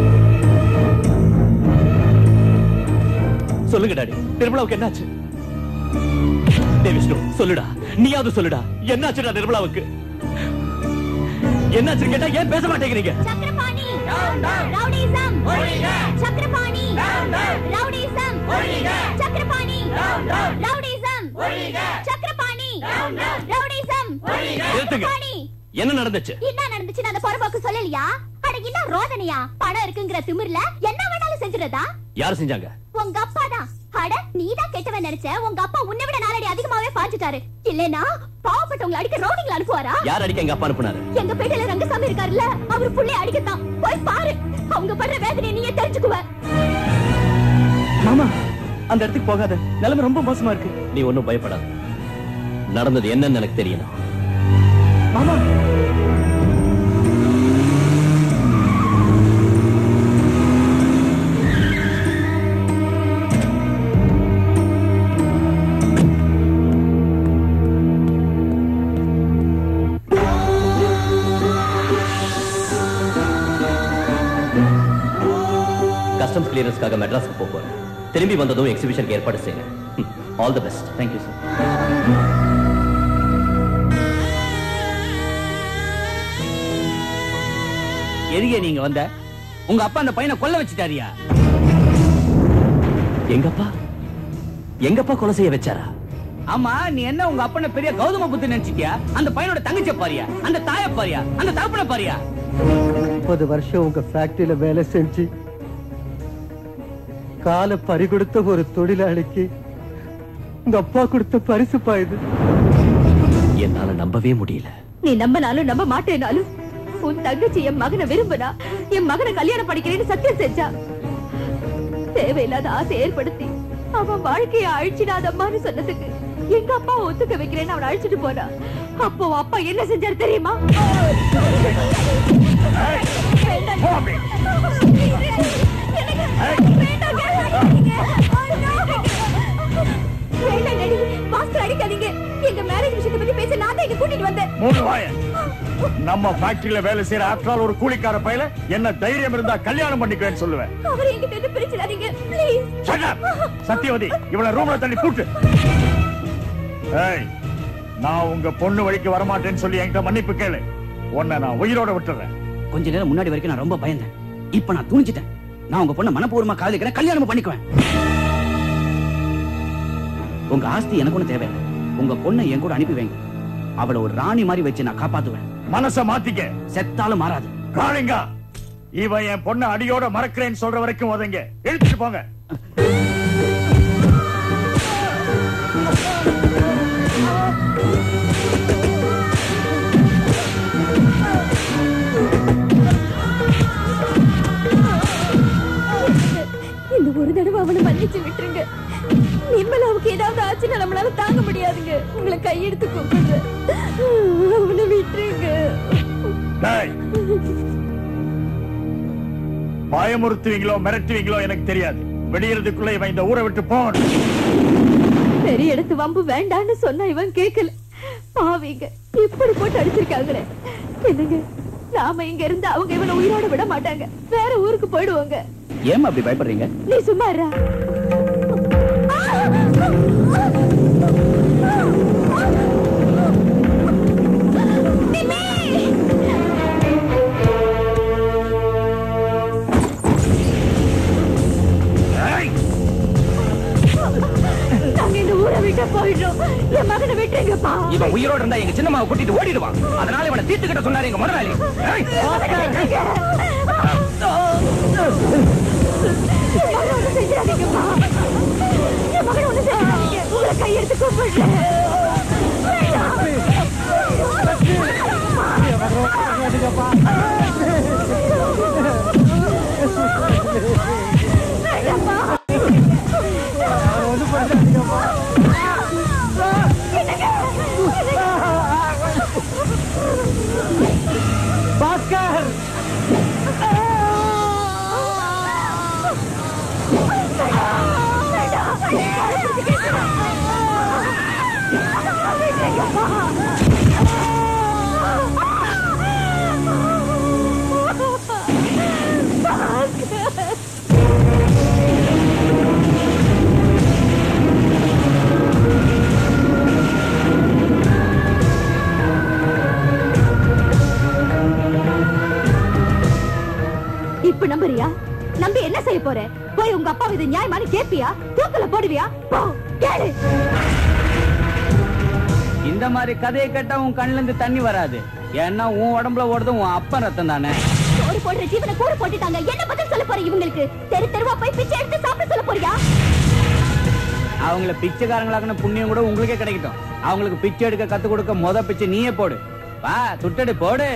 [SPEAKER 7] சொல்லுங்க டாடி நிர்மலாவுக்கு என்னாச்சு டேய் விஷ்ணு சொல்லுடா நீயாவது சொல்லுடா என்னாச்சுடா நிர்மலாவுக்கு என்னாச்சு கேட்டா ஏன் பேச மாட்டேங்கிறீங்க
[SPEAKER 10] Chakrapani rowdyism Chakrapani rowdyism Chakrapani rowdyism Chakrapani rowdyism
[SPEAKER 7] நிறுத்துங்க.
[SPEAKER 10] சக்கரபாணி
[SPEAKER 7] என்ன நடந்துச்சு
[SPEAKER 10] என்ன நடந்துச்சுன்னு அந்த பொறம்போக்கு சொல்லலையா அட என்ன ரோதனையா பணம் இருக்குங்கிற திமிர்ல என்ன வேணாலும் செஞ்சுறதா
[SPEAKER 7] யார் செஞ்சாங்க
[SPEAKER 10] உங்க அப்பா தான் அட நீதான் கெட்டவன் நினைச்ச உங்க அப்பா உன்னை விட நாலடி அதிகமாவே பாஞ்சுட்டாரு இல்லனா பாவப்பட்டவங்களை அடிக்க ரவுடிங்களை அனுப்புவாரா
[SPEAKER 7] யார் அடிக்க எங்க அப்பா அனுப்புனாரு
[SPEAKER 10] எங்க பேட்டையில ரங்கசாமி இருக்காருல்ல அவர் புள்ளைய அடிக்கத்தான் போய் பாரு அவங்க படுற வேதனையை நீயே தெரிஞ்சுக்குவ
[SPEAKER 5] மாமா அந்த இடத்துக்கு போகாத நிலைமை ரொம்ப மோசமா இருக்கு
[SPEAKER 7] நீ ஒண்ணும் பயப்படாத நடந்தது என்னன்னு எனக்கு தெரியணும்
[SPEAKER 5] மாமா
[SPEAKER 7] கஸ்டம்ஸ் கிளியரன்ஸ்க்காக மெட்ராஸ்க்கு போக போறேன் திரும்பி வந்ததும் எக்ஸிபிஷனுக்கு ஏற்பாடு செய்யுங்க all the best
[SPEAKER 5] thank you sir எதுக்கே நீங்க வந்த உங்க அப்பா அந்த பையனை கொல்ல வச்சுட்டாரியா
[SPEAKER 7] எங்கப்பா எங்கப்பா கொலை செய்ய வச்சாரா
[SPEAKER 5] ஆமா நீ என்ன உங்க அப்பனை பெரிய கௌதம புத்து நினைச்சிட்டியா அந்த பையனோட தங்கச்சிய பாரியா அந்த தாய பாரியா அந்த தகப்பன பாரியா
[SPEAKER 8] முப்பது வருஷம் உங்க ஃபேக்டரியில வேலை செஞ்சு காலை பறி கொடுத்த ஒரு தொழிலாளிக்கு உங்க அப்பா கொடுத்த பரிசு பாயுது
[SPEAKER 7] என்னால நம்பவே முடியல
[SPEAKER 3] நீ நம்பினாலும் நம்ப மாட்டேனாலும் உன் தங்கச்சி என் மகனை விரும்பினா என் மகனை கல்யாணம் படிக்கிறேன்னு சத்தியம் செஞ்சா தேவையில்லாத ஆசை ஏற்படுத்தி அவன் வாழ்க்கையை அழிச்சிடாதம்மான்னு சொன்னதுக்கு எங்க அப்பா ஒத்துக்க வைக்கிறேன்னு அவனை அழிச்சிட்டு போனா அப்போ உன் அப்பா என்ன செஞ்சாரு தெரியுமா வேண்டாம் டாடி. பாஸ்கர் அடிக்காதீங்க எங்க மேரேஜ் விஷயத்தை பத்தி பேச நான் தான் இங்க கூட்டிட்டு வந்தேன்
[SPEAKER 1] மூணு வாய நம்ம ஃபேக்டரியில வேலை செய்யற ஆஃப்டர் ஒரு கூலிக்கார பையல என்ன தைரியம் இருந்தா கல்யாணம் பண்ணிக்குவேன்னு சொல்லுவேன்
[SPEAKER 3] அவரை என்கிட்ட இருந்து பிரிச்சிடாதீங்க ப்ளீஸ்
[SPEAKER 1] Shut up! சத்தியவதி இவள ரூம்ல தள்ளி கூட்டு ஏய் நான் உங்க பொண்ணு வழிக்கு வரமாட்டேன்னு சொல்லி என்கிட்ட மன்னிப்பு கேளு உன்னை நான் உயிரோட விட்டுறேன்
[SPEAKER 5] கொஞ்ச நேரம் முன்னாடி வரைக்கும் நான் ரொம்ப பயந்தேன் இப்ப நான் துணிச்சிட்டேன் நான் உங்க பொண்ணை மனப்பூர்வமா காதலிக்கிறேன் கல்யாணம் பண்ணிக்குவேன் உங்க ஆஸ்தி எனக்கு ஒண்ணு தேவை உங்க பொண்ணை என் கூட அனுப்பி வைங்க அவளை ஒரு ராணி மாதிரி வச்சு நான் காப்பாத்துவேன்
[SPEAKER 1] மனச மாத்திக்க
[SPEAKER 5] செத்தாலும் மாறாது
[SPEAKER 1] காளிங்கா இவன் என் பொண்ணை அடியோட மறக்கிறேன்னு சொல்ற வரைக்கும் உதங்க இழுத்துட்டு போங்க
[SPEAKER 3] இந்த ஒரு தடவை அவனை மன்னிச்சு விட்டுருங்க நிர்மலாவுக்கு ஏதாவது ஆச்சுன்னா நம்மளால தாங்க முடியாதுங்க உங்களை கையெடுத்து கூப்பிடுறேன் அவனை விட்டுருங்க
[SPEAKER 1] டேய். பயமுறுத்துவீங்களோ மிரட்டுவீங்களோ எனக்கு தெரியாது வெடியறதுக்குள்ள இவன் இந்த ஊரை விட்டு போகணும்
[SPEAKER 3] பெரிய இடத்து வம்பு வேண்டான்னு சொன்னா இவன் கேட்கல பாவிங்க இப்படி போட்டு அடிச்சிருக்காங்களே என்னங்க நாம இங்க இருந்து அவங்க இவனை உயிரோட விட மாட்டாங்க வேற ஊருக்கு போயிடுவாங்க
[SPEAKER 5] ஏமா அப்படி பயப்படுறீங்க
[SPEAKER 3] நீ சும்மா இருடா. ஆ! நாங்க இந்த ஊரை விட்டு போயிடுறோம் என் மகனை விட்டுருங்கப்பா
[SPEAKER 11] இவன் உயிரோட இருந்தா எங்க சின்னம்மாவை கூட்டிட்டு ஓடிடுவான் அதனால இவனை தீர்த்துக்கிட்ட சொன்னாரு எங்க முதலாளி ஏய்,
[SPEAKER 3] மகனை ஒண்ணு செஞ்சிடாதீங்கப்பா என் மகனை ஒண்ணு செஞ்சிடாதீங்க உங்களை கையெடுத்து கூப்பிடுறேன்
[SPEAKER 8] பாஸ்கர்
[SPEAKER 3] இப்ப நம்புறியா நம்பி என்ன செய்ய போற போய் உங்க அப்பா இது நியாயமான கேப்பியா தூக்கல போடுவியா போ கேளு
[SPEAKER 5] இந்த மாதிரி கதையை கேட்டா உன் கண்ணுல இருந்து தண்ணி வராது ஏன்னா உன் உடம்புல ஓடுறது உன் அப்பன் ரத்தம் தானே
[SPEAKER 10] சோறு போடுற ஜீவனை கூறு போட்டுட்டாங்க என்ன பதில் சொல்ல போற இவங்களுக்கு தெரு தெருவா போய் பிச்சை எடுத்து சாப்பிட சொல்ல போறியா
[SPEAKER 5] அவங்கள பிச்சைக்காரங்களாக்குன புண்ணியம் கூட உங்களுக்கே கிடைக்கட்டும் அவங்களுக்கு பிச்சை எடுக்க கத்து கொடுக்க முத பிச்சை நீயே போடு வா துட்டடு போடு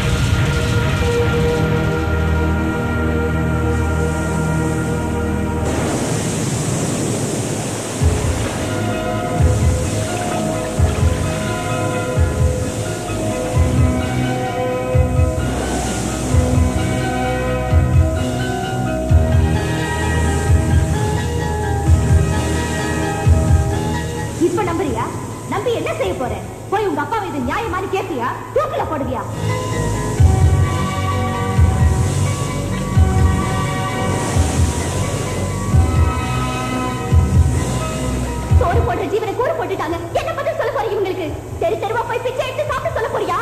[SPEAKER 3] இப்ப நம்புறியா நம்பி என்ன செய்ய போற போய் உங்க அப்பா இது நியாயமான கேப்பியா தூக்கல போடுவியா
[SPEAKER 10] சோறு போடுற ஜீவனை கூறு போட்டுட்டாங்க என்ன பதில் சொல்ல போற இவங்களுக்கு தெரு தெருவா போய் பிச்சை எடுத்து சாப்பிட சொல்ல போறியா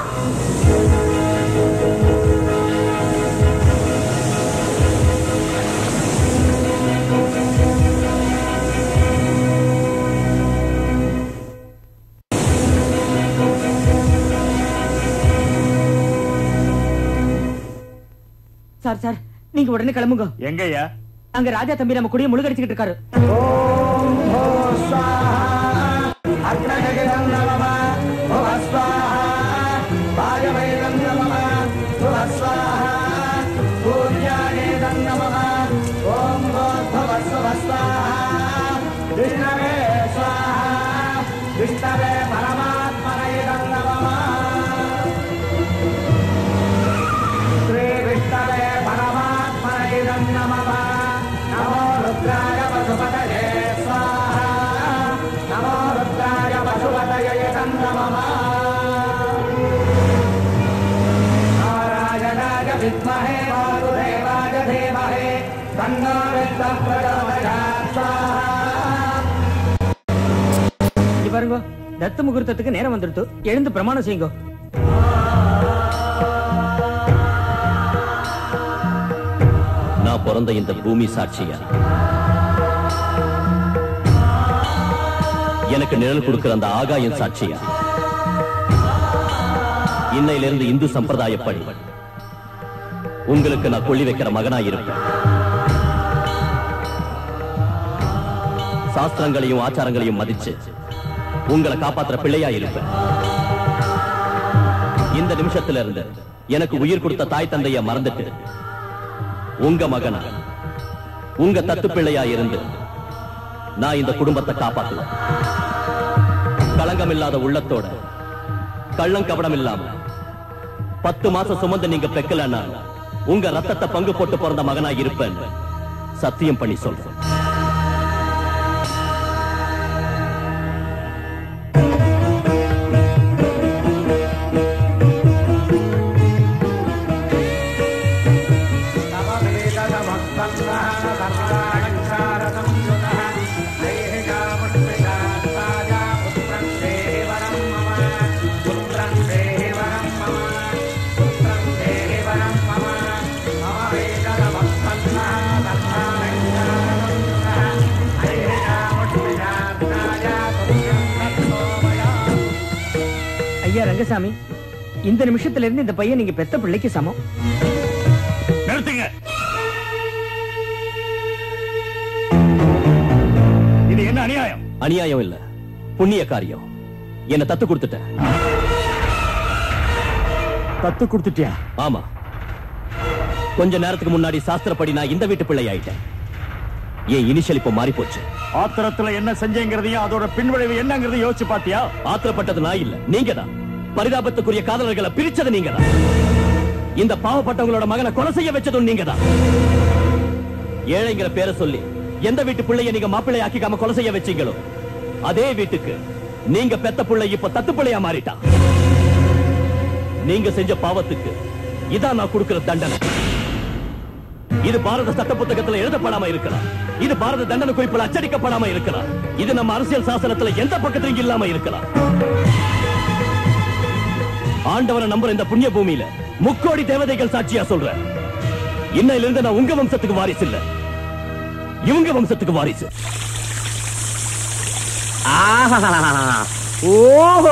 [SPEAKER 9] சார் சார் நீங்க உடனே கிளம்புங்க
[SPEAKER 1] எங்கய்யா
[SPEAKER 9] அங்க ராஜா தம்பி நம்ம குடிய முழுகடிச்சுக்கிட்டு இருக்காரு
[SPEAKER 11] விஷ்ணவே பரமாத்மனைதம் நம ஸ்ரீ விஷ்ணவே பரமாத்மனைதம் நம நமோ ருத்ராய பசுபதயே ஸ்வாஹா நமோ ருத்ராய பசுபதயே நம நாராயணாய வித்மஹே வாசுதேவாய தீமஹே தன்னோ வித்ம பிரச்சோதயாத் ஸ்வாஹா
[SPEAKER 9] இங்க பாருங்க தத்து முகூர்த்தத்துக்கு நேரம் வந்துடுத்து எழுந்து பிரமாணம் செய்யுங்க
[SPEAKER 7] நான் பிறந்த இந்த பூமி சாட்சியா எனக்கு நிழல் கொடுக்கிற அந்த ஆகாயம் சாட்சியா இன்னையிலிருந்து இந்து சம்பிரதாயப்படி உங்களுக்கு நான் கொள்ளி வைக்கிற மகனா இருப்பேன் சாஸ்திரங்களையும் ஆச்சாரங்களையும் மதிச்சு உங்களை காப்பாத்துற பிள்ளையா இருப்பேன் இந்த நிமிஷத்துல இருந்து எனக்கு உயிர் கொடுத்த தாய் தந்தைய மறந்துட்டு உங்க மகனா உங்க தத்து பிள்ளையா இருந்து நான் இந்த குடும்பத்தை காப்பாத்துவேன் களங்கம் இல்லாத உள்ளத்தோட கள்ளம் கபடம் இல்லாம பத்து மாசம் சுமந்து நீங்க பெக்கலன்னா உங்க ரத்தத்தை பங்கு போட்டு பிறந்த மகனா இருப்பேன் சத்தியம் பண்ணி சொல்றேன்
[SPEAKER 11] நவவேதனமஸ்தன்னः சர்வாணங்காரசம்சுதः நைஹிகாமுஷ்மிகாஸ்தः
[SPEAKER 9] ஐயா ரங்கசாமி இந்த நிமிஷத்துல இருந்து இந்த பையன் நீங்க பெத்த பிள்ளைக்கு சமம்
[SPEAKER 1] நிறுத்துங்க இது என்ன அநியாயம்
[SPEAKER 7] அநியாயம் இல்ல புண்ணிய காரியம் என்ன தத்து கொடுத்துட்ட
[SPEAKER 1] தத்து கொடுத்துட்டியா
[SPEAKER 7] ஆமா கொஞ்ச நேரத்துக்கு முன்னாடி சாஸ்திரப்படி நான் இந்த வீட்டு பிள்ளை ஆயிட்டேன் என் இனிஷியல் இப்ப மாறி போச்சு
[SPEAKER 1] ஆத்திரத்துல என்ன செஞ்சேங்கிறதையும் அதோட பின்விளைவு என்னங்கிறதையும் யோசிச்சு பாத்தியா
[SPEAKER 7] ஆத்திரப்பட்டது நான் இல்ல நீங்க தான் பரிதாபத்துக்குரிய காதலர்களை பிரிச்சது நீங்க தான் இந்த பாவப்பட்டவங்களோட மகனை கொலை செய்ய வச்சதும் நீங்க தான் ஏழைங்கிற பேரை சொல்லி எந்த வீட்டு பிள்ளைய நீங்க மாப்பிள்ளை ஆக்கிக்காம கொலை செய்ய வச்சீங்களோ அதே வீட்டுக்கு நீங்க பெத்த பிள்ளை இப்ப தத்து பிள்ளையா மாறிட்டா நீங்க செஞ்ச பாவத்துக்கு இதான் நான் கொடுக்கிற தண்டனை இது பாரத சட்ட புத்தகத்துல எழுதப்படாம இருக்கலாம் இது பாரத தண்டனை குறிப்பில் அச்சடிக்கப்படாம இருக்கலாம் இது நம்ம அரசியல் சாசனத்துல எந்த பக்கத்திலும் இல்லாம இருக்கலாம் ஆண்டவனை நம்புற இந்த புண்ணிய பூமியில முக்கோடி தேவதைகள் சாட்சியா சொல்றேன் இன்னையில இருந்து நான் உங்க வம்சத்துக்கு வாரிசு இல்ல இவங்க வம்சத்துக்கு வாரிசு
[SPEAKER 2] ஓ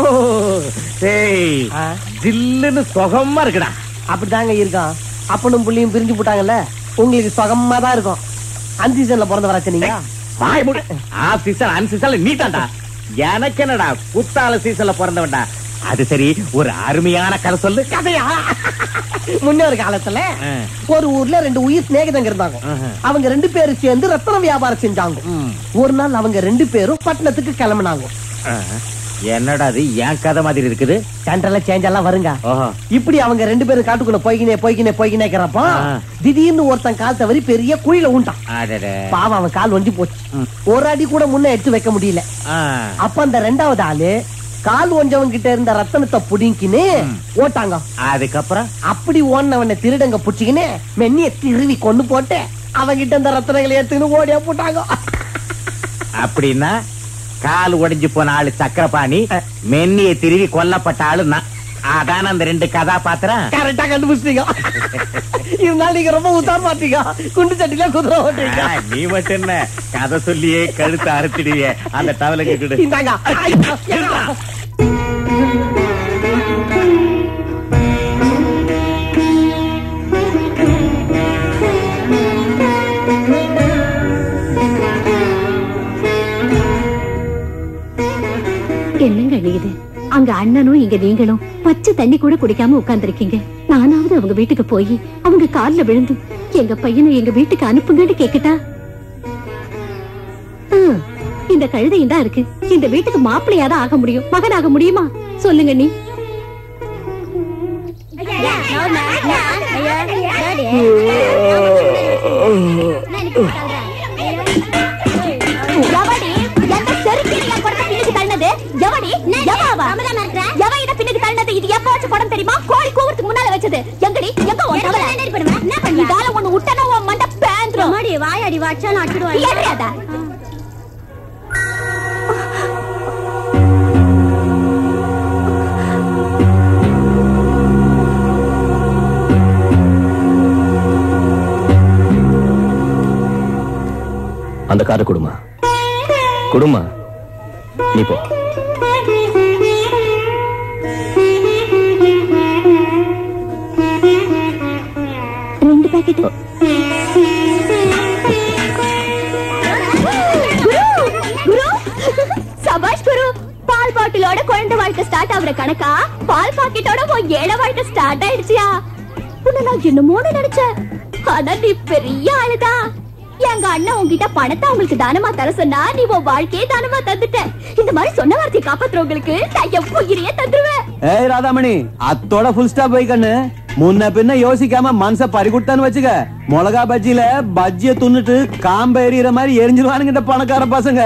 [SPEAKER 2] டேய் ஜில்லுன்னு சுகமா இருக்குடா
[SPEAKER 8] அப்படிதாங்க இருக்கான் அப்பனும் புள்ளியும் பிரிஞ்சு போட்டாங்கல்ல உங்களுக்கு சுகமா தான் இருக்கும் அந்த சீசன்ல பிறந்த வராச்சு நீங்க
[SPEAKER 2] வாய் மூடு ஆ சீசன் அன் சீசன்ல நீ தான்டா எனக்கு என்னடா குத்தால சீசன்ல பிறந்தவன்டா அது சரி ஒரு அருமையான கதை சொல்லு
[SPEAKER 8] கதையா முன்னொரு காலத்துல ஒரு ஊர்ல ரெண்டு உயிர் சிநேகிதங்க இருந்தாங்க அவங்க ரெண்டு பேரும் சேர்ந்து ரத்தன வியாபாரம் செஞ்சாங்க ஒரு நாள் அவங்க ரெண்டு பேரும் பட்டணத்துக்கு கிளம்பினாங்க
[SPEAKER 2] என்னடா அது என் கதை மாதிரி இருக்குது
[SPEAKER 8] சென்ட்ரல்ல சேஞ்ச் எல்லாம் வருங்க
[SPEAKER 2] ஓஹோ
[SPEAKER 8] இப்படி அவங்க ரெண்டு பேரும் காட்டுக்குள்ள போய்கினே போய்கினே போய்கினேக்கிறப்ப
[SPEAKER 2] ஆ.
[SPEAKER 8] திடீர்னு ஒருத்தன் கால் தவறி பெரிய குழியில உண்டான்
[SPEAKER 2] அடடே.
[SPEAKER 8] பாவம் அவன் கால் ஒண்டி போச்சு ஒரு அடி கூட முன்ன எடுத்து வைக்க முடியல
[SPEAKER 2] ஆ.
[SPEAKER 8] அப்ப அந்த ரெண்டாவது ஆளு கால் ஒஞ்சவன் கிட்ட இருந்த ரத்தனத்தை புடிங்கின்னு ஓட்டாங்க
[SPEAKER 2] அதுக்கப்புறம்
[SPEAKER 8] அப்படி ஓடினவனை திருடங்க புடிச்சுக்கின்னு மென்னிய திருவி கொண்டு போட்டு அவங்கிட்ட இந்த ரத்தனங்களை எடுத்துக்கின்னு ஓடியா போட்டாங்க
[SPEAKER 2] அப்படின்னா கால் உடைஞ்சு போன ஆளு சக்கரபாணி மென்னிய திருவி கொல்லப்பட்ட ஆளு நான் அதான அந்த ரெண்டு கதாபாத்திரம்
[SPEAKER 8] கரெக்டா கண்டுபிடிச்சிட்டீங்க இருந்தாலும் நீங்க ரொம்ப உத்தார் மாட்டீங்க குண்டு சட்டில குதிரை ஓட்டுறீங்க
[SPEAKER 2] ஆ, நீ மட்டும் என்ன கதை சொல்லியே கழுத்து அறுத்திடுவியே அந்த டவலுக்கு கொடு
[SPEAKER 8] இந்தாங்க
[SPEAKER 4] என்னங்க இது அங்க அண்ணனும் இங்க நீங்களும் பச்சை தண்ணி கூட குடிக்காம உட்கார்ந்திருக்கீங்க நானாவது அவங்க வீட்டுக்கு போய் அவங்க கால்ல விழுந்து எங்க பையனை எங்க வீட்டுக்கு அனுப்புங்கன்னு கேக்கட்டா ஹம், இந்த கழுதையும் தான் இருக்கு இந்த வீட்டுக்கு மாப்பிள்ளையாதான் ஆக முடியும் மகன் ஆக முடியுமா சொல்லுங்க நீ
[SPEAKER 10] எவடி எந்த செருப்பி என் குடத்தை பின்னுக்கு தள்ளினது எவடி எவாவா எவ இத பின்னுக்கு தள்ளினது இது எப்ப வச்ச குடம் தெரியுமா கோழி கூவுறதுக்கு முன்னால வச்சது எங்கடி எங்க உன் தவளை என்ன பண்ணி இதால ஒண்ணு விட்டனா உன் மண்டை பேந்துரும் மாடி வாயாடி வாச்சா நான் அடிடுவேன்
[SPEAKER 7] அந்த காரை கொடுமா கொடுமா நீ போ
[SPEAKER 10] ரெண்டு பாக்கெட் குரு குரு சபாஷ் குரு பால் பாட்டிலோட குழந்தை வாழ்க்கை ஸ்டார்ட் ஆகுற கணக்கா பால் பாக்கெட்டோட உன் ஏழை வாழ்க்கை ஸ்டார்ட் ஆயிடுச்சியா உன்னை நான் என்னமோன்னு நினைச்சேன் ஆனா நீ பெரிய ஆளுதான் எங்க அண்ணன் உன்கிட்ட பணத்தை உங்களுக்கு தானமா தர சொன்னா நீ உன் வாழ்க்கையே தானமா தந்துட்ட இந்த மாதிரி சொன்ன வார்த்தையை காப்பாத்துறவங்களுக்கு நான் என் உயிரையே தந்துருவேன்
[SPEAKER 12] ஏய் ராதாமணி அத்தோட ஃபுல் ஸ்டாப் போய் கண்ணு முன்ன பின்ன யோசிக்காம மனச பறிகுட்டான்னு வச்சுக்க மிளகா பஜ்ஜில பஜ்ஜிய துண்ணுட்டு காம்ப எறிகிற மாதிரி எரிஞ்சிருவானுங்க இந்த பணக்கார பசங்க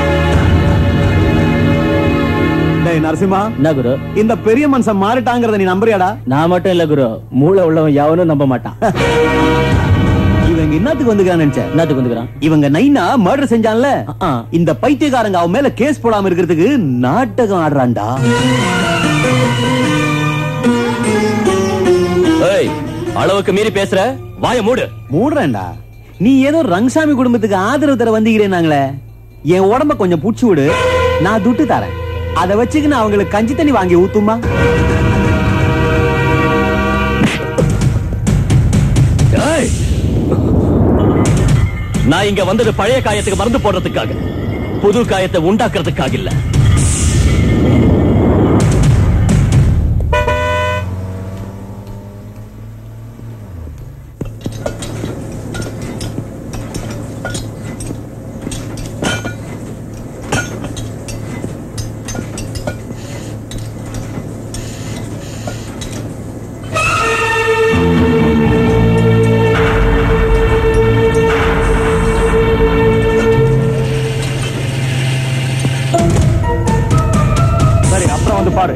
[SPEAKER 12] டேய் நரசிம்மா
[SPEAKER 2] என்ன குரு
[SPEAKER 12] இந்த பெரிய மனுஷன் மாறிட்டாங்கிறத நீ நம்புறியாடா
[SPEAKER 2] நான் மட்டும் இல்ல குரு மூளை உள்ளவன் எவனும் நம்ப மாட்டான்
[SPEAKER 12] இவங்க என்னத்துக்கு வந்துக்கிறான்னு நினைச்ச
[SPEAKER 2] என்னத்துக்கு வந்துக்கிறான்
[SPEAKER 12] இவங்க நைனா மர்டர் செஞ்சான்ல இந்த பைத்தியக்காரங்க அவன் மேல கேஸ் போடாம இருக்கிறதுக்கு நாடகம் ஆடுறான்டா
[SPEAKER 7] ஏய் அளவுக்கு மீறி பேசுற வாய மூடு
[SPEAKER 12] மூடுறேன்டா நீ ஏதோ ரங்கசாமி குடும்பத்துக்கு ஆதரவு தர வந்தீங்களேனாங்களே என் உடம்ப கொஞ்சம் புடிச்சு விடு நான் துட்டு தரேன் அதை வச்சுக்கின்னு அவங்களுக்கு கஞ்சி தண்ணி வாங்கி ஊத்துமா
[SPEAKER 7] ஏய்! நான் இங்க வந்தது பழைய காயத்துக்கு மருந்து போடுறதுக்காக புது காயத்தை உண்டாக்குறதுக்காக இல்ல
[SPEAKER 1] சரி அப்புறம் வந்து பாரு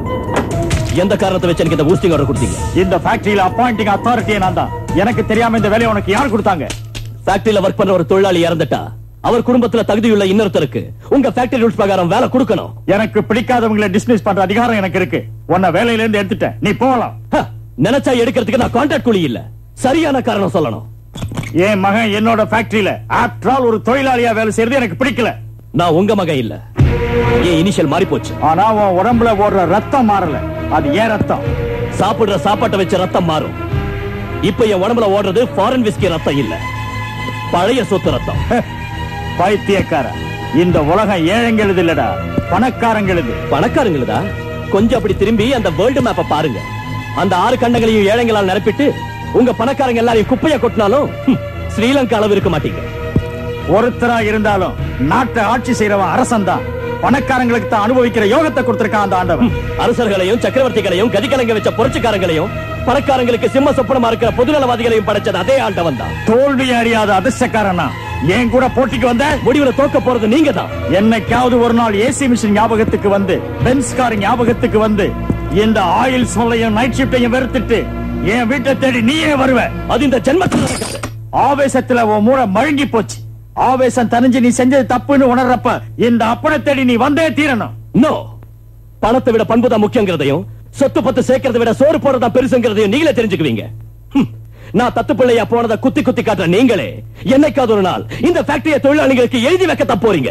[SPEAKER 7] எந்த காரணத்தை வச்சு எனக்கு இந்த ஊஸ்டிங் ஆர்டர் கொடுத்தீங்க
[SPEAKER 1] இந்த ஃபேக்டரியில அப்பாயிண்டிங் அத்தாரிட்டியே நான் தான் எனக்கு தெரியாம இந்த வேலையை உனக்கு யார் கொடுத்தாங்க
[SPEAKER 7] ஃபேக்டரியில ஒர்க் பண்ற ஒரு தொழிலாளி இறந்துட்டா அவர் குடும்பத்துல தகுதியுள்ள இன்னொருத்தருக்கு உங்க ஃபேக்டரி ரூல்ஸ் பிரகாரம் வேலை கொடுக்கணும்
[SPEAKER 1] எனக்கு பிடிக்காதவங்களை டிஸ்மிஸ் பண்ற அதிகாரம் எனக்கு இருக்கு உன்னை வேலையில இருந்து எடுத்துட்டேன் நீ போகலாம்
[SPEAKER 7] ஹ, நினைச்சா எடுக்கிறதுக்கு நான் கான்ட்ராக்ட் கூலி இல்ல சரியான காரணம் சொல்லணும்
[SPEAKER 1] என் மகன் என்னோட ஃபேக்டரியில ஆஃப்டர் ஆல் ஒரு தொழிலாளியா வேலை செய்யறது எனக்கு பிடிக்கல
[SPEAKER 7] நான் உங்க மகன் இல்ல என் இனிஷியல் மாறி போச்சு
[SPEAKER 1] ஆனா உன் உடம்புல ஓடுற ரத்தம் மாறல அது ஏன் ரத்தம்
[SPEAKER 7] சாப்பிடுற சாப்பாட்டை வச்ச ரத்தம் மாறும் இப்ப என் உடம்புல ஓடுறது ஃபாரின் விஸ்கி ரத்தம் இல்ல பழைய சொத்து ரத்தம்
[SPEAKER 1] பைத்தியக்கார இந்த உலகம் ஏழைங்களுது இல்லடா பணக்காரங்களுது
[SPEAKER 7] பணக்காரங்களுதா கொஞ்சம் அப்படி திரும்பி அந்த வேர்ல்டு மேப்ப பாருங்க அந்த ஆறு கண்டங்களையும் ஏழைங்களால் நிரப்பிட்டு உங்க பணக்காரங்க எல்லாரையும் குப்பைய கொட்டினாலும் ஹம், ஸ்ரீலங்கா அளவு இருக்க மாட்டீங்க
[SPEAKER 1] ஒருத்தரா இருந்தாலும் நாட்டை ஆட்சி செய்யறவன் அரசன் தான் பணக்காரங்களுக்கு தான் அனுபவிக்கிற யோகத்தை கொடுத்திருக்கான் அந்த ஆண்டவன்
[SPEAKER 7] அரசர்களையும் சக்கரவர்த்திகளையும் கதிகலங்க வச்ச புரட்சிக்காரங்களையும் பணக்காரங்களுக்கு சிம்ம சொப்பனமா இருக்கிற பொதுநலவாதிகளையும் படைச்சது அதே ஆண்டவன் தான்
[SPEAKER 1] தோல்வி அறியாத அதிர்ஷ்டக்காரனா என் கூட போட்டிக்கு வந்த
[SPEAKER 7] முடிவுல தோக்க போறது நீங்க தான்
[SPEAKER 1] என்னைக்காவது ஒரு நாள் ஏசி மிஷின் ஞாபகத்துக்கு வந்து பென்ஸ் கார் ஞாபகத்துக்கு வந்து இந்த ஆயில் சொல்லையும் நைட் ஷிப்டையும் வெறுத்துட்டு என் வீட்டை தேடி நீயே வருவ
[SPEAKER 7] அது இந்த ஜென்மத்தில் நடக்காது.
[SPEAKER 1] ஆவேசத்துல உன் மூளை மழுங்கி போச்சு ஆவேசம் தனிஞ்சு நீ செஞ்சது தப்புன்னு உணர்றப்ப இந்த அப்பனை தேடி நீ வந்தே தீரணும்
[SPEAKER 7] நோ பணத்தை விட பண்பு தான் முக்கியங்கிறதையும் சொத்து பத்து சேர்க்கறதை விட சோறு போடுறதா பெருசுங்கிறதையும் நீங்களே தெரிஞ்சுக்குவீங்க ஹம், நான் தத்து பிள்ளையா போனதை குத்தி குத்தி காட்டுற நீங்களே என்னைக்காவது ஒரு நாள் இந்த ஃபேக்டரிய தொழிலாளிகளுக்கு எழுதி வைக்க போறீங்க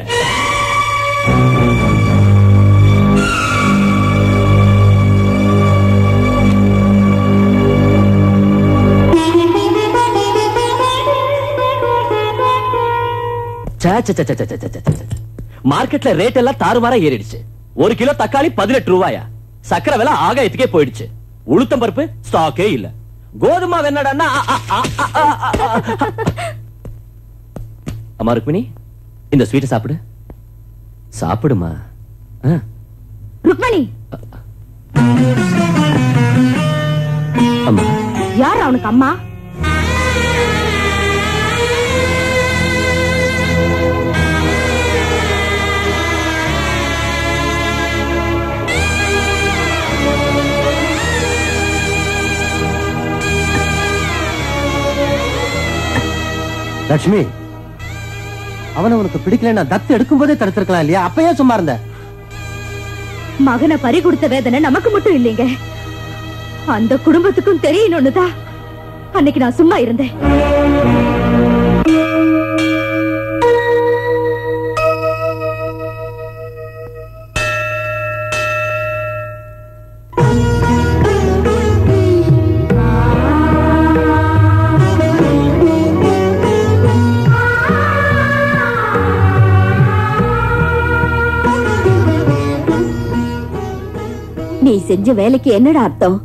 [SPEAKER 7] மார்க்கெட்ல ரேட் எல்லாம் தாறுமாறா ஏறிடுச்சு ஒரு கிலோ தக்காளி பதினெட்டு ரூபாயா சக்கரை விலை ஆகாயத்துக்கே போயிடுச்சு உளுத்தம் பருப்பு ஸ்டாக்கே இல்ல கோதுமை என்னடான்னா அ, அ, அ, அ, அ, அ, அ. அம்மா ருக்மிணி இந்த ஸ்வீட்டை சாப்பிடு சாப்பிடுமா ஆ.
[SPEAKER 3] ருக்மணி
[SPEAKER 7] அம்மா
[SPEAKER 3] யார் அவனுக்கு அம்மா
[SPEAKER 8] லட்சுமி அவனை உனக்கு பிடிக்கலன்னா தத்து எடுக்கும் போதே தடுத்திருக்கலாம் இல்லையா அப்பயே சும்மா இருந்த
[SPEAKER 3] மகனை பறி கொடுத்த வேதனை நமக்கு மட்டும் இல்லைங்க அந்த குடும்பத்துக்கும் தெரியணும்னுதான் அன்னைக்கு நான் சும்மா இருந்தேன் நீ செஞ்ச வேலைக்கு என்னடா அர்த்தம்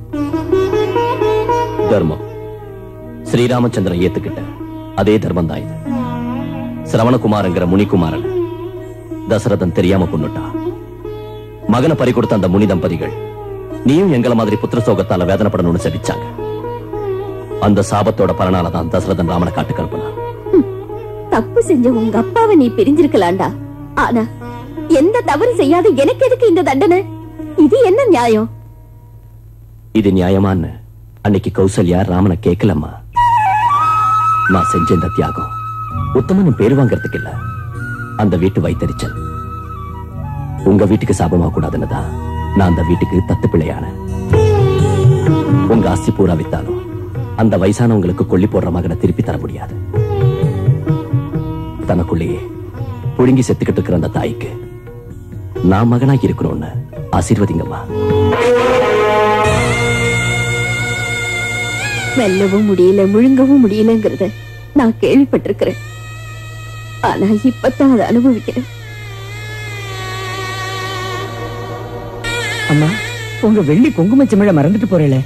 [SPEAKER 7] தர்மம் ஸ்ரீராமச்சந்திரன் ஏத்துக்கிட்ட அதே தர்மம் தான் இது சிரவணகுமாரங்கிற முனிகுமாரன் தசரதன் தெரியாம கொண்டுட்டா மகனை பறி கொடுத்த அந்த முனி தம்பதிகள் நீயும் எங்கள மாதிரி புத்திர சோகத்தால வேதனைப்படணும்னு சபிச்சாங்க அந்த சாபத்தோட பலனால தான் தசரதன் ராமனை காட்டுக்கு அனுப்புனான்
[SPEAKER 10] தப்பு செஞ்ச உங்க அப்பாவை நீ பிரிஞ்சிருக்கலாம்டா ஆனா எந்த தவறு செய்யாத எனக்கு எதுக்கு இந்த தண்டனை இது என்ன நியாயம்
[SPEAKER 7] இது நியாயமான்னு அன்னைக்கு கௌசல்யா ராமனை கேட்கலம்மா நான் செஞ்ச இந்த தியாகம் உத்தமனும் பேர் வாங்கறதுக்கு இல்ல அந்த வீட்டு வைத்தறிச்சல் உங்க வீட்டுக்கு சாபமா கூடாதுன்னு தான் நான் அந்த வீட்டுக்கு தத்து பிள்ளையான உங்க ஆஸ்தி பூரா வித்தாலும் அந்த வயசானவங்களுக்கு கொல்லி போடுற மகனை திருப்பி தர முடியாது தனக்குள்ளேயே புழுங்கி செத்துக்கிட்டு இருக்கிற அந்த தாய்க்கு நான் மகனாகி இருக்கணும்னு ஆசீர்வதிங்கம்மா
[SPEAKER 3] மெல்லவும் முடியல முழுங்கவும் முடியலங்கிறத நான் கேள்விப்பட்டிருக்கிறேன் ஆனா இப்பதான் அதை அனுபவிக்கிறேன்
[SPEAKER 9] அம்மா உங்க வெள்ளி குங்குமச்சமிழ மறந்துட்டு போறேளே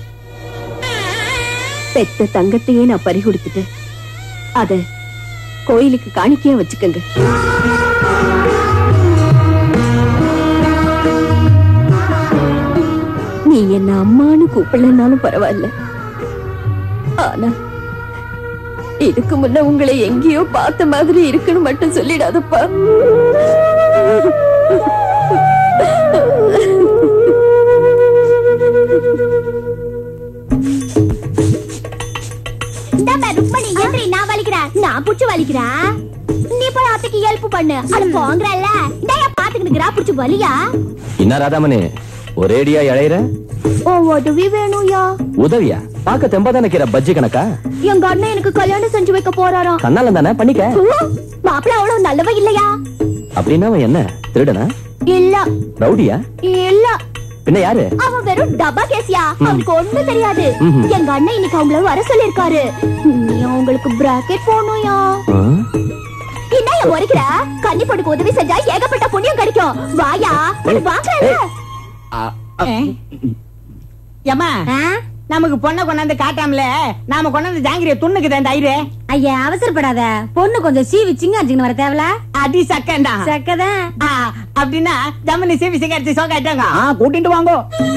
[SPEAKER 3] பெத்த தங்கத்தையே நான் பறி கொடுத்துட்டேன் அத கோயிலுக்கு காணிக்கையா வச்சுக்கங்க நீ என்ன அம்மான்னு கூப்பிடலனாலும் பரவாயில்ல ஆனா இதுக்கு முன்ன உங்களை எங்கேயோ பார்த்த மாதிரி இருக்குன்னு மட்டும் சொல்லிடாதப்பா
[SPEAKER 10] இந்தாப்பா ருக்மணி எந்திரி நான் வலிக்கிறேன் நான் புடிச்சு வலிக்கிறேன் நீ போய் அத்தைக்கு ஹெல்ப் பண்ணு அது போங்கறல்ல இந்தாயா பாத்துக்கிட்டுக்கிறா புடிச்சு வலியா
[SPEAKER 7] என்ன ராதாமணி ஒரேடியா இழையிற
[SPEAKER 10] ஓ உதவி வேணும்யா
[SPEAKER 7] உதவியா பார்க்க தெம்பாதான கீரை பஜ்ஜி கணக்கா
[SPEAKER 10] எங்க அண்ணன் எனக்கு கல்யாணம் செஞ்சு வைக்க போறாராம்
[SPEAKER 7] கண்ணால தானே பண்ணிக்க
[SPEAKER 10] மாப்பிள்ள அவ்வளவு நல்லவ இல்லையா
[SPEAKER 7] அப்படின்னா அவன் என்ன திருடனா
[SPEAKER 10] இல்ல
[SPEAKER 7] ரவுடியா
[SPEAKER 10] இல்ல
[SPEAKER 7] பின்ன யாரு
[SPEAKER 10] அவன் வெறும் டப்பா கேசியா அவனுக்கு ஒண்ணும் தெரியாது
[SPEAKER 7] ம்ஹும்.
[SPEAKER 10] எங்க அண்ணன் இன்னைக்கு அவங்கள வர சொல்லிருக்காரு நீ அவங்களுக்கு பிராக்கெட் போடணும்யா
[SPEAKER 7] ஆ?
[SPEAKER 10] என்ன முறைக்கிற கன்னி பொண்ணுக்கு உதவி செஞ்சா ஏகப்பட்ட புண்ணியம் கிடைக்கும் வாயா வாங்கல
[SPEAKER 9] ஏமா நமக்கு பொண்ணை கொண்டாந்து காட்டாமல நாம கொண்டாந்து ஜாங்கிரிய துண்ணுக்கு இந்த ஐரே
[SPEAKER 4] ஐயா அவசரப்படாத பொண்ணு கொஞ்சம் சீவி சிங்காச்சின்னு வர தேவல
[SPEAKER 9] அடி சக்கண்டா
[SPEAKER 4] சக்கதான்
[SPEAKER 9] அப்படின்னா ஜம்மனி சேவி சிங்கரிச்சு சோகாட்டாங்க
[SPEAKER 5] கூட்டிட்டு வாங்கோ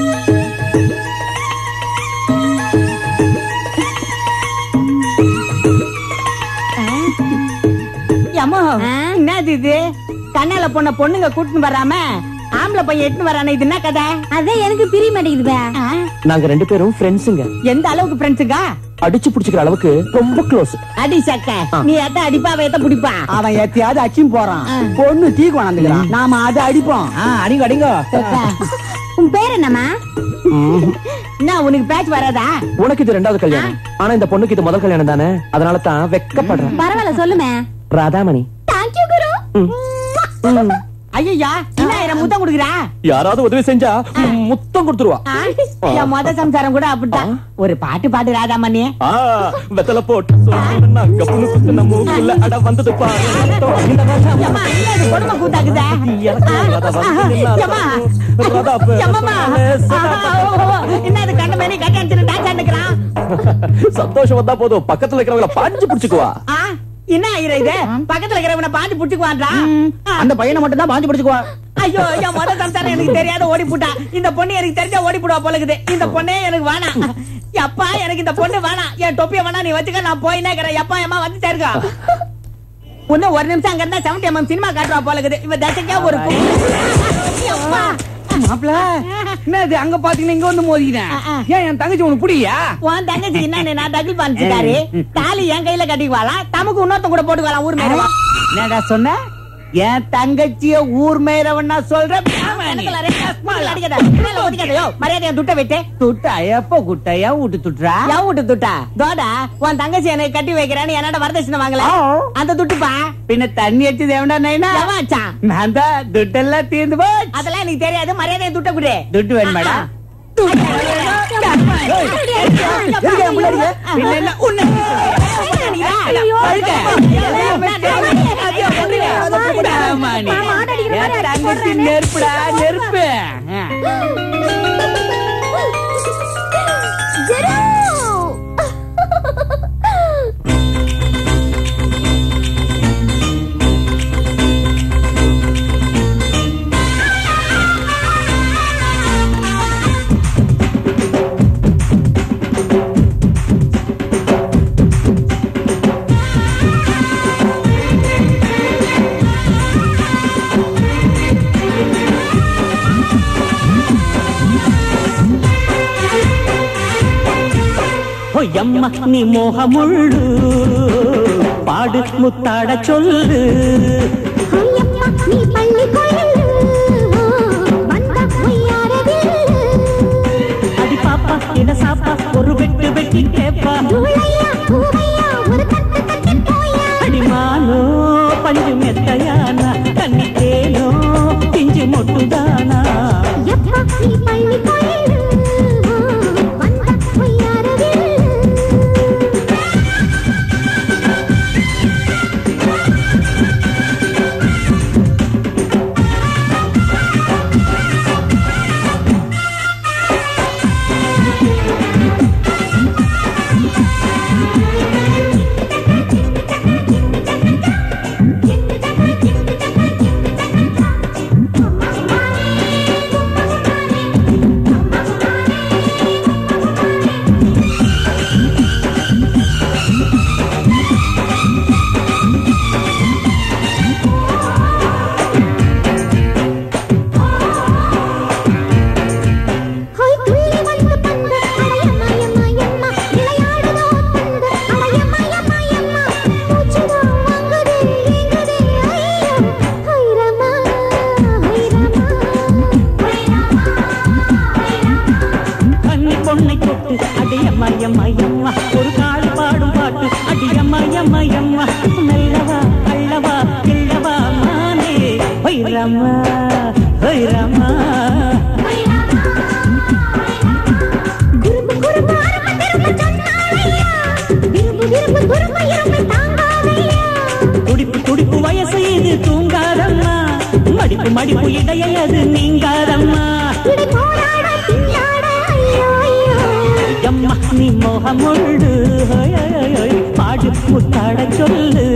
[SPEAKER 9] ஏம்மா என்னது இது கண்ணால பொண்ண பொண்ணுங்க கூட்டின்னு வராம ஆம்பளை பையன் எட்டுன்னு வரானே இது என்ன கதை
[SPEAKER 4] அதான் எனக்கு பிரிய மாட்டேங்குது
[SPEAKER 7] நாங்க ரெண்டு பேரும் ஃப்ரெண்ட்ஸுங்க
[SPEAKER 9] எந்த அளவுக்கு ஃப்ரெண்ட்ஸுங்க
[SPEAKER 7] அடிச்சு புடிச்சுக்கிற அளவுக்கு ரொம்ப க்ளோஸ்
[SPEAKER 9] அடி சக்க நீ எத்த அடிப்பா அவ எத்த பிடிப்பா
[SPEAKER 5] அவன் எத்தையாவது அச்சும் போறான் பொண்ணு டீ கொண்டாந்துக்கிறான் நாம அதை அடிப்போம் அடிங்க அடிங்க
[SPEAKER 4] உன் பேர் என்னம்மா
[SPEAKER 9] என்ன உனக்கு பேச்சு வராதா
[SPEAKER 7] உனக்கு இது ரெண்டாவது கல்யாணம் ஆனா இந்த பொண்ணுக்கு இது முதல் கல்யாணம் தானே அதனால தான் வெக்கப்படுறேன்
[SPEAKER 4] பரவாயில்ல சொல்லுமே
[SPEAKER 7] ராதாமணி
[SPEAKER 10] தேங்க்யூ குரு
[SPEAKER 9] ஐயா என்ன ஆயிரம் முத்தம் கொடுக்குறா
[SPEAKER 7] யாராவது உதவி செஞ்சா முத்தம் கொடுத்துருவா
[SPEAKER 9] என் மொத சம்சாரம் கூட அப்படித்தான் ஒரு பாட்டு பாட்டு ராதாமணி
[SPEAKER 7] ஆ, வெத்தலை போட்டு சொல்லுன்னா கப்புனு குத்துன மூக்குல அட வந்தது பாரு
[SPEAKER 9] ஏம்மா, என்ன இது கொடுமை கூத்தாக்குதே? ஏம்மா, ஏம்மாம்மா, ஆஹா, ஓ, ஓ, ஓ, என்ன இது கண்ட மேனி கட்டி அடிச்சுட்டு டான்ஸ் ஆடுக்கிறான்?
[SPEAKER 7] சந்தோஷம் வந்தா போதும் பக்கத்துல இருக்கிறவங்கள பாஞ்சு புடிச்சுக்குவா
[SPEAKER 9] ஆ, என்ன ஆயிரம் இது பக்கத்துல இருக்கிறவன பாஞ்சு புடிச்சுக்குவான்றா
[SPEAKER 5] அந்த பையனை மட்டும் தான் பாஞ்சு பிடிச்சுக்குவா
[SPEAKER 9] ஐயோ என் மொத சம்சாரம் எனக்கு தெரியாத ஓடி போட்டா இந்த பொண்ணு எனக்கு தெரிஞ்சா ஓடி போடுவா போல இருக்குது இந்த பொண்ணே எனக்கு வேணாம் எப்பா எனக்கு இந்த பொண்ணு வேணாம் என் தொப்பிய வேணா நீ வச்சுக்க நான் போயினே இருக்கிறேன் எப்பா ஏமா வந்து சேருக்கா இன்னும் ஒரு நிமிஷம் அங்க இருந்தா செவன்டி எம்எம் சினிமா காட்டுவா போல இருக்குது இவ தசைக்கா ஒரு
[SPEAKER 5] மாப்பிள என்ன இது அங்க பாத்தீங்கன்னா இங்க வந்து மோதிக்கிறேன் ஏன் என் தங்கச்சி உனக்கு புடியா
[SPEAKER 9] உன் தங்கச்சி என்ன நான் டகில் பண்ணிச்சுக்காரு தாலி என் கையில கட்டிக்குவாளாம் தமக்கு இன்னொருத்தன் கூட போட்டுக்கலாம் ஊர் மேல
[SPEAKER 5] என்னடா சொன்ன என் தங்கச்சிய ஊர் மேயறவன் சொல்றேன்
[SPEAKER 9] மரியாதை துட்ட விட்டு
[SPEAKER 5] துட்டா எப்ப குட்டையா விட்டு துட்டுறா
[SPEAKER 9] என் வீட்டு துட்டா தோடா உன் தங்கச்சி எனக்கு கட்டி வைக்கிறான்னு என்னோட வரதட்சணை வாங்கல அந்த துட்டுப்பா
[SPEAKER 5] பின்ன தண்ணி அடிச்சது எவன்டா நைனா
[SPEAKER 9] எவன்ச்சான்?
[SPEAKER 5] நான் தான் துட்டெல்லாம் தீர்ந்து போச்சு
[SPEAKER 9] அதெல்லாம் எனக்கு தெரியாது மரியாதை துட்ட குடு
[SPEAKER 5] துட்டு வேணுமாடா பின்ன என்ன உன்னை ராமாணி, என் தங்கச்சி நெருப்புடா நெருப்பு
[SPEAKER 6] பொய்யம்மா நீ மோகமுள்ளு பாடு முத்தாட சொல்லு
[SPEAKER 10] நீ பள்ளி கொள்ளு வந்த பொய்யாரதில்
[SPEAKER 6] அடி பாப்பா என்ன சாப்பா ஒரு வெட்டு வெட்டி கேப்பா
[SPEAKER 10] தூளையா பூவையா ஒரு தட்டு தட்டி போயா
[SPEAKER 6] அடிமானோ பஞ்சு மெத்தையானா கண்ணி தேனோ பிஞ்சு மொட்டுதான் அடியம்மா எம்மா எம்மா ஒரு காளி பாடும் பாட்டு அடியம்மா எம்மா எம்மா மெல்லவா அள்ளவா கிள்ளவா மானே வைரம்மா வைரம்மா
[SPEAKER 10] குறும்பு குறும்பு அருமை திரும்ப சொன்னாலையா விரும்பு விரும்பு குறும்பு இரும்பு தாங்காதையா
[SPEAKER 6] துடிப்பு துடிப்பு வயசு இது தூங்காதம்மா மடிப்பு மடிப்பு இடையை அது நீங்காதம்மா
[SPEAKER 10] இடை போராட பின்னாட ஐயோ ஐயோ
[SPEAKER 6] எம்மா நீ மோகமுள்ளு ஹோய், ஹோய், ஹோய், பாடு முத்தாட சொல்லு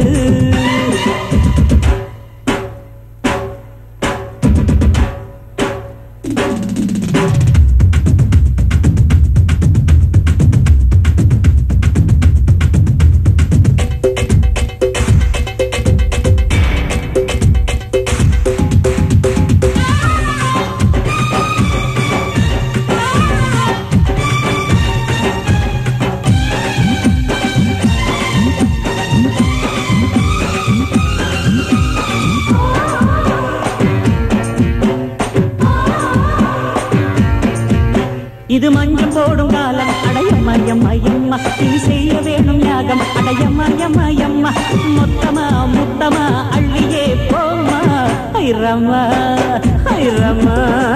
[SPEAKER 6] இது மஞ்சள் போடும் காலம் அடையம்மா எம்மா எம்மா நீ செய்ய வேணும் யாகம் அடையம்மா எம்மா எம்மா மொத்தமா முத்தமா அள்ளியே போமா ஐரம்மா ஐரம்மா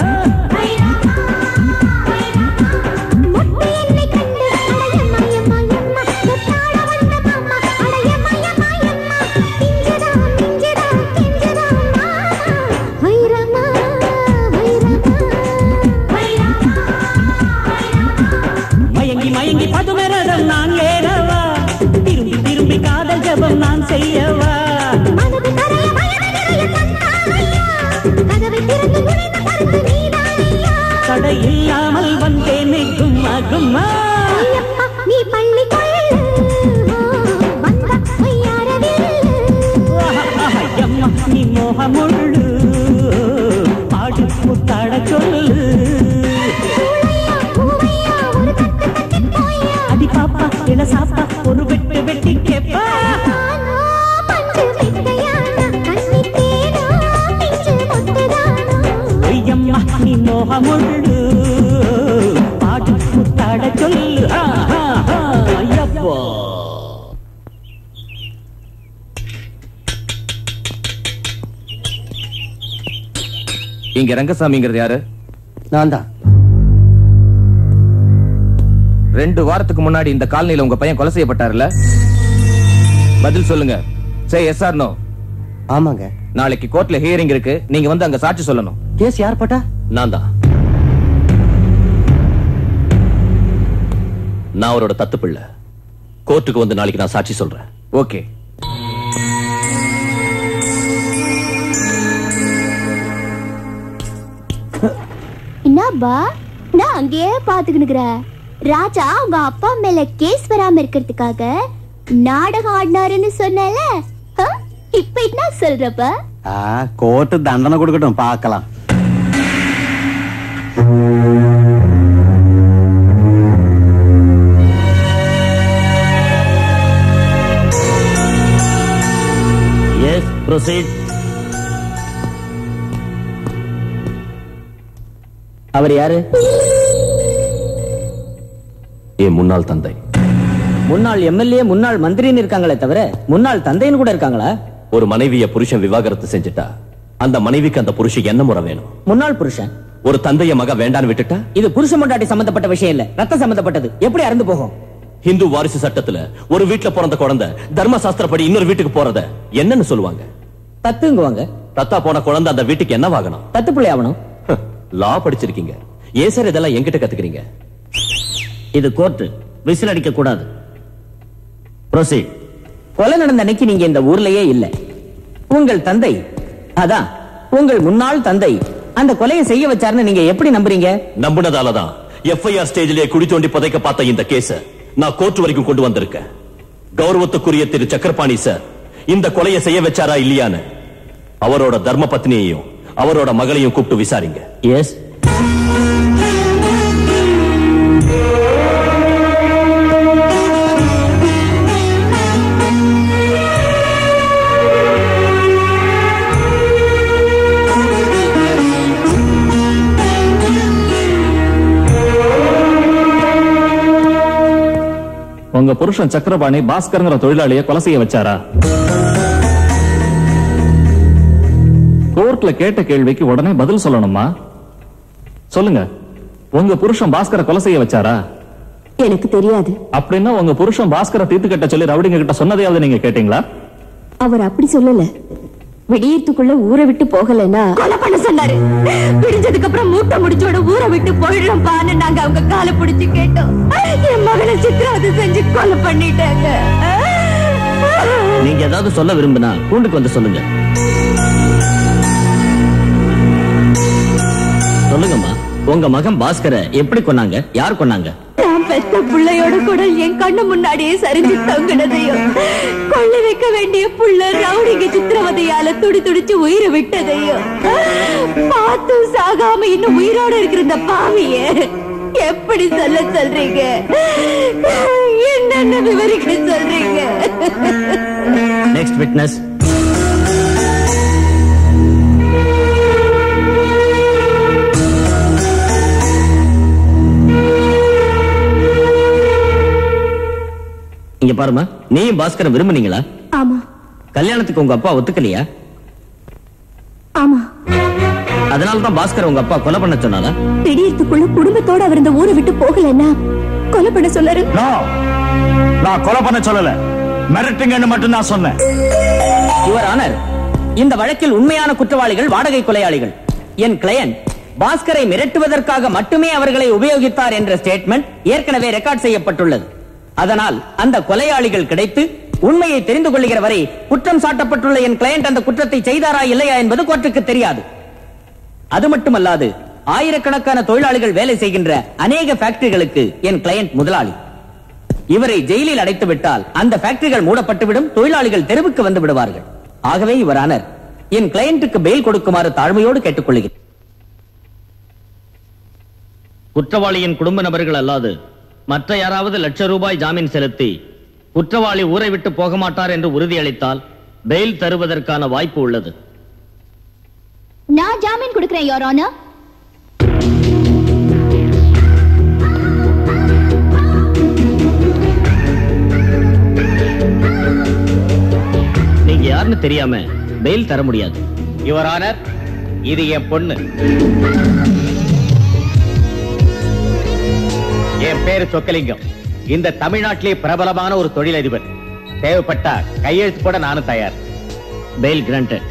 [SPEAKER 10] முத்து என்னை கண்டு அடையம்மா எம்மா எம்மா தொட்டாட வந்த மாமா அடையம்மா எம்மா எம்மா பிஞ்சுதா பிஞ்சுதா பிஞ்சுதா மாமா வைரமா வைரமா
[SPEAKER 6] மயங்கி மயங்கி பதுமரதம் நான் ஏறவா திரும்பி திரும்பி காதல் ஜபம் நான் செய்யவா
[SPEAKER 10] மனது கரைய வயது நிறைய தந்தாரையா கதவை திறந்து நுழைந்த கருத்து நீதானையா
[SPEAKER 6] தடை இல்லாமல் வந்தேனே கும்மா கும்மா
[SPEAKER 10] ஐயப்பா நீ பள்ளி கொள்ளு வந்த பொய்யாரவில்லை
[SPEAKER 6] ஆஹா, எம்மா நீ மோகமுள்ளு பாடு முத்தாட சொல்லு
[SPEAKER 10] பூவையா பூவையா ஒரு கட்டு கட்டி போயா
[SPEAKER 6] அடி பாப்பா இள சாப்பா ஒரு வெட்டு வெட்டி கேப்பா
[SPEAKER 10] நானோ பஞ்சு மெத்தையானா கண்ணி தேனா பிஞ்சு மொட்டுதானா
[SPEAKER 6] ஐயம்மா நீ மோகமுள்ளு பாடு முத்தாட சொல்லு ஆஹா, ஆஹா, ஐயப்பா
[SPEAKER 11] இங்க ரங்கசாமிங்கிறது யாரு
[SPEAKER 8] நான் தான்
[SPEAKER 11] ரெண்டு வாரத்துக்கு முன்னாடி இந்த காலனில உங்க பையன் கொலை செய்யப்பட்டாருல பதில் சொல்லுங்க சே எஸ் ஆர் நோ
[SPEAKER 8] ஆமாங்க
[SPEAKER 11] நாளைக்கு கோர்ட்ல ஹியரிங் இருக்கு நீங்க வந்து அங்க சாட்சி சொல்லணும்
[SPEAKER 8] கேஸ் யார் பட்டா
[SPEAKER 7] நான் தான் நான் அவரோட தத்து பிள்ளை கோர்ட்டுக்கு வந்து நாளைக்கு நான் சாட்சி சொல்றேன்
[SPEAKER 11] ஓகே
[SPEAKER 10] என்னப்பா நான் அங்கேயே பாத்துக்கினுக்குற ராஜா உங்க அப்பா மேல கேஸ் வராம இருக்கிறதுக்காக நாடகம் ஆடினாருன்னு சொன்னல இப்ப என்ன சொல்றப்ப
[SPEAKER 12] ஆ கோர்ட்டு தண்டனை கொடுக்கட்டும் பார்க்கலாம்
[SPEAKER 1] எஸ் ப்ரொசீட்
[SPEAKER 2] அவர் யாரு
[SPEAKER 7] என் முன்னாள் தந்தை
[SPEAKER 2] முன்னாள் எம்எல்ஏ முன்னாள் மந்திரின்னு இருக்காங்களே தவிர முன்னாள் தந்தைன்னு கூட இருக்காங்களா
[SPEAKER 7] ஒரு மனைவிய புருஷன் விவாகரத்து செஞ்சுட்டா அந்த மனைவிக்கு அந்த புருஷன் என்ன முறை வேணும்
[SPEAKER 2] முன்னாள் புருஷன்
[SPEAKER 7] ஒரு தந்தைய மக வேண்டான்னு விட்டுட்டா
[SPEAKER 2] இது புருஷ மண்டாட்டி சம்பந்தப்பட்ட விஷயம் இல்ல ரத்த சம்பந்தப்பட்டது எப்படி அறந்து போகும்
[SPEAKER 7] ஹிந்து வாரிசு சட்டத்துல ஒரு வீட்ல பிறந்த குழந்தை தர்ம சாஸ்திரப்படி இன்னொரு வீட்டுக்கு போறத என்னன்னு சொல்லுவாங்க
[SPEAKER 2] தத்துங்குவாங்க
[SPEAKER 7] தத்தா போன குழந்தை அந்த வீட்டுக்கு என்ன வாகனம்
[SPEAKER 2] தத்து பிள்ளை ஆகணும்
[SPEAKER 7] லா படிச்சிருக்கீங்க ஏன் சார் இதெல்லாம் என்கிட்ட கத்துக்கிறீங்க
[SPEAKER 2] இது கோர்ட்டு விசில் அடிக்க கூடாது ப்ரொசீட் கொலை நடந்த அன்னைக்கு நீங்க இந்த ஊர்லயே இல்ல உங்கள் தந்தை அதான் உங்கள் முன்னாள் தந்தை அந்த கொலையை செய்ய வச்சாருன்னு நீங்க எப்படி நம்புறீங்க
[SPEAKER 7] நம்பினதாலதான் எஃப்ஐஆர் ஸ்டேஜிலே குடி தோண்டி புதைக்க பார்த்த இந்த கேஸ நான் கோர்ட் வரைக்கும் கொண்டு வந்திருக்கேன் கௌரவத்துக்குரிய திரு சக்கரபாணி சார் இந்த கொலையை செய்ய வச்சாரா இல்லையான்னு அவரோட தர்ம பத்னியையும் அவரோட மகளையும் கூப்பிட்டு விசாரிங்க
[SPEAKER 2] எஸ்
[SPEAKER 13] உங்க புருஷன் சக்கரபாணி பாஸ்கர்ங்கிற தொழிலாளிய கொலை செய்ய வச்சாரா கோர்ட்ல கேட்ட கேள்விக்கு உடனே பதில் சொல்லணுமா சொல்லுங்க உங்க புருஷன் பாஸ்கரை கொலை செய்ய வச்சாரா
[SPEAKER 10] எனக்கு தெரியாது
[SPEAKER 13] அப்படின்னா உங்க புருஷன் பாஸ்கரை தீர்த்து கட்ட சொல்லி ரவுடிங்க கிட்ட சொன்னதையாவது நீங்க கேட்டீங்களா
[SPEAKER 10] அவர் அப்படி சொல்லல விடியத்துக்குள்ள ஊரை விட்டு போகலன்னா
[SPEAKER 3] கொலை பண்ண சொன்னாரு விடிஞ்சதுக்கு அப்புறம் மூட்டை முடிச்சோட ஊரை விட்டு போயிடுறோம் பான்னு நாங்க அவங்க காலை பிடிச்சு கேட்டோம் என் மகனை சித்திரவதை செஞ்சு கொலை பண்ணிட்டாங்க
[SPEAKER 14] நீங்க ஏதாவது சொல்ல விரும்பினா கூண்டுக்கு வந்து சொல்லுங்க சொல்லுங்கம்மா உங்க மகன் பாஸ்கரை எப்படி கொன்னாங்க யார் கொன்னாங்க
[SPEAKER 3] நான் பெத்த பிள்ளையோட குடல் என் கண்ணு முன்னாடியே சரிஞ்சு தொங்கினதையும் கொள்ளை வைக்க வேண்டிய புள்ள ரவுடிங்க சித்திரவதையால துடி துடிச்சு உயிரை விட்டதையும் பார்த்தும் சாகாம இன்னும் உயிரோட இருக்கிற இந்த பாவிய எப்படி சொல்ல சொல்றீங்க என்னென்ன விவரிக்க சொல்றீங்க
[SPEAKER 14] நெக்ஸ்ட் விட்னஸ் இங்க பாருமா நீயும் பாஸ்கரை விரும்புனீங்களா
[SPEAKER 10] ஆமா
[SPEAKER 14] கல்யாணத்துக்கு உங்க அப்பா ஒத்துக்கலையா
[SPEAKER 10] ஆமா
[SPEAKER 14] அதனால தான் பாஸ்கர் உங்க அப்பா கொலை பண்ண சொன்னாரா
[SPEAKER 10] திடீர்த்துக்குள்ள குடும்பத்தோட அவர் இந்த ஊரை விட்டு போகலன்னா கொலை பண்ண சொன்னாரு
[SPEAKER 1] நான் கொலை பண்ண சொல்லல மிரட்டுங்கன்னு மட்டும் நான் சொன்னேன்
[SPEAKER 5] யுவர் ஆனர் இந்த வழக்கில் உண்மையான குற்றவாளிகள் வாடகை கொலையாளிகள் என் கிளையண்ட் பாஸ்கரை மிரட்டுவதற்காக மட்டுமே அவர்களை உபயோகித்தார் என்ற ஸ்டேட்மெண்ட் ஏற்கனவே ரெக்கார்ட் செய்யப்பட்டுள்ளது அதனால் அந்த கொலையாளிகள் கிடைத்து உண்மையை தெரிந்து கொள்ளுகிற வரை குற்றம் சாட்டப்பட்டுள்ள என் கிளையண்ட் அந்த குற்றத்தை செய்தாரா இல்லையா என்பது கோர்ட்டுக்கு தெரியாது அது மட்டுமல்லாது ஆயிரக்கணக்கான தொழிலாளிகள் வேலை செய்கின்ற அநேக ஃபேக்டரிகளுக்கு என் கிளையண்ட் முதலாளி இவரை ஜெயிலில் அடைத்து விட்டால் அந்த ஃபேக்டரிகள் மூடப்பட்டுவிடும் தொழிலாளிகள் தெருவுக்கு வந்து விடுவார்கள் ஆகவே இவர் ஆனர் என் கிளையண்ட்டுக்கு பெயில் கொடுக்குமாறு தாழ்மையோடு கேட்டுக்கொள்கிறேன்
[SPEAKER 14] குற்றவாளியின் குடும்ப நபர்கள் அல்லாது மற்ற யாராவது லட்ச ரூபாய் ஜாமீன் செலுத்தி குற்றவாளி ஊரை விட்டு போக மாட்டார் என்று உறுதியளித்தால் பெயில் தருவதற்கான வாய்ப்பு உள்ளது
[SPEAKER 10] நான் ஜாமீன் கொடுக்கிறேன் யோர் ஆனர்
[SPEAKER 14] நீங்க யாருன்னு தெரியாம பெயில் தர முடியாது
[SPEAKER 5] யுவர் ஆனர் இது என் பொண்ணு என் பேரு சொக்கலிங்கம் இந்த தமிழ்நாட்டிலே பிரபலமான ஒரு தொழிலதிபர் தேவைப்பட்டா கையெழுத்து போட நானும் தயார்
[SPEAKER 14] பெயில் கிராண்டட்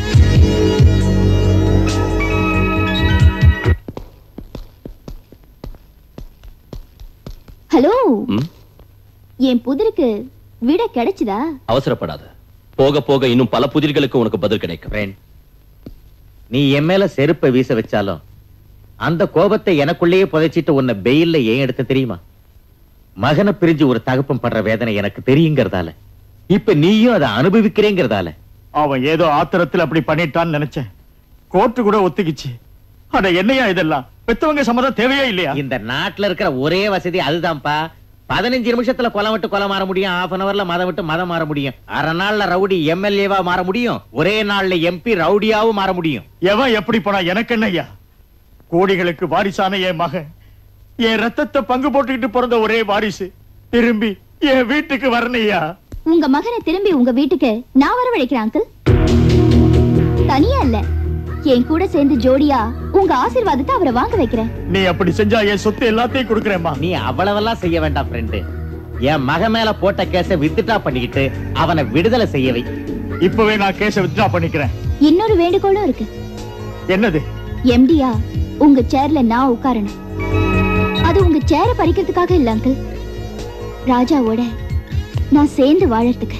[SPEAKER 10] ஹலோ
[SPEAKER 7] ம்?
[SPEAKER 10] என் புதிருக்கு விட கிடைச்சுதா
[SPEAKER 7] அவசரப்படாத போக போக இன்னும் பல புதிர்களுக்கு உனக்கு பதில் கிடைக்கும்
[SPEAKER 5] நீ என் மேல செருப்பை வீச வச்சாலும் அந்த கோபத்தை எனக்குள்ளேயே புதைச்சிட்டு உன்னை பெயில்ல ஏன் எடுத்த தெரியுமா மகனை பிரிஞ்சு ஒரு தகப்பம் படுற வேதனை எனக்கு தெரியுங்கிறதால இப்ப நீயும் அதை அனுபவிக்கிறேங்கிறதால
[SPEAKER 1] அவன் ஏதோ ஆத்திரத்தில் அப்படி பண்ணிட்டான்னு நினைச்சேன் கோர்ட்டு கூட ஒத்துக்கிச்சு அட என்னையா இதெல்லாம் பெத்தவங்க சம்மதம் தேவையே இல்லையா
[SPEAKER 5] இந்த நாட்டுல இருக்கிற ஒரே வசதி அதுதான்ப்பா பதினஞ்சு நிமிஷத்துல கொலை விட்டு கொலை மாற முடியும் half அன் அவர்ல மதம் விட்டு மதம் மாற முடியும் அரை நாள்ல ரவுடி எம்எல்ஏவா மாற முடியும் ஒரே நாள்ல எம்பி ரவுடியாவும் மாற முடியும்
[SPEAKER 1] எவன் எப்படி போனா எனக்கு என்னய்யா கோடிகளுக்கு வாரிசான என் மகன் என் ரத்தத்தை பங்கு போட்டுக்கிட்டு பிறந்த ஒரே வாரிசு திரும்பி என் வீட்டுக்கு வரணையா
[SPEAKER 10] உங்க மகனை திரும்பி உங்க வீட்டுக்கு நான் வரவழைக்கிறேன் அங்கிள் தனியா இல்ல என் கூட சேர்ந்து ஜோடியா உங்க ஆசீர்வாதத்தை அவரை வாங்க வைக்கிறேன்
[SPEAKER 1] நீ அப்படி செஞ்சா என் சொத்து எல்லாத்தையும் கொடுக்கறேம்மா
[SPEAKER 5] நீ அவ்வளவெல்லாம் செய்ய வேண்டாம் ஃப்ரெண்டு என் மகன் மேல போட்ட கேஸ வித்ட்ரா பண்ணிக்கிட்டு அவனை விடுதலை செய்ய வை
[SPEAKER 1] இப்பவே நான் கேஸ வித்ட்ரா பண்ணிக்கிறேன்
[SPEAKER 10] இன்னொரு வேண்டுகோளும் இருக்கு
[SPEAKER 1] என்னது
[SPEAKER 10] எம்டியா உங்க சேர்ல நான் உட்காரணும் அது உங்க சேர பறிக்கிறதுக்காக இல்ல அங்கிள் ராஜாவோட நான் சேர்ந்து வாழறதுக்கு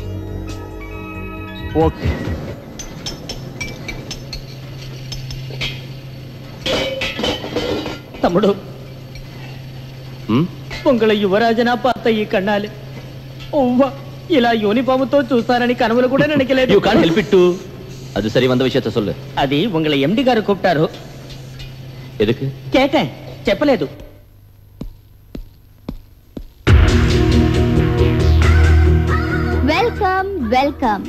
[SPEAKER 1] ஓகே
[SPEAKER 5] తమ్ముడు
[SPEAKER 7] ம்?
[SPEAKER 5] పొంగళ యువరాజనా పాత ఈ కన్నాలి ఒవ్వ ఇలా యూనిఫామ్తో చూస్తానని కనుమలు కూడా నిனைக்கలేదు
[SPEAKER 7] you can help it to அது சரி வந்த விஷயத்த சொல்லு
[SPEAKER 5] అది உங்களை ఎండి గారు கூப்பிட்டாரு
[SPEAKER 7] எதுக்கு
[SPEAKER 5] கேட்டேன் చెప్పలేదు
[SPEAKER 10] வெல்கம் வெல்கம்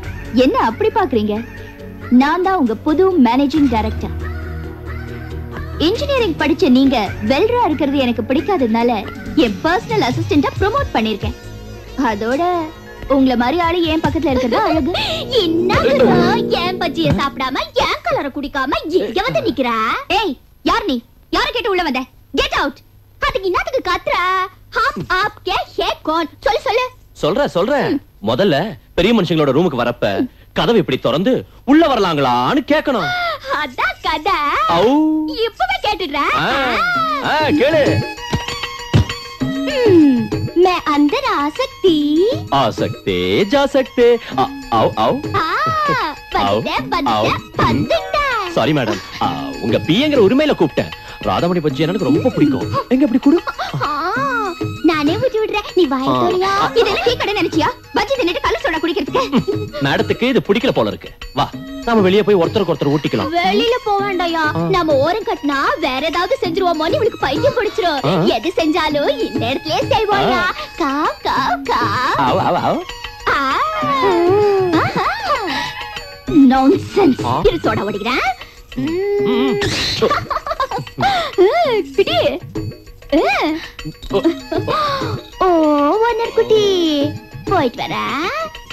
[SPEAKER 10] என்ன அப்படி பாக்குறீங்க நான் தான் உங்க புது மேனேஜிங் டைரக்டர் இன்ஜினியரிங் படிச்ச நீங்க வெல்டரா இருக்கிறது எனக்கு பிடிக்காததுனால என் பர்சனல் அசிஸ்டண்டா ப்ரோமோட் பண்ணிருக்கேன் அதோட உங்களை மாதிரி ஆளு என் பக்கத்துல இருக்கிறது அழகு என்ன என் பஜ்ஜிய சாப்பிடாம என் கலரை குடிக்காம இங்க வந்து நிக்கிறா ஏய் யார் நீ யார கேட்டு உள்ள வந்த கெட் அவுட் அதுக்கு என்னத்துக்கு கத்துற ஹாப் ஆப் கே ஹே கோன் சொல்லு சொல்லு
[SPEAKER 7] சொல்றேன் சொல்றேன் முதல்ல பெரிய மனுஷங்களோட ரூமுக்கு வரப்ப கதவு இப்படி திறந்து உள்ள வரலாங்களான்னு கேட்கணும்
[SPEAKER 10] அதான் கதை
[SPEAKER 7] ஔ.
[SPEAKER 10] இப்பவே கேட்டுடுறேன்
[SPEAKER 7] ஆ, ஆ, கேளு
[SPEAKER 10] हम्म, मैं अंदर आ सकती
[SPEAKER 7] आ सकते जा सकते आ, आओ आओ
[SPEAKER 10] ஆ, வந்துட்டேன், வந்துட்டேன், வந்துட்டேன்.
[SPEAKER 7] சாரி மேடம் உங்க பிஏங்கிற உரிமையில கூப்பிட்டேன் ராதாமணி பஜ்ஜி எனக்கு ரொம்ப பிடிக்கும் எங்க அப்படி கொடு
[SPEAKER 10] ஆ, நானே ஊட்டி விடுறேன் நீ வாய
[SPEAKER 7] ஆ.
[SPEAKER 10] தோழியா இதெல்லாம் டீ கடை நினைச்சியா பஜ்ஜி தின்னுட்டு கள்ள சோடா குடிக்கிறதுக்கு
[SPEAKER 7] மேடத்துக்கு இது பிடிக்கல போல இருக்கு வா நாம வெளியே போய் ஒருத்தருக்கு ஒருத்தர் ஊட்டிக்கலாம்
[SPEAKER 10] வெளியில போக வேண்டாயா நம்ம ஓரம் கட்டினா வேற ஏதாவது செஞ்சிருவோமோன்னு இவளுக்கு பைத்தியம் பிடிச்சிரும்
[SPEAKER 7] ஆ.
[SPEAKER 10] எது செஞ்சாலும் இந்த இடத்துலயே செய்வோம்யா காவ் காவ் காவ்
[SPEAKER 7] ஆவ் ஆவ் ஆவ்
[SPEAKER 10] நான்சென்ஸ்
[SPEAKER 7] ஆ.
[SPEAKER 10] இரு சோடா ஓடிக்கிறேன் ஏய், பிடி ஏய். ஓ ஒன்னர் குட்டி போயிட்டு வரேன்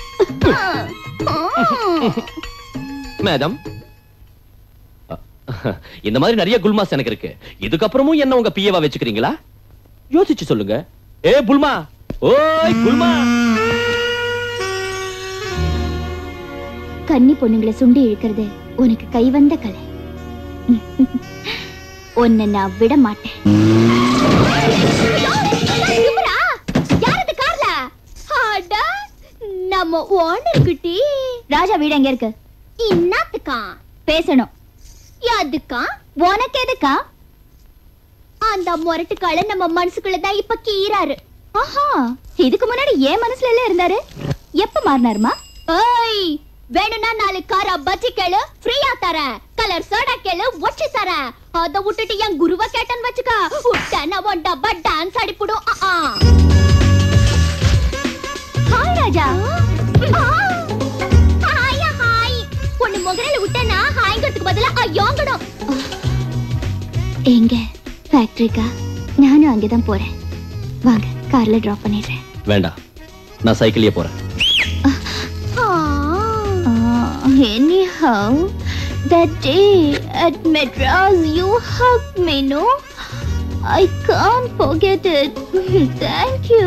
[SPEAKER 7] மேடம் இந்த மாதிரி நிறைய குல்மாஸ் எனக்கு இருக்கு இதுக்கப்புறமும் என்ன உங்க பிஏவா வச்சுக்கிறீங்களா யோசிச்சு சொல்லுங்க ஏ புல்மா ஓய் குல்மா
[SPEAKER 10] கன்னி பொண்ணுங்களை சுண்டி இழுக்கிறது உனக்கு கைவந்த கலை உன்னை நான் விட மாட்டேன் இவரா? யாரது கார்ல? அட, நம்ம ஓனர் குட்டி ராஜா வீடு எங்க இருக்கு இன்னத்துக்கா பேசணும் எதுக்கா உனக்கு எதுக்கா அந்த முரட்டுக்கால நம்ம மனசுக்குள்ள தான் இப்ப கீறாரு ஆஹா இதுக்கு முன்னாடி ஏன் மனசுல எல்லாம் இருந்தாரு எப்ப மாறினாருமா ஏய் வேணும்னா நாலு காரா பஜ்ஜி கேளு ஃப்ரீயா தரேன் கலர் சோடா கேளு ஒச்சி தரேன் அத விட்டுட்டு என் குருவ கேட்டேன்னு வச்சுக்க உடனே உன் டப்பா டான்ஸ் ஆடிப்புடும் ஆ, ஆ. ஹாய் ராஜா ஆ. ஹாய் ஹாய் பொண்ணு முகரையில விட்டேன்னா ஹாய்ங்கிறதுக்கு பதிலா ஐயோங்கணும் எங்க ஃபேக்டரிக்கா நானும் அங்கதான் போறேன் வாங்க கார்ல டிராப் பண்ணிடுறேன்
[SPEAKER 7] வேண்டாம் நான் சைக்கிள்லயே போறேன்
[SPEAKER 10] Uh, anyhow, that day at Madras, you hugged me, no? I can't forget it. Thank you.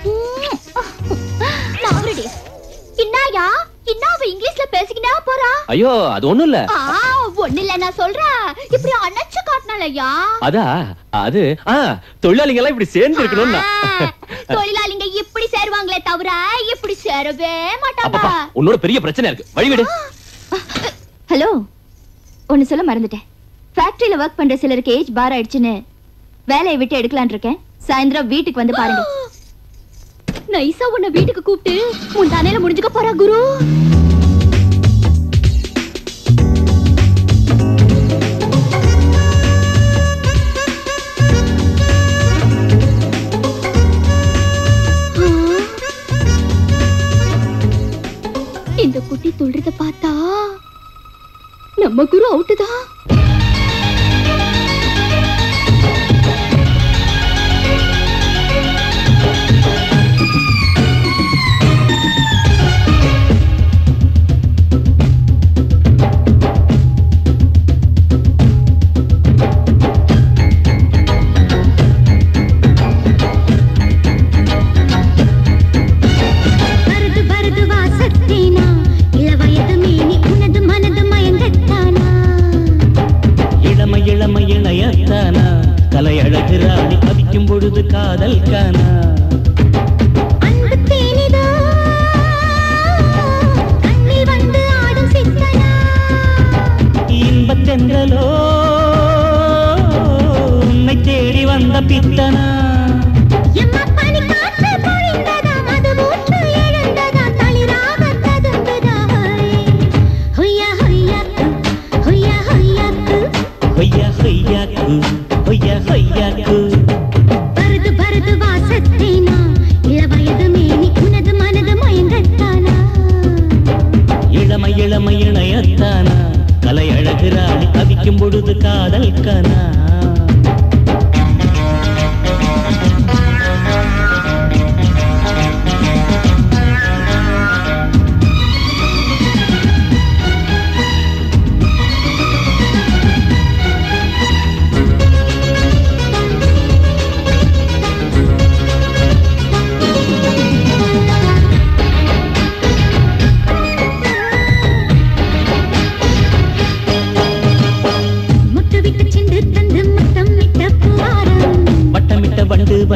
[SPEAKER 10] நாவரடி இன்னாயா இன்னா அவ இங்கிலீஷ்ல பேசிக்கினா போறா
[SPEAKER 7] ஐயோ அது ஒண்ணும் இல்ல
[SPEAKER 10] ஆ ஒண்ணு இல்ல நான் சொல்றேன் இப்படி அணைச்சு காட்டினாலயா
[SPEAKER 7] அதா அது ஆ தொழிலாளிங்க எல்லாம் இப்படி சேர்ந்து இருக்கணும்னா
[SPEAKER 10] தொழிலாளிங்க இப்படி சேருவாங்களே தவிர இப்படி சேரவே மாட்டாங்க
[SPEAKER 7] அப்பப்பா உன்னோட பெரிய பிரச்சனை இருக்கு வழிவிடு
[SPEAKER 10] ஹலோ ஒன்னு சொல்ல மறந்துட்டேன் ஃபேக்டரியில ஒர்க் பண்ற சிலருக்கு ஏஜ் பார் ஆயிடுச்சுன்னு வேலையை விட்டு எடுக்கலாம்னு இருக்கேன் சாயந்தரம் வீட்டுக்கு வந்து பாருங்க நைஸா உன்னை வீட்டுக்கு கூப்பிட்டு முந்தானையில முடிஞ்சுக்க போறா குரு இந்த குட்டி துள்றத பார்த்தா நம்ம குரு அவுட்டு தான்
[SPEAKER 15] வருது வருது வாசத்தேனா இளவயது மேனி உனது மனது மயங்கத்தானா
[SPEAKER 6] இளம இளம இணையத்தானா கலை அழகு ராணி பதிக்கும் பொழுது காதல் கானா
[SPEAKER 15] அன்பு தேனிதா கண்ணில் வந்து ஆடும் சித்தனா
[SPEAKER 6] இன்பத்தென்றலோ உன்னை தேடி வந்த பித்தனா
[SPEAKER 15] எம்மா பனி காற்று பொழிந்ததா மது ஊற்று எழுந்ததா தளிராக ததும்புதா ஹொய்யா ஹொய்யாக்கு ஹொய்யா ஹொய்யாக்கு
[SPEAKER 6] ஹொய்யா ஹொய்யாக்கு ஹொய்யா ஹொய்யாக்கு
[SPEAKER 15] வருது வருது வாசத்தேனா இளவயது மேனி உனது மனது மயங்கத்தானா
[SPEAKER 6] இளம இளம இணையத்தானா கலை அழகு ராணி பதிக்கும் பொழுது காதல் கானா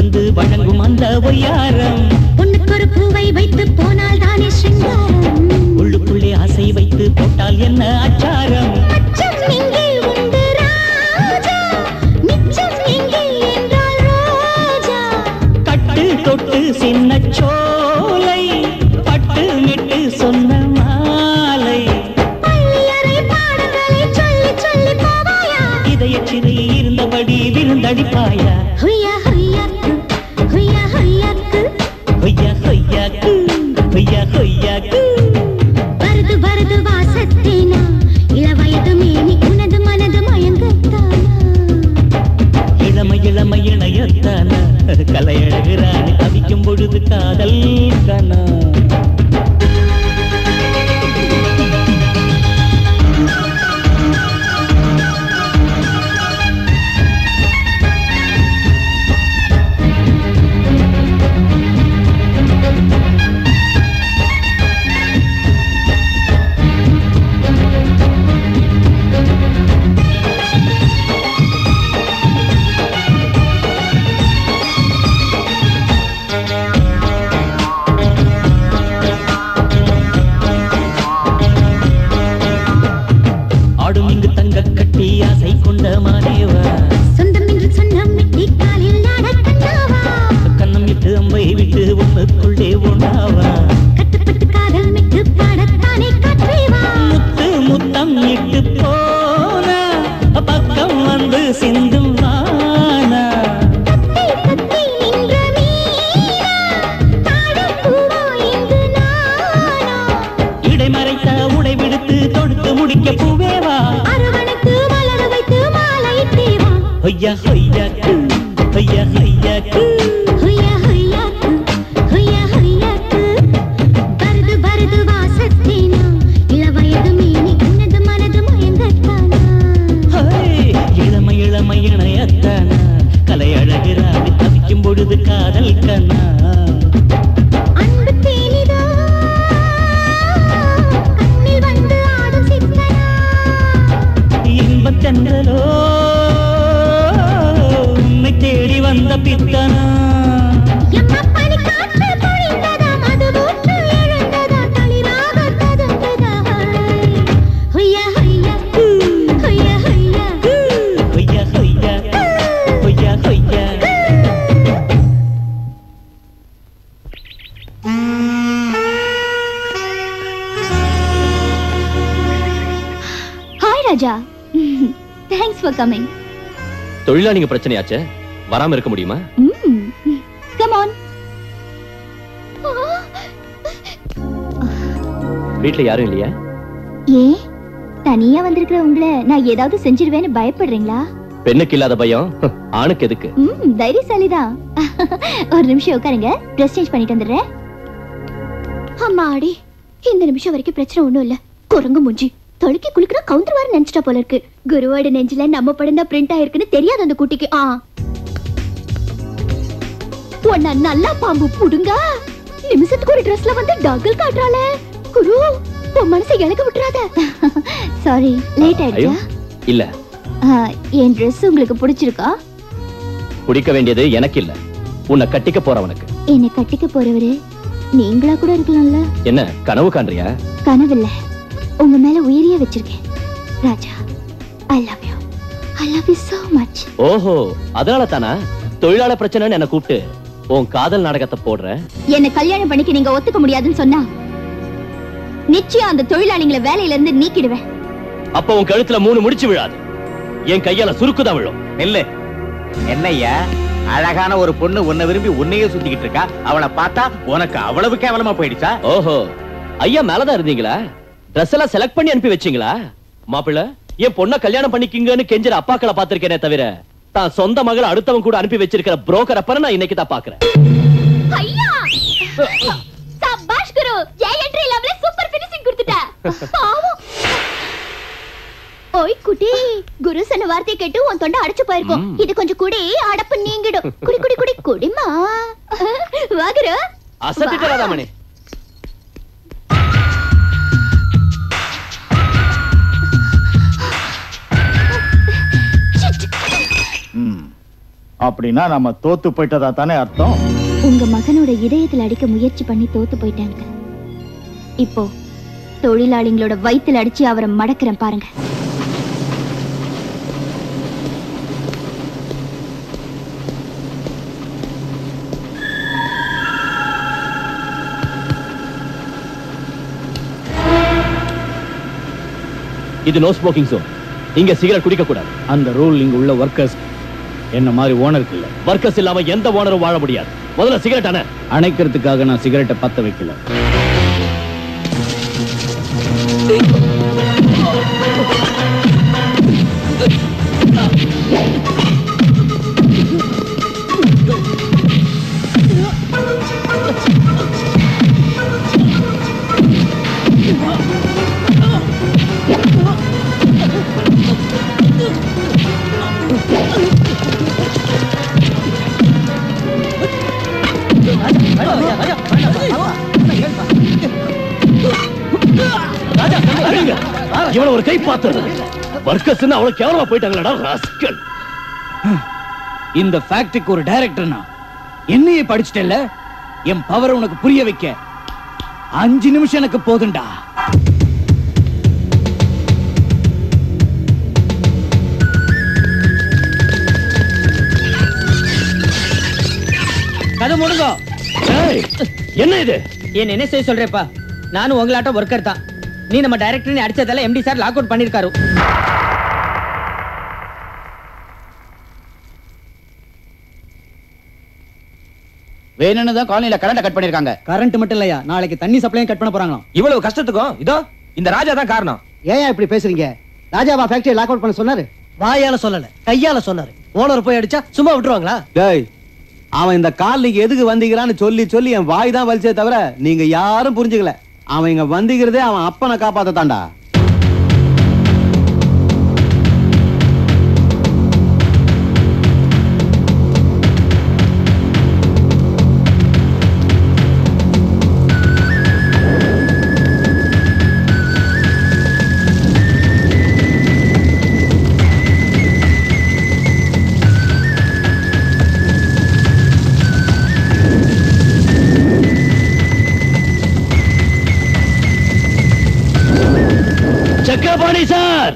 [SPEAKER 6] வந்து வழங்கும் அந்த ஒய்யாரம்
[SPEAKER 15] பொண்ணுக்கு ஒரு பூவை வைத்து போனால் தானே சிங்காரம்
[SPEAKER 6] உள்ளுக்குள்ளே ஆசை வைத்து போட்டால் என்ன அச்சாரம்
[SPEAKER 15] அச்சம் எங்கே உண்டு ராஜா மிச்சம் எங்கே என்றால் ரோஜா
[SPEAKER 6] கட்டு தொட்டு சின்ன சோலை பட்டு மெட்டு சொன்ன மாலை
[SPEAKER 15] பள்ளியறை பாடங்களை சொல்லி சொல்லி போவாயா
[SPEAKER 6] இதய சிறை இருந்தபடி விருந்தடிப்பாயா
[SPEAKER 15] ஹொய்யா ஹொய்யாக்கு ஹொய்யா ஹொய்யாக்கு
[SPEAKER 6] ஹொய்யா ஹொய்யாக்கு ஹொய்யா ஹொய்யாக்கு
[SPEAKER 15] வருது வருது வாசத்தேனா இளவயது மேனி உனது மனது மயங்கத்தானா
[SPEAKER 6] இளமை இளமை இணையத்தான கலையழகுறானு தவிக்கும் பொழுது காதல் கனா ஆடும் இங்கு தங்க கட்டி ஆசை கொண்ட மானேவா
[SPEAKER 15] சொந்தம் என்று சொன்ன மிட்டி காலில் ஆடக்கண்ணாவா
[SPEAKER 6] கண்ணம் விட்டு அம்பை விட்டு ஒண்ணுக்குள்ளே ஒண்ணாவா
[SPEAKER 15] கட்டுப்பட்டு காதல் மிட்டு பாடத்தானே காற்றேவா
[SPEAKER 6] முத்து முத்தம் இட்டு போன பக்கம் வந்து சிந்தும் வானா
[SPEAKER 15] தத்தி தத்தி நின்ற மீனா தாழம் பூவா இங்கு நானா
[SPEAKER 6] இடைமறைத்த உடை விடுத்து தொடுத்து முடிக்க பூவேவா
[SPEAKER 15] அரவணைத்து மலர வைத்து மாலையிட்டேவா
[SPEAKER 6] ஹொய்யா ஹொய்யாக்கு ஹொய்யா ஹொய்யாக்கு
[SPEAKER 15] ஹொய்யா ஹொய்யாக்கு ஹொய்யா ஹொய்யாக்கு வருது வருது வாசத்தேனா இளவயது மேனி உனது மனது மயங்கத்தானா
[SPEAKER 6] ஹோய், இளமை இளமை இணையத்தான கலை அழகிறாடி தவிக்கும் பொழுது காதல் கண்ணா
[SPEAKER 15] அன்பு தேனிதா கண்ணில் வந்து ஆடும் சித்தனா
[SPEAKER 6] இன்பத் தென்றலோ உன்னை தேடி வந்த பித்தனா
[SPEAKER 15] எம்மா பனி காற்று பொழிந்ததா மது ஊற்று எழுந்ததா தளிராக ததும்புதா ஹொய்யா ஹொய்யா ஹொய்யா ஹொய்யா
[SPEAKER 6] ஹொய்யா ஹொய்யா ஹொய்யா ஹொய்யா
[SPEAKER 10] hi Raja thanks for coming
[SPEAKER 7] தொழிலாளிங்க பிரச்சனையாச்சே வராம இருக்க முடியுமா
[SPEAKER 10] கம் ஆன்
[SPEAKER 7] வீட்ல யாரும் இல்லையா
[SPEAKER 10] ஏ தனியா வந்திருக்கிற உங்களை நான் ஏதாவது செஞ்சிருவேன்னு பயப்படுறீங்களா
[SPEAKER 7] பெண்ணுக்கு இல்லாத பயம் ஆணுக்கு எதுக்கு
[SPEAKER 10] ம் தைரியசாலிதான் ஒரு நிமிஷம் உட்காருங்க ட்ரெஸ் சேஞ்ச் பண்ணிட்டு வந்துடுறேன் அம்மாடி இந்த நிமிஷம் வரைக்கும் பிரச்சனை ஒண்ணும் இல்ல குரங்கு மூஞ்சி தொலைக்கி குளிக்கிற கவுந்தர் நினைச்சிட்டா போல இருக்கு குருவோட நெஞ்சில நம்ம படம் தான் பிரிண்ட் ஆயிருக்குன்னு தெரியாது அந்த குட்டிக்கு ஆ உன்ன நல்லா பாம்பு புடுங்க நிமிஷத்துக்கு ஒரு ட்ரெஸ்ல வந்து டகல் காட்டுறாளே குரு உன் மனசை இழக்க விட்டுறாத சாரி லேட்
[SPEAKER 7] ஐயோ
[SPEAKER 10] ஆயிடுச்சா
[SPEAKER 7] இல்ல
[SPEAKER 10] ஆ, என் ட்ரெஸ் உங்களுக்கு பிடிச்சிருக்கா
[SPEAKER 7] குடிக்க வேண்டியது எனக்கு இல்ல உன்னை கட்டிக்க போறவனுக்கு
[SPEAKER 10] என்னை கட்டிக்க போறவரு நீங்களா கூட இருக்கலாம்ல
[SPEAKER 7] என்ன கனவு காண்றியா
[SPEAKER 10] கனவில்ல உங்க மேல உயிரியே வச்சிருக்கேன் Raja I love you I love you so much
[SPEAKER 7] ஓஹோ அதனால தானா தொழிலாளர் பிரச்சனைன்னு என்ன கூப்பிட்டு உன் காதல் நாடகத்தை போடுற
[SPEAKER 10] என்ன கல்யாணம் பண்ணிக்க நீங்க ஒத்துக்க முடியாதுன்னு சொன்னா நிச்சயம் அந்த தொழிலாளிகளை வேலையில இருந்து நீக்கிடுவேன்
[SPEAKER 7] அப்ப உன் கழுத்துல மூணு முடிச்சு விழாது என் கையால சுருக்குதான் விழும்
[SPEAKER 2] நெல்லு என்னய்யா அழகான ஒரு பொண்ணு உன்னை விரும்பி உன்னையே சுத்திக்கிட்டு இருக்கா அவளை பார்த்தா உனக்கு அவ்வளவு கேவலமா போயிடுச்சா
[SPEAKER 7] ஓஹோ ஐயா மேலதான் இருந்தீங்களா ட்ரெஸ் எல்லாம் செலக்ட் பண்ணி அனுப்பி வச்சீங்களா மாப்பிள்ள என் பொண்ண கல்யாணம் பண்ணிக்கிங்கன்னு கெஞ்சிற அப்பாக்களை பாத்திருக்கேனே தவிர தான் சொந்த மகள் அடுத்தவன் கூட அனுப்பி வச்சிருக்கிற புரோக்கர் அப்பற நான் இன்னைக்கு தான் பாக்குறேன்
[SPEAKER 10] ஐயா சபாஷ் குரு ஏன் என்ட்ரி இல்லாமலே சூப்பர் ஃபினிஷிங் கொடுத்துட்ட பாவம் ஓய் குட்டி குரு சொன்ன வார்த்தை கேட்டு உன் தொண்டை அடைச்சு போயிருக்கும் இது கொஞ்சம் குடி அடப்பு நீங்கிடும் குடி குடி குடி குடிமா வா குரு
[SPEAKER 7] அசத்திட்டு
[SPEAKER 10] வா.
[SPEAKER 7] ராதாமணி
[SPEAKER 1] அப்படின்னா நம்ம தோத்து போயிட்டதா தானே அர்த்தம்
[SPEAKER 10] உங்க மகனோட இதயத்துல அடிக்க முயற்சி பண்ணி தோத்து போயிட்டாங்க இப்போ தொழிலாளிங்களோட வயித்துல அடிச்சு அவரை மடக்கிறேன் பாருங்க
[SPEAKER 7] இது நோ ஸ்மோக்கிங் ஜோன் இங்க சிகரெட் குடிக்க கூடாது
[SPEAKER 16] அந்த ரூல் இங்க உள்ள ஒர்க்கர்ஸ் என்ன மாதிரி ஓனருக்கு இல்ல
[SPEAKER 7] வர்க்கஸ் இல்லாம எந்த ஓனரும் வாழ முடியாது முதல்ல சிகரெட் அணை
[SPEAKER 16] அணைக்கிறதுக்காக நான் சிகரெட்டை பத்த வைக்கல
[SPEAKER 7] இவன ஒரு கை பார்த்தது வர்க்கஸ் அவ்வளவு கேவலமா போயிட்டாங்களடா ராஸ்கல்
[SPEAKER 16] இந்த ஃபேக்டரிக்கு ஒரு டைரக்டர்னா என்னையே படிச்சிட்டல என் பவர் உனக்கு புரிய வைக்க அஞ்சு நிமிஷம் எனக்கு போதும்டா
[SPEAKER 5] கதை முடுங்க
[SPEAKER 7] என்ன இது
[SPEAKER 5] என்ன என்ன செய்ய சொல்றேப்பா நானும் உங்களாட்ட ஒர்க்கர் தான் நீ நம்ம டைரக்டர் அடிச்சதால எம்டி சார் லாக் அவுட் பண்ணிருக்காரு
[SPEAKER 16] வேணும்னு தான் காலனில கரண்ட் கட் பண்ணிருக்காங்க கரண்ட் மட்டும் இல்லையா நாளைக்கு தண்ணி சப்ளையும் கட் பண்ண போறாங்களாம்
[SPEAKER 11] இவ்வளவு கஷ்டத்துக்கும் இதோ இந்த ராஜா தான் காரணம்
[SPEAKER 8] ஏன் இப்படி பேசுறீங்க ராஜாவா ஃபேக்டரி லாக் அவுட் பண்ண சொன்னாரு வாயால சொல்லல கையால சொன்னாரு ஓனர் போய் அடிச்சா சும்மா விட்டுருவாங்களா
[SPEAKER 12] டேய் அவன் இந்த காலனிக்கு எதுக்கு வந்தீங்கறான்னு சொல்லி சொல்லி என் வாய் தான் வலிச்சே தவிர நீங்க யாரும் புரிஞ்சுக்கல அவன் இங்க வந்திக்கிறதே அவன் அப்பனை காப்பாத்த தாண்டா
[SPEAKER 7] சக்கரபாணி சார்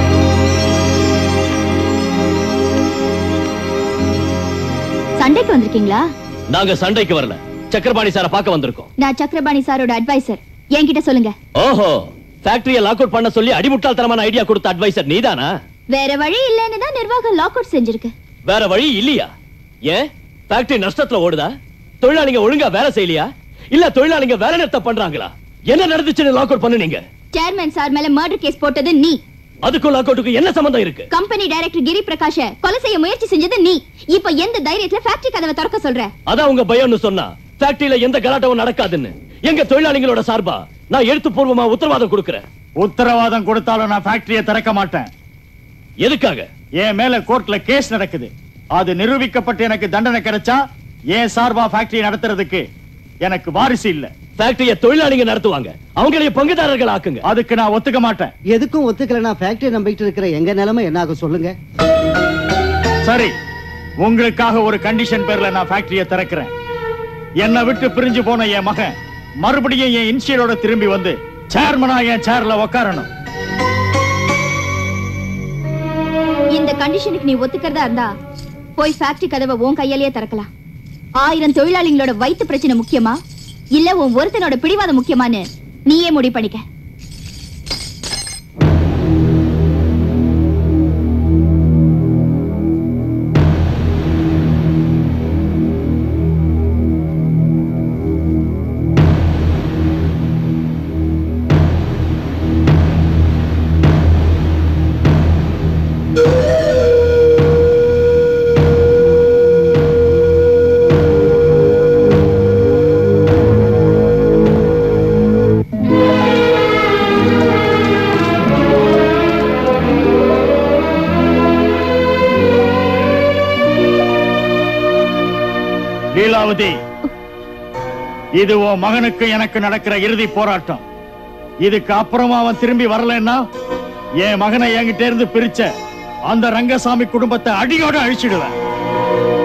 [SPEAKER 10] சண்டைக்கு வந்திருக்கீங்களா
[SPEAKER 7] நாங்க சண்டைக்கு வரல சக்கரபாணி சார பார்க்க வந்திருக்கோம்
[SPEAKER 10] நான் சக்கரபாணி சாரோட அட்வைசர் என்கிட்ட சொல்லுங்க
[SPEAKER 7] ஓஹோ ஃபேக்டரிய லாக் அவுட் பண்ண சொல்லி அடிமுட்டாள்தனமான ஐடியா கொடுத்த அட்வைசர் நீதானா
[SPEAKER 10] வேற வழி இல்லைன்னு தான் நிர்வாகம் லாக் அவுட் செஞ்சிருக்கு
[SPEAKER 7] வேற வழி இல்லையா ஏன் ஃபேக்டரி நஷ்டத்துல ஓடுதா தொழிலாளிங்க ஒழுங்கா வேலை செய்யலையா இல்ல தொழிலாளிங்க வேலை நிறுத்தம் பண்றாங்களா என்ன நடந்துச்சுன்னு லாக் அவுட் பண்ணுனீங்க
[SPEAKER 10] சேர்மேன் சார் மேல மர்டர் கேஸ் போட்டது நீ
[SPEAKER 7] அதுக்கும் லாக் அவுட்டுக்கு என்ன சம்பந்தம் இருக்கு
[SPEAKER 10] கம்பெனி டைரக்டர் கிரி பிரகாஷ கொலை செய்ய முயற்சி செஞ்சது நீ இப்ப எந்த தைரியத்துல ஃபேக்டரி கதவை திறக்க சொல்ற
[SPEAKER 7] அதான் உங்க பயம்னு சொன்னா ஃபேக்டரியில எந்த கலாட்டமும் நடக்காதுன்னு எங்க தொழிலாளிகளோட சார்பா நான் எழுத்துப்பூர்வமா உத்தரவாதம் கொடுக்கிறேன்
[SPEAKER 1] உத்தரவாதம் கொடுத்தாலும் நான் ஃபேக்டரியை திறக்க மாட்டேன்
[SPEAKER 7] எதுக்காக
[SPEAKER 1] என் மேல கோர்ட்ல கேஸ் நடக்குது அது நிரூபிக்கப்பட்டு எனக்கு தண்டனை கிடைச்சா என் சார்பா ஃபேக்டரி நடத்துறதுக்கு எனக்கு வாரிசு இல்ல
[SPEAKER 7] ஃபேக்டரிய தொழிலாளிங்க நடத்துவாங்க அவங்களைய பங்குதாரர்கள் ஆக்குங்க
[SPEAKER 1] அதுக்கு நான் ஒத்துக்க மாட்டேன்
[SPEAKER 8] எதுக்கும் ஒத்துக்கலனா ஃபேக்டரி நம்பிட்டு இருக்கிற எங்க நிலைமை என்ன ஆகும் சொல்லுங்க
[SPEAKER 1] சரி உங்களுக்காக ஒரு கண்டிஷன் பேர்ல நான் ஃபேக்டரியை திறக்கிறேன் என்னை விட்டு பிரிஞ்சு போன என் மகன் மறுபடியும் என் இன்சியலோட திரும்பி வந்து சேர்மனா என் சேர்ல உட்காரணும்
[SPEAKER 10] இந்த கண்டிஷனுக்கு நீ ஒத்துக்கிறதா இருந்தா போய் ஃபேக்டரி கதவை உன் கையாலேயே திறக்கலாம் ஆயிரம் தொழிலாளிகளோட வயித்து பிரச்சனை முக்கியமா இல்ல உன் ஒருத்தனோட பிடிவாதம் முக்கியமான்னு நீயே முடிவு பண்ணிக்க
[SPEAKER 1] லீலாவதி இது உன் மகனுக்கு எனக்கு நடக்கிற இறுதி போராட்டம் இதுக்கு அப்புறமா அவன் திரும்பி வரலன்னா என் மகனை என்கிட்ட இருந்து பிரிச்ச அந்த ரங்கசாமி குடும்பத்தை அடியோட அழிச்சிடுவேன்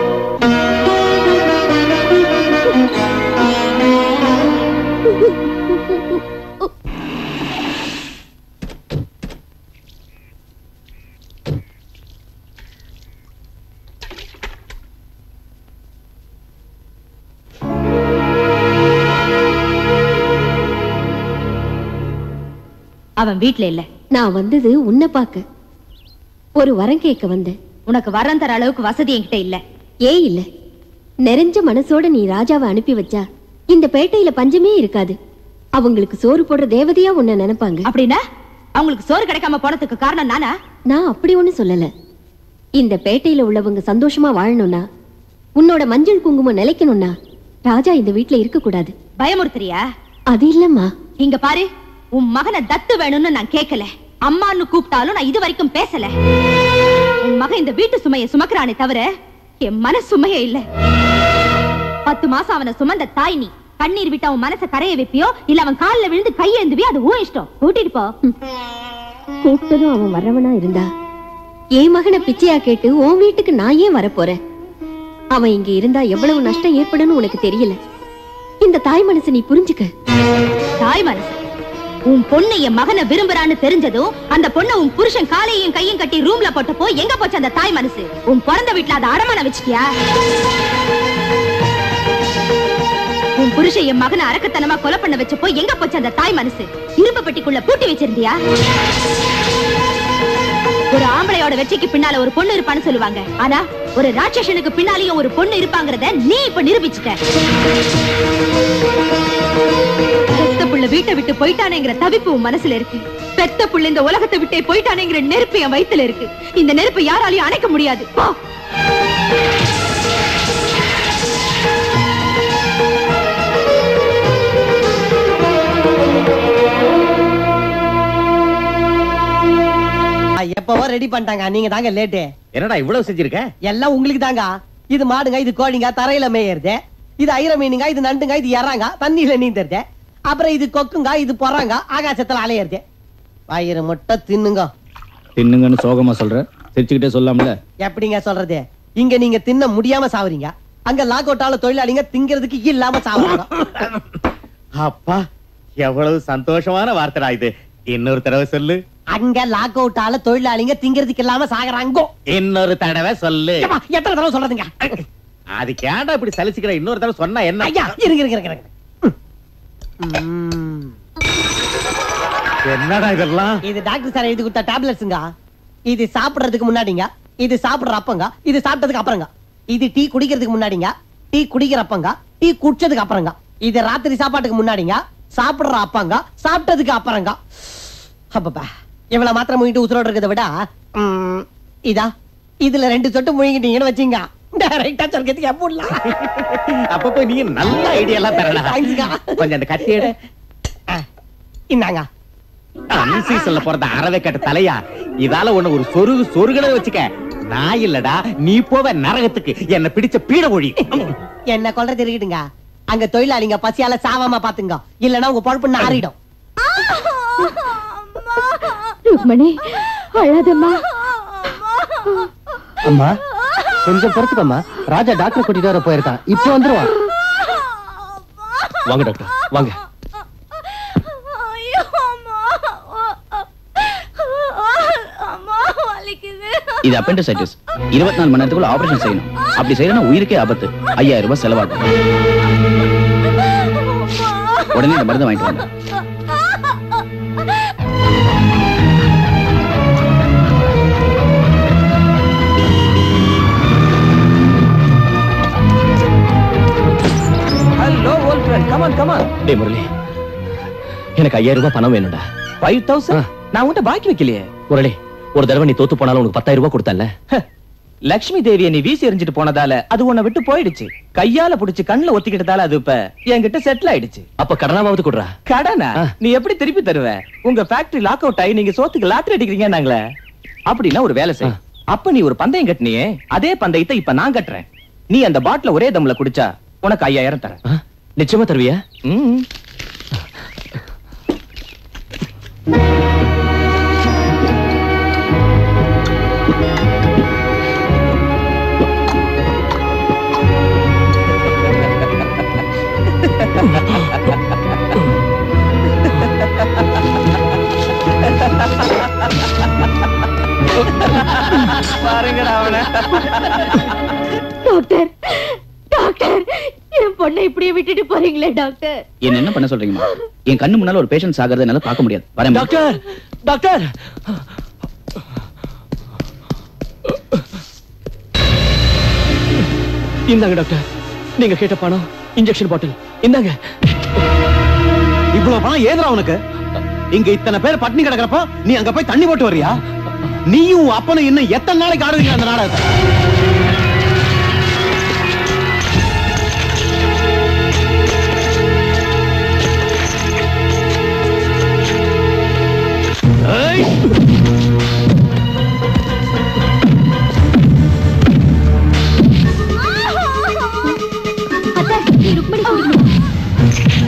[SPEAKER 3] அவன் வீட்ல இல்ல
[SPEAKER 10] நான் வந்தது உன்னை பார்க்க ஒரு வரம் கேட்க வந்தேன்
[SPEAKER 3] உனக்கு வரம் தர அளவுக்கு வசதி என்கிட்ட இல்ல
[SPEAKER 10] ஏன் இல்ல நிறைஞ்ச மனசோட நீ ராஜாவை அனுப்பி வச்சா இந்த பேட்டையில பஞ்சமே இருக்காது அவங்களுக்கு சோறு போடுற தேவதையா உன்னை நினைப்பாங்க
[SPEAKER 3] அப்படின்னா அவங்களுக்கு சோறு கிடைக்காம போனதுக்கு காரணம் நானா
[SPEAKER 10] நான் அப்படி ஒண்ணு சொல்லல இந்த பேட்டையில உள்ளவங்க சந்தோஷமா வாழணும்னா உன்னோட மஞ்சள் குங்குமம் நிலைக்கணும்னா ராஜா இந்த வீட்ல இருக்க கூடாது
[SPEAKER 3] பயமுறுத்துறியா
[SPEAKER 10] அது இல்லம்மா
[SPEAKER 3] இங்க பாரு உன் மகனை தத்து வேணும்னு நான் கேட்கல அம்மான்னு கூப்பிட்டாலும் நான் இது வரைக்கும் பேசல உன் மகன் இந்த வீட்டு சுமையை சுமக்கிறானே தவிர என் மன சுமையே இல்ல பத்து மாசம் அவனை சுமந்த தாய் நீ கண்ணீர் விட்டு அவன் மனசை கரைய வைப்பியோ இல்ல அவன் கால்ல விழுந்து கையேந்துவியோ அது உன் இஷ்டம் கூட்டிட்டு போ
[SPEAKER 10] கூப்பிட்டதும் அவன் வரவனா இருந்தா என் மகனை பிச்சையா கேட்டு உன் வீட்டுக்கு நான் ஏன் வரப்போறேன் அவன் இங்க இருந்தா எவ்வளவு நஷ்டம் ஏற்படும்னு உனக்கு தெரியல இந்த தாய் மனசை நீ புரிஞ்சுக்க
[SPEAKER 3] தாய் மனசு உன் பொண்ணு என் மகனை விரும்புறான்னு தெரிஞ்சதும் அந்த பொண்ணு உன் புருஷன் காலையும் கையும் கட்டி ரூம்ல போட்டப்போ எங்க போச்சு அந்த தாய் மனசு உன் பிறந்த வீட்டுல அதை அடமான வச்சுக்கியா உன் புருஷன் என் மகனை அரக்கத்தனமா கொலை பண்ண வச்சப்போ எங்க போச்சு அந்த தாய் மனசு இரும்பு பெட்டிக்குள்ள பூட்டி வச்சிருந்தியா ஒரு ஆம்பளையோட வெற்றிக்கு பின்னால ஒரு பொண்ணு இருப்பான்னு சொல்லுவாங்க ஆனா ஒரு ராட்சசனுக்கு பின்னாலேயும் ஒரு பொண்ணு இருப்பாங்கறத நீ இப்ப நிரூபிச்சுட்ட பெத்த புள்ள வீட்டை விட்டு போயிட்டானேங்கிற தவிப்பு உன் மனசுல இருக்கு பெத்த புள்ள இந்த உலகத்தை விட்டே போயிட்டானேங்கிற நெருப்பு என் வயித்துல இருக்கு இந்த நெருப்பை யாராலையும் அணைக்க முடியாது போ
[SPEAKER 8] எப்பவோ ரெடி பண்ணிட்டாங்க நீங்க தாங்க லேட்டு
[SPEAKER 2] என்னடா இவ்வளவு செஞ்சிருக்க
[SPEAKER 8] எல்லாம் உங்களுக்கு தாங்க இது மாடுங்க இது கோழிங்க தரையில மேயறது இது ஐர மீனுங்க இது நண்டுங்க இது இறாங்க தண்ணியில நீந்தறது அப்புறம் இது கொக்குங்க இது பொறாங்க ஆகாசத்துல அலையறது வயிறு முட்டை தின்னுங்க
[SPEAKER 16] தின்னுங்கன்னு சோகமா சொல்ற சிரிச்சுக்கிட்டே சொல்லாம்ல
[SPEAKER 8] எப்படிங்க சொல்றது இங்க நீங்க தின்ன முடியாம சாவறீங்க அங்க லாக் அவுட்டால தொழிலாளிங்க திங்கிறதுக்கு இல்லாம சாவறாங்க
[SPEAKER 2] அப்பா எவ்வளவு சந்தோஷமான வார்த்தைடா இது இன்னொரு தடவை சொல்லு
[SPEAKER 8] அங்க லாக் அவுட்டால தொழிலாளிங்க திங்கிறதுக்கு இல்லாம சாகுறாங்க
[SPEAKER 2] இன்னொரு தடவை சொல்லு
[SPEAKER 8] ஏப்பா, எத்தனை தடவை சொல்றதுங்க
[SPEAKER 2] அதுக்கு ஏன்டா இப்படி சலிச்சுக்கிற இன்னொரு தடவை சொன்னா என்ன
[SPEAKER 8] ஐயா இருங்க இருங்க இருங்க, இருங்க ம்.
[SPEAKER 2] என்னடா இதெல்லாம்
[SPEAKER 8] இது டாக்டர் சார் எழுதி கொடுத்த டேப்லெட்ஸுங்க இது சாப்பிடுறதுக்கு முன்னாடிங்க இது சாப்பிடுற அப்பங்க இது சாப்பிட்டதுக்கு அப்புறங்க இது டீ குடிக்கிறதுக்கு முன்னாடிங்க டீ குடிக்கிறப்பங்க டீ குடிச்சதுக்கு அப்புறங்க இது ராத்திரி சாப்பாட்டுக்கு முன்னாடிங்க சாப்பிடுற அப்பங்க சாப்பிட்டதுக்கு அப்புறங்க அப்பப்பா இவ்வளவு மாத்திரம் முங்கிட்டு உசுரோட இருக்கிறத விட ம், இதா இதுல ரெண்டு சொட்டு முழுங்கிட்டீங்கன்னு வச்சீங்க டைரக்டா சொல்றதுக்கு எப்படிலாம்
[SPEAKER 2] அப்பப்போ நீ நல்ல ஐடியா எல்லாம் தரடா
[SPEAKER 8] தேங்க்ஸ்ங்க.
[SPEAKER 2] கொஞ்சம் அந்த கத்தி எடு
[SPEAKER 8] இந்தாங்க
[SPEAKER 2] அன்சீசன்ல பிறந்த அறவை கட்ட தலையா இதால உன்னை ஒரு சொருகு சொருகன வச்சுக்க நான் இல்லடா நீ போவ நரகத்துக்கு என்ன பிடிச்ச பீட ஒழி
[SPEAKER 8] என்ன கொல்றது இருக்கட்டுங்க அங்க தொழிலாளிங்க பசியால சாவாம பாத்துங்க இல்லன்னா உங்க பொழப்பு நாறிடும்
[SPEAKER 10] ருக்மணி அழாதம்மா
[SPEAKER 9] அம்மா கொஞ்சம் பொறுத்துக்கம்மா ராஜா டாக்டர் கூட்டிட்டு வர போயிருக்கான் இப்போ வந்துருவான்
[SPEAKER 7] வாங்க டாக்டர் வாங்க
[SPEAKER 17] இது அப்பெண்டிசைட்டிஸ் இருபத்தி நாலு மணி நேரத்துக்குள்ள ஆபரேஷன் செய்யணும் அப்படி செய்யணும் உயிருக்கே ஆபத்து ஐயாயிரம் ரூபாய் செலவாகும் உடனே இந்த மருந்து வாங்கிட்டு வாங்க
[SPEAKER 11] hello old friend come on come on
[SPEAKER 7] டேய் முரளி எனக்கு ஐயாயிரம் ரூபாய் பணம் வேணும்டா
[SPEAKER 11] ஃபைவ் தௌசண்ட் நான் உன்கிட்ட பாக்கி வைக்கலையே
[SPEAKER 7] முரளி ஒரு தடவை நீ தோத்து போனாலும் உனக்கு பத்தாயிரம் ரூபாய் கொடுத்தல
[SPEAKER 11] லக்ஷ்மி தேவியை நீ வீசி எறிஞ்சிட்டு போனதால அது உன்னை விட்டு போயிடுச்சு கையால புடிச்சு கண்ணுல ஒத்திக்கிட்டதால அது இப்ப என்கிட்ட செட்டில் ஆயிடுச்சு
[SPEAKER 7] அப்ப கடனாவது கொடுறா
[SPEAKER 11] கடனா நீ எப்படி திருப்பி தருவ உங்க ஃபேக்டரி லாக் அவுட் ஆகி நீங்க சோத்துக்கு லாட்டரி அடிக்கிறீங்க நாங்களே அப்படின்னா ஒரு வேலை செய் அப்ப நீ ஒரு பந்தயம் கட்டினியே அதே பந்தயத்தை இப்ப நான் கட்டுறேன் நீ அந்த பாட்டில ஒரே தம்ல குடிச்சா உனக்கு ஐயாயிரம் தரேன்
[SPEAKER 7] நிச்சயமா தருவியா
[SPEAKER 11] ம்
[SPEAKER 3] டாக்டர் டாக்டர் என் பொண்ணு பொண்ணை இப்படியே விட்டுட்டு போறீங்களே டாக்டர்
[SPEAKER 17] என்ன என்ன பண்ண சொல்றீங்கம்மா என் கண்ணு முன்னால ஒரு பேஷண்ட் சாகிறத என்னால பார்க்க முடியாது வரேன்
[SPEAKER 7] டாக்டர் டாக்டர் இந்தாங்க டாக்டர் நீங்க கேட்ட பணம் இன்ஜெக்ஷன் பாட்டில் இந்தாங்க
[SPEAKER 12] இவ்வளவு பணம் ஏதுடா உனக்கு இங்க இத்தனை பேர் பட்டினி கிடக்குறப்போ நீ அங்க போய் தண்ணி போட்டு வர்றியா நீயும் உன் அப்பனும் இன்னும் எத்தனை நாளைக்கு ஆடுவீங்க அந்த நாடகத்தை
[SPEAKER 10] அத்தை நீ ருக்மணி கூப்பிடணும்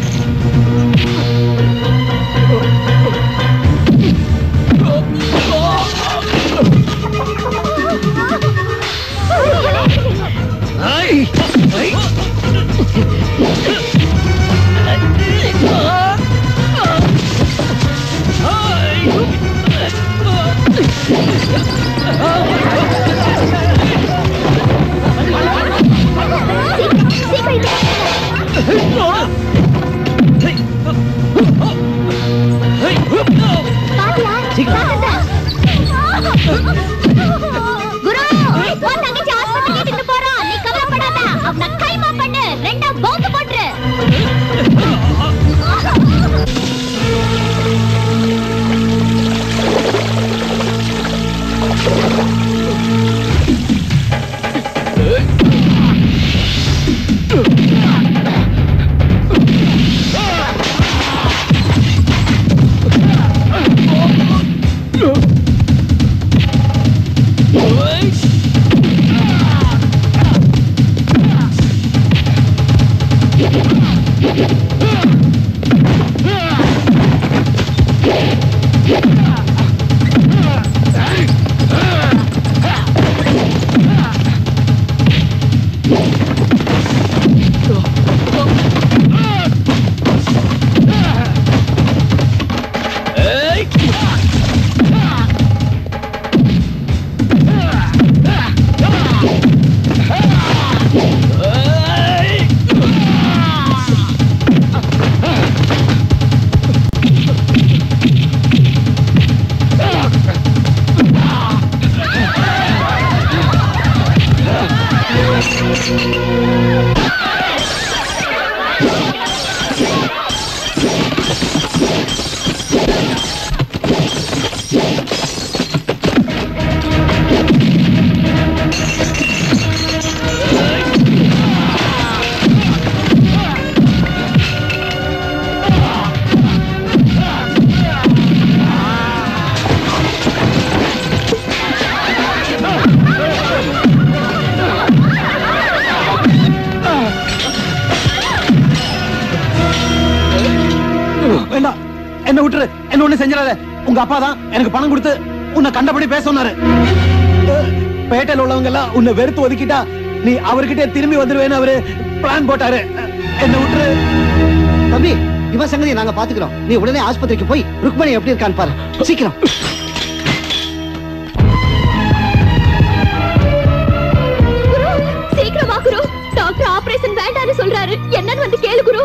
[SPEAKER 10] குரு உன் தங்கச்சி ஆஸ்பத்திரிக்கு இட்டுட்டு போறோம் நீ கவலைப்படாத அவனை கைமா பண்ணு ரெண்டா பவுந்து போட்டுரு
[SPEAKER 12] வேண்டாம் என்ன விட்டுரு என்ன ஒண்ணு செஞ்சிடாத உங்க அப்பா தான் எனக்கு பணம் கொடுத்து உன்னை கண்டபடி பேச சொன்னாரு பேட்டையில் உள்ளவங்க எல்லாம் உன்னை வெறுத்து ஒதுக்கிட்டா நீ அவர்கிட்ட திரும்பி வந்துருவேன்னு அவரு பிளான் போட்டாரு என்ன விட்டுரு
[SPEAKER 9] தம்பி இவன் சங்கதியை நாங்க பாத்துக்கிறோம் நீ உடனே ஆஸ்பத்திரிக்கு போய் ருக்மணி எப்படி இருக்கான்னு பாரு சீக்கிரம்
[SPEAKER 10] குரு சீக்கிரம் வா குரு டாக்டர் ஆபரேஷன் வேண்டாம்னு சொல்றாரு என்னன்னு வந்து கேளு குரு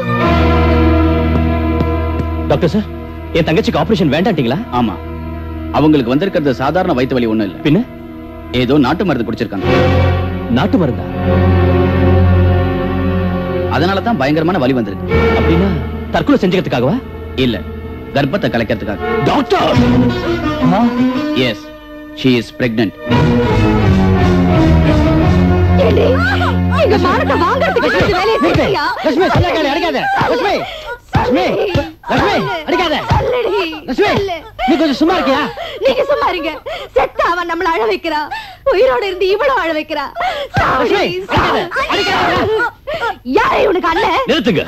[SPEAKER 7] டாக்டர் சார் என் தங்கச்சிக்கு ஆபரேஷன் வேண்டான்ட்டீங்களா
[SPEAKER 17] ஆமா அவங்களுக்கு வந்திருக்கிறது சாதாரண வயிற்று வலி ஒண்ணும் இல்ல
[SPEAKER 7] பின்ன
[SPEAKER 17] ஏதோ நாட்டு மருந்து குடிச்சிருக்காங்க
[SPEAKER 7] நாட்டு மருந்தா
[SPEAKER 17] அதனால தான் பயங்கரமான வலி வந்திருக்கு
[SPEAKER 7] அப்படின்னா தற்கொலை செஞ்சுக்கிறதுக்காகவா
[SPEAKER 17] இல்ல கர்ப்பத்தை கலைக்கிறதுக்காக
[SPEAKER 7] doctor
[SPEAKER 17] yes she is pregnant
[SPEAKER 3] ஏண்டி, எங்க மானத்தை வாங்குறதுக்கு இந்த வேலையை செய்றியா?
[SPEAKER 9] லட்சுமி சொல்ல கேளு அடிக்காத லட்சுமி லட்சுமி லட்சுமி அடிக்காத
[SPEAKER 3] சொல்லுடி,
[SPEAKER 9] லட்சுமி
[SPEAKER 3] சொல்லு.
[SPEAKER 9] நீ கொஞ்சம் சும்மா இருக்கியா
[SPEAKER 3] நீங்க சும்மா இருங்க செத்த அவன் நம்மள அழ வைக்கிறா உயிரோட இருந்து இவ்வளவு அழ வைக்கிறா சாவடி,
[SPEAKER 9] லட்சுமி,
[SPEAKER 3] சாவு. யாரை உனக்கு அண்ணன்
[SPEAKER 7] நிறுத்துங்க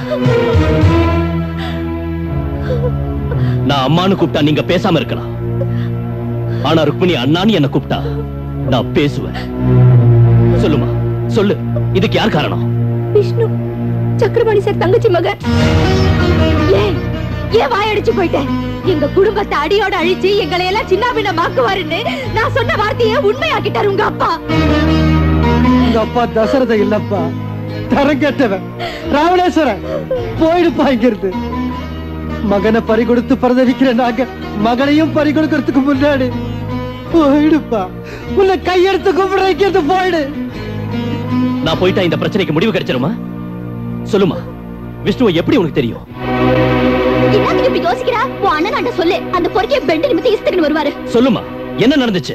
[SPEAKER 7] நான் அம்மான்னு கூப்பிட்டா நீங்க பேசாம இருக்கலாம் ஆனா ருக்மிணி அண்ணான்னு என்ன கூப்பிட்டா நான் பேசுவேன் சொல்லுமா சொல்லு இதுக்கு யார் காரணம்
[SPEAKER 3] விஷ்ணு சக்கரபாணி சார் தங்கச்சி மகன் ஏன் ஏன் வாயடிச்சு போயிட்டேன் எங்க குடும்பத்தை அடியோட அழிச்சு எங்களை எல்லாம் சின்ன பின்னமாக்குவாருன்னு நான் சொன்ன வார்த்தையை உண்மையாக்கிட்டாரு உங்க அப்பா
[SPEAKER 12] உங்க அப்பா தசரத இல்லப்பா தரம் கெட்டவன் ராவணேஸ்வரன் போயிடுப்பா இங்கிருந்து மகனை பறி கொடுத்து பரதவிக்கிற நாங்க மகனையும் பறி கொடுக்கறதுக்கு முன்னாடி போயிடுப்பா உன்னை கையெடுத்து கூப்பிடுற இங்கிருந்து போயிடு
[SPEAKER 7] நான் போயிட்டா இந்த பிரச்சனைக்கு முடிவு கிடைச்சிருமா சொல்லுமா விஷ்ணுவை எப்படி உனக்கு தெரியும்
[SPEAKER 10] என்னத்துக்கு இப்படி யோசிக்கிறா உன் அண்ணன் சொல்லு அந்த பொறுக்கைய பெண்டு நிமித்தி இஸ்துக்கு வருவாரு
[SPEAKER 7] சொல்லுமா என்ன நடந்துச்சு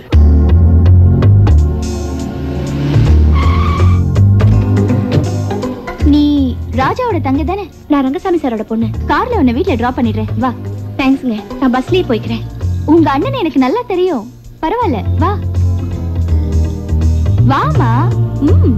[SPEAKER 10] நீ ராஜாவோட தங்க தானே நான் ரங்கசாமி சாரோட பொண்ணு கார்ல உன்னை வீட்ல டிராப் பண்ணிடுறேன் வா தேங்க்ஸ்ங்க நான் பஸ்லயே போய்க்கிறேன் உங்க அண்ணன் எனக்கு நல்லா தெரியும் பரவாயில்ல வா வாமா ம்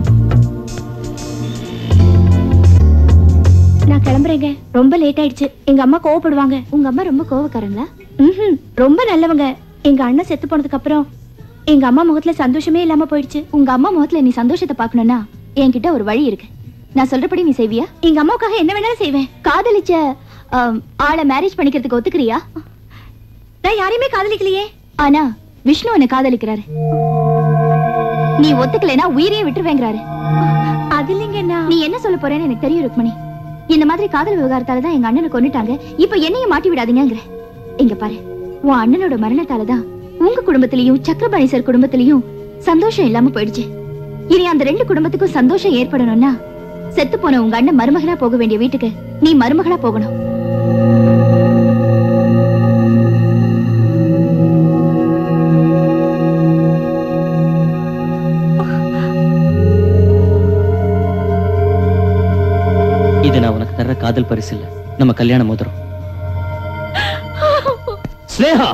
[SPEAKER 10] நான் கிளம்புறேங்க ரொம்ப லேட் ஆயிடுச்சு எங்க அம்மா கோவப்படுவாங்க உங்க அம்மா ரொம்ப கோவக்காரங்களா ம்ஹும். ரொம்ப நல்லவங்க எங்க அண்ணன் செத்து போனதுக்கு அப்புறம் எங்க அம்மா முகத்துல சந்தோஷமே இல்லாம போயிடுச்சு உங்க அம்மா முகத்துல நீ சந்தோஷத்தை பார்க்கணும்னா என்கிட்ட ஒரு வழி இருக்கு நான் சொல்றபடி நீ செய்வியா எங்க அம்மாவுக்காக என்ன வேணாலும் செய்வேன் காதலிச்ச ஆம், ஆளை மேரேஜ் பண்ணிக்கிறதுக்கு ஒத்துக்கிறியா நான் யாரையுமே காதலிக்கலையே ஆனா விஷ்ணு உன்னை காதலிக்கிறாரு நீ ஒத்துக்கலைன்னா உயிரையே விட்டுருவேங்கிறாரு அது இல்லைங்க நீ என்ன சொல்ல போறேன்னு எனக்கு தெரியும் ருக்மணி இந்த மாதிரி காதல் விவகாரத்தால தான் எங்க அண்ணனை கொன்னுட்டாங்க இப்ப என்னையும் மாட்டி விடாதீங்கங்கிற இங்க பாரு உன் அண்ணனோட மரணத்தால தான் உங்க குடும்பத்திலயும் சக்கரபாணி சார் குடும்பத்திலயும் சந்தோஷம் இல்லாம போயிடுச்சு இனி அந்த ரெண்டு குடும்பத்துக்கும் சந்தோஷம் ஏற்படணும்னா செத்து போன உங்க அண்ணன் மருமகனா போக வேண்டிய வீட்டுக்கு நீ மருமகளா போகணும்
[SPEAKER 11] இது நான் உனக்கு தர்ற காதல் பரிசு இல்ல நம்ம கல்யாண மோதிரம்
[SPEAKER 7] ஸ்னேகா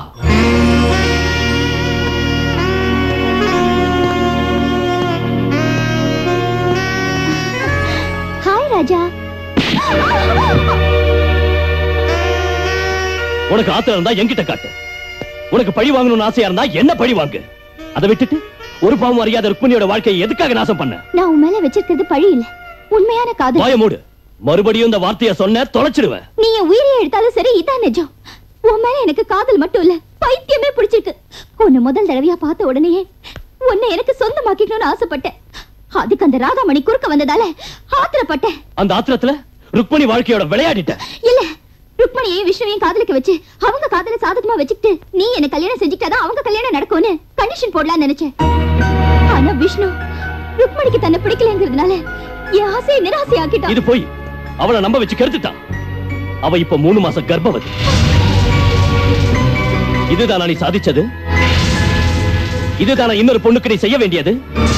[SPEAKER 10] ஹாய் ராஜா
[SPEAKER 7] உனக்கு ஆத்திரம் இருந்தா என்கிட்ட காட்டு உனக்கு பழி வாங்கணும்னு ஆசையா இருந்தா என்ன பழி வாங்கு அதை விட்டுட்டு ஒரு பாவம் அறியாத ருக்மிணியோட வாழ்க்கையை எதுக்காக நாசம் பண்ண
[SPEAKER 10] நான் உன் மேல வச்சிருக்கிறது பழி இல்ல உண்மையான காதல்
[SPEAKER 7] வாய மூடு மறுபடியும் இந்த வார்த்தையை சொன்ன தொலைச்சிடுவேன்
[SPEAKER 10] நீ என் உயிரையே எடுத்தாலும் சரி இதான் நிஜம் உன் மேல எனக்கு காதல் மட்டும் இல்ல பைத்தியமே பிடிச்சிருக்கு உன்னை முதல் தடவையா பார்த்த உடனேயே உன்னை எனக்கு சொந்தமாக்கிக்கணும்னு ஆசைப்பட்டேன் அதுக்கு அந்த ராதாமணி குறுக்க வந்ததால ஆத்திரப்பட்டேன்
[SPEAKER 7] அந்த ஆத்திரத்துல ருக்மிணி வாழ்க்கையோட விளையாடிட்ட
[SPEAKER 10] இல்ல ருக்மணியையும் விஷ்ணுவையும் காதலிக்க வச்சு அவங்க காதல சாதகமா வச்சுக்கிட்டு நீ என்ன கல்யாணம் செஞ்சுக்கிட்டாதான் அவங்க கல்யாணம் நடக்கும்னு கண்டிஷன் போடலாம்னு நினைச்சேன் ஆனா விஷ்ணு ருக்மணிக்கு தன்னை பிடிக்கலங்கிறதுனால என் ஆசையை நிராசை ஆக்கிட்டான்
[SPEAKER 7] இது போய் அவளை நம்ப வச்சு கெடுத்துட்டான் அவ இப்ப மூணு மாசம் கர்ப்பவதி இதுதானா நீ சாதிச்சது இதுதானா இன்னொரு பொண்ணுக்கு நீ செய்ய வேண்டியது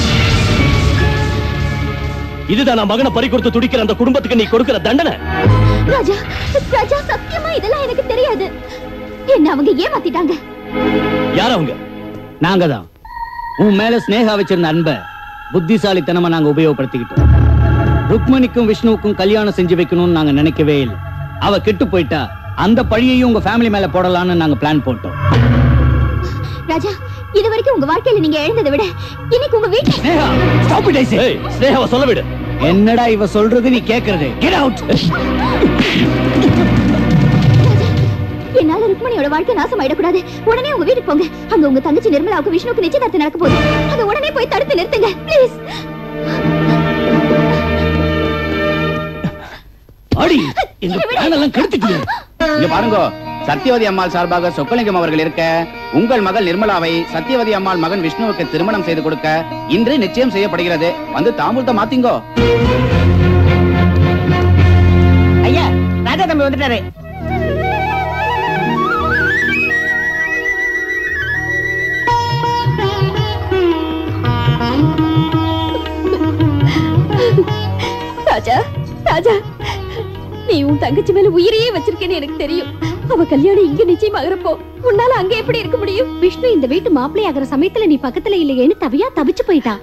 [SPEAKER 7] இதுதானா மகனை பறி கொடுத்து துடிக்கிற அந்த குடும்பத்துக்கு நீ கொடுக்கிற தண்டனை
[SPEAKER 10] ராஜா ராஜா சத்தியமா இதெல்லாம் எனக்கு தெரியாது என்ன அவங்க ஏமாத்திட்டாங்க
[SPEAKER 7] யார் அவங்க
[SPEAKER 5] நாங்க தான் உன் மேல ஸ்னேகா வச்சிருந்த அன்பை புத்திசாலித்தனமா நாங்க உபயோகப்படுத்திக்கிட்டோம் ருக்மணிக்கும் விஷ்ணுவுக்கும் கல்யாணம் செஞ்சு வைக்கணும்னு நாங்க நினைக்கவே இல்லை அவ கெட்டு போயிட்டா அந்த பழியையும் உங்க ஃபேமிலி மேல போடலாம்னு நாங்க பிளான் போட்டோம்
[SPEAKER 10] ராஜா இது வரைக்கும் உங்க வாழ்க்கையில நீங்க எழுந்ததை விட இன்னைக்கு உங்க வீட்டுல
[SPEAKER 7] ஏய், ஸ்னேகாவை சொல்ல விடு
[SPEAKER 5] என்னடா இவ சொல்றது நீ கேக்குறது கெட் அவுட்
[SPEAKER 10] என்னால ருக்மணியோட வாழ்க்கை நாசம் ஆயிடக்கூடாது உடனே உங்க வீட்டுக்கு போங்க அங்க உங்க தங்கச்சி நிர்மலாவுக்கு விஷ்ணுவுக்கு நிச்சயதார்த்தம் நடக்க போகுது அதை உடனே போய் தடுத்து நிறுத்துங்க ப்ளீஸ்
[SPEAKER 5] அடி எங்க பிளான் எல்லாம் கெடுத்துட்டு
[SPEAKER 17] இங்க பாருங்க சத்தியவதி அம்மாள் சார்பாக சொக்கலிங்கம் அவர்கள் இருக்க உங்கள் மகள் நிர்மலாவை சத்தியவதி அம்மாள் மகன் விஷ்ணுவுக்கு திருமணம் செய்து கொடுக்க இன்று நிச்சயம் செய்யப்படுகிறது வந்து தாம்பூலத்தை மாத்திங்கோ
[SPEAKER 8] ஐயா ராஜா தம்பி வந்துட்டாரு
[SPEAKER 3] ராஜா ராஜா நீ உன் தங்கச்சி மேல உயிரையே வச்சிருக்கேன்னு எனக்கு தெரியும் அவ கல்யாணம் இங்க நிச்சயமாகறப்போ உன்னால அங்க எப்படி இருக்க முடியும்
[SPEAKER 4] விஷ்ணு இந்த வீட்டு மாப்பிள்ளை ஆகிற சமயத்துல நீ பக்கத்துல இல்லையேன்னு தவியா தவிச்சு போயிட்டா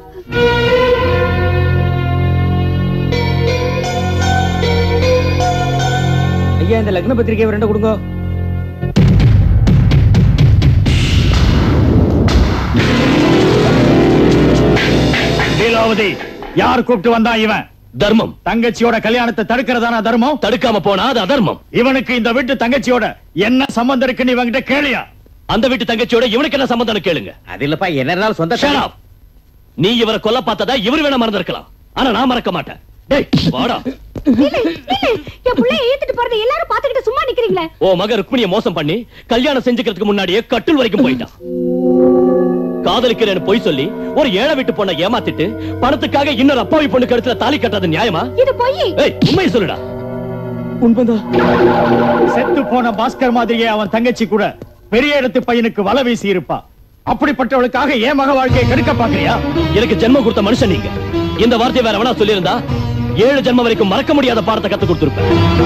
[SPEAKER 5] ஐயா இந்த லக்ன பத்திரிகை ரெண்ட கொடுங்க
[SPEAKER 1] லீலாவதி யார் கூப்பிட்டு வந்தா இவன்
[SPEAKER 7] தர்மம்
[SPEAKER 1] தங்கச்சியோட கல்யாணத்தை தடுக்கிறதானா தர்மம்
[SPEAKER 7] தடுக்காம போனா அது அதர்மம்
[SPEAKER 1] இவனுக்கு இந்த வீட்டு தங்கச்சியோட என்ன சம்பந்தம் இருக்குன்னு இவங்கிட்ட கேளியா
[SPEAKER 7] அந்த வீட்டு தங்கச்சியோட இவனுக்கு என்ன சம்பந்தம் கேளுங்க
[SPEAKER 2] அது இல்லப்பா என்ன இருந்தாலும் சொந்த
[SPEAKER 7] Shut up. நீ இவரை கொல்ல பார்த்ததா இவர் வேணா மறந்திருக்கலாம் ஆனா நான் மறக்க மாட்டேன் வாடா
[SPEAKER 4] இல்ல, இல்ல, என் புள்ளைய இழுத்துட்டு போறதை எல்லாரும் பாத்துக்கிட்டு சும்மா நிக்கிறீங்களே
[SPEAKER 7] ஓ மக ருக்மிணிய மோசம் பண்ணி கல்யாணம் செஞ்சுக்கிறதுக்கு முன்னாடியே கட்டில் வரைக்கும் போயிட்டான் காதலிக்கிறேன்னு பொய் சொல்லி ஒரு ஏழை வீட்டு பொண்ணை ஏமாத்திட்டு பணத்துக்காக இன்னொரு அப்பாவி பொண்ணு கழுத்துல தாலி கட்டுறது நியாயமா
[SPEAKER 4] இது பொய்
[SPEAKER 7] ஏய் உண்மையை சொல்லுடா
[SPEAKER 1] உண்மைதான் செத்து போன பாஸ்கர் மாதிரியே அவன் தங்கச்சி கூட பெரிய இடத்து பையனுக்கு வலை வீசி இருப்பா அப்படிப்பட்டவளுக்காக ஏன் மக வாழ்க்கையை கெடுக்க பாக்குறியா
[SPEAKER 7] எனக்கு ஜென்மம் கொடுத்த மனுஷன் நீங்க இந்த வார்த்தையை வேற வேணா சொல்லியிருந்தா ஏழு ஜென்மம் வரைக்கும் மறக்க முடியாத பாடத்தை கத்து கொடுத்திருப்பேன்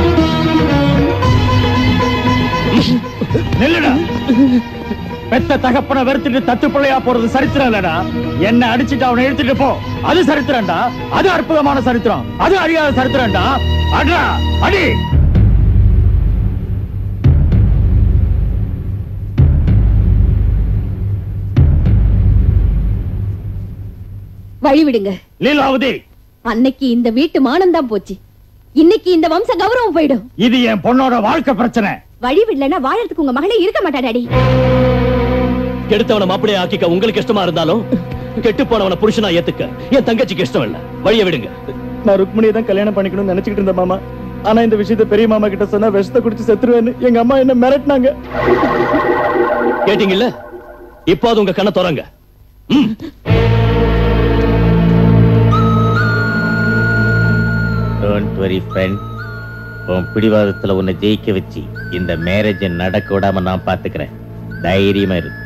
[SPEAKER 1] நில்லுடா பெத்த தகப்பனை வெறுத்துட்டு தத்து பிள்ளையா போறது சரித்திரம் இல்லடா என்ன அடிச்சிட்டு அவனை இழுத்துட்டு போ அது சரித்திரம்டா அது அற்புதமான சரித்திரம் அது அறியாத சரித்திரம்டா அட்ரா அடி
[SPEAKER 4] வழி விடுங்க
[SPEAKER 1] லீலாவதி
[SPEAKER 4] அன்னைக்கு இந்த வீட்டு மானம் தான் போச்சு இன்னைக்கு இந்த வம்ச கௌரவம் போயிடும்
[SPEAKER 1] இது என் பொண்ணோட வாழ்க்கை பிரச்சனை
[SPEAKER 4] வழி விடலன்னா வாழறதுக்கு உங்க மகளே இருக்க மாட்டா டாடி
[SPEAKER 7] கெடுத்தவனை மாப்பிளைய ஆக்கிக்க உங்களுக்கு இஷ்டமா இருந்தாலும் கெட்டு போனவன புருஷனா ஏத்துக்க என் தங்கச்சிக்கு இஷ்டம் இல்ல வழிய விடுங்க
[SPEAKER 18] நான் ருக்மணியை தான் கல்யாணம் பண்ணிக்கணும்னு நினைச்சுக்கிட்டு இருந்தேன் மாமா ஆனா இந்த விஷயத்தை பெரிய மாமா கிட்ட சொன்னா விஷத்தை குடிச்சு செத்துருவேன்னு எங்க அம்மா என்ன மிரட்டினாங்க
[SPEAKER 7] கேட்டீங்கல்ல இப்போது உங்க கண்ணை திறங்க
[SPEAKER 2] டோன்ட் வரி ஃப்ரெண்ட் உன் பிடிவாதத்துல உன்னை ஜெயிக்க வச்சு இந்த மேரேஜ் நடக்க விடாம நான் பாத்துக்கிறேன் தைரியமா இரு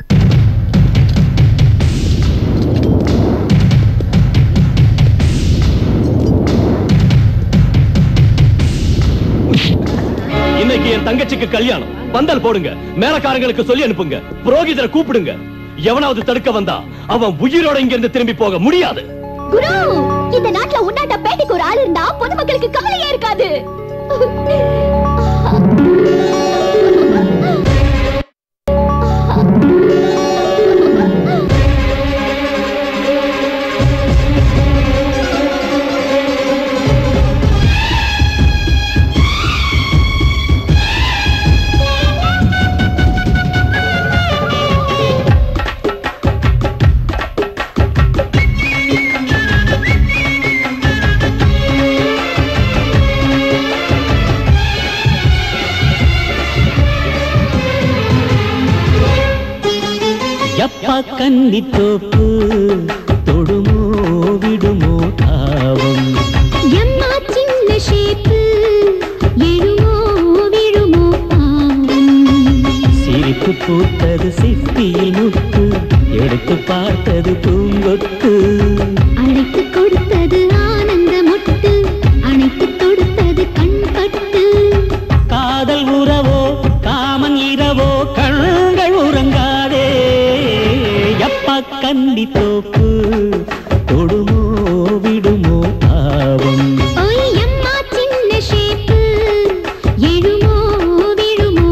[SPEAKER 7] இன்னைக்கு என் தங்கச்சிக்கு கல்யாணம் பந்தல் போடுங்க மேலக்காரங்களுக்கு சொல்லி அனுப்புங்க புரோகிதரை கூப்பிடுங்க எவனாவது தடுக்க வந்தா அவன் உயிரோட இங்க இருந்து திரும்பி போக முடியாது
[SPEAKER 10] குரு இந்த நாட்டுல உன்னாட்ட பேட்டிக்கு ஒரு ஆள் இருந்தா பொதுமக்களுக்கு கவலையே இருக்காது
[SPEAKER 6] எப்பா கன்னி தோப்பு தொடுமோ விடுமோ தாவம்
[SPEAKER 15] எம்மா சின்ன ஷேப்பு எழுமோ விழுமோ பாவம்
[SPEAKER 6] சிரிப்பு பூத்தது சிப்பியில் முத்து எடுத்து பார்த்தது பூங்கொத்து
[SPEAKER 15] அழைத்து கொடுத்தது ஆனந்த மொட்டு அணைத்து தொடுத்தது கண் பட்டு
[SPEAKER 6] காதல் உறவோ காமன் இரவோ கண்கள் உறங்காதே எப்பா கன்னி தோப்பு தொடுமோ விடுமோ தாவம்
[SPEAKER 15] ஓய் எம்மா சின்ன ஷேப்பு எழுமோ விழுமோ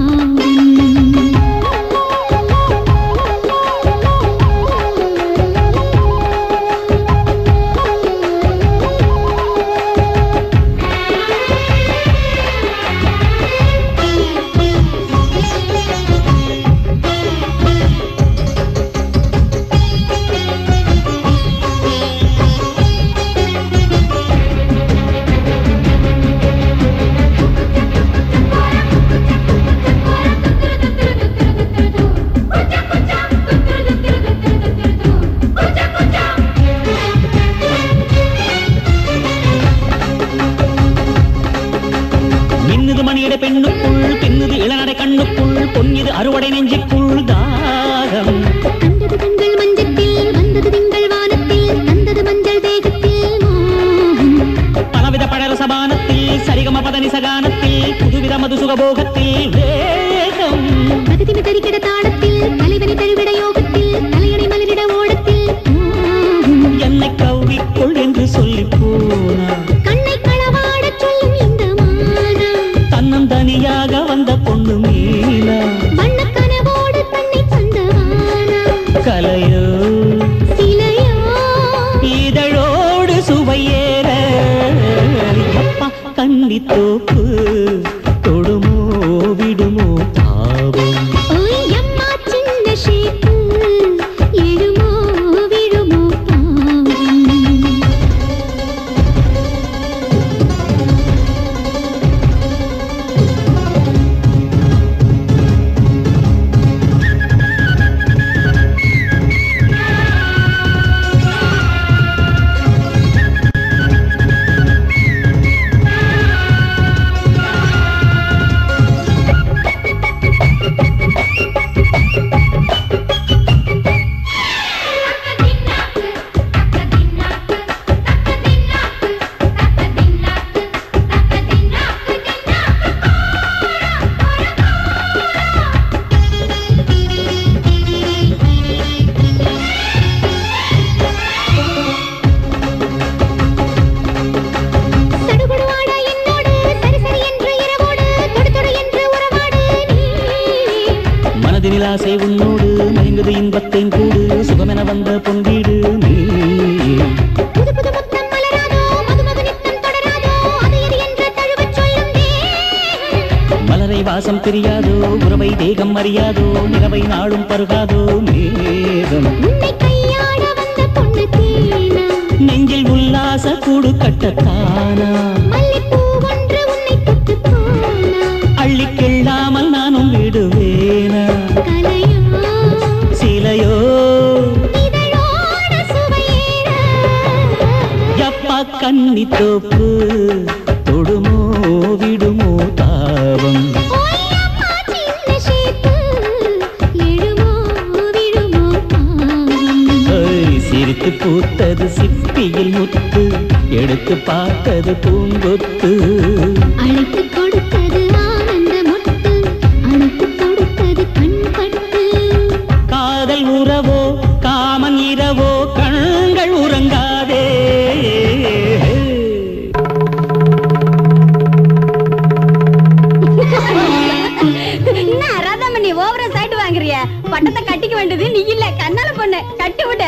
[SPEAKER 6] மின்னுது மணியட பெண்ணுக்குள் பின்னுது இளநடை கண்ணுக்குள் பொன்னிது அறுவடை நெஞ்சுக்குள் தாகம்
[SPEAKER 15] கண்டது கண்கள் மஞ்சத்தில் வந்தது திங்கள் வானத்தில் தந்தது மஞ்சள் தேகத்தில் மோகம்
[SPEAKER 6] பலவித பழர சபானத்தில் சரிகம பதனி சகானத்தில் புதுவித மது சுகபோகத்தில் வேகம்
[SPEAKER 15] மதிதிமி தரிக்கிட தாளத்தில் தலைவனை தழுவிட யோகத்தில் தலையணை மலரிட ஓடத்தில் மோகம்
[SPEAKER 6] என்னை கவ்விக்கொள் என்று சொல்லி போனார்
[SPEAKER 15] கண்ணை களவாடச் சொல்லும் இந்த மானம்
[SPEAKER 6] தன்னம் தனியாக வந்த பொண்ணு மீனா
[SPEAKER 15] வண்ணக் கனவோடு தன்னை தந்தவானா
[SPEAKER 6] கலையோ
[SPEAKER 15] சிலையோ
[SPEAKER 6] இதழோடு சுவையேற அப்பா கண்ணி தோப்பு தொடுமோ விடுமோ தாவம்
[SPEAKER 15] ஓய் எம்மா சின்ன ஷேப்பு எழுமோ விழுமோ பாவம்
[SPEAKER 6] ஆசை உன்னோடு மயங்குது இன்பத்தேன் கூடு சுகமென வந்த பொங்கீடு நீ
[SPEAKER 15] புது புது முத்தம் மலராதோ மதுமது நித்தம் தொடராதோ அது இது என்று தழுவச் சொல்லும் தேகம்
[SPEAKER 6] மலரை வாசம் தெரியாதோ உறவை தேகம் அறியாதோ நிலவை நாளும் பருகாதோ மேகம்
[SPEAKER 15] உன்னை கையாட வந்த பொண்ணு தேனா
[SPEAKER 6] நெஞ்சில் உல்லாச கூடு கட்டத்தானா
[SPEAKER 15] மல்லிப்பூ ஒன்று உன்னை தொட்டு போனா
[SPEAKER 6] அள்ளி கிள்ளாமல் நானும் விடுவேனா
[SPEAKER 15] கலையோ
[SPEAKER 6] சிலையோ
[SPEAKER 15] இதழோட சுவையேற
[SPEAKER 6] எப்பா கன்னி தோப்பு தொடுமோ விடுமோ தாவம்
[SPEAKER 15] ஓயம்மா சின்ன ஷேப்பு எழுமோ விழுமோ பாவம்
[SPEAKER 6] ஐ, சிரித்து பூத்தது சிப்பியில் முத்து எடுத்து பார்த்தது பூங்கொத்து
[SPEAKER 15] அழைத்து கொடுத்தது ஆனந்த முத்து அழைத்து கொடுத்தது கண்பட்டு
[SPEAKER 6] காதல் உறவோ காமன் இரவோ கண்கள் உறங்காதே
[SPEAKER 4] என்ன ராதாமணி ஓவரா சைடு வாங்குறிய பட்டத்தை கட்டிக்க வேண்டியது நீ இல்ல கண்ணால பொண்ணு கட்டி விட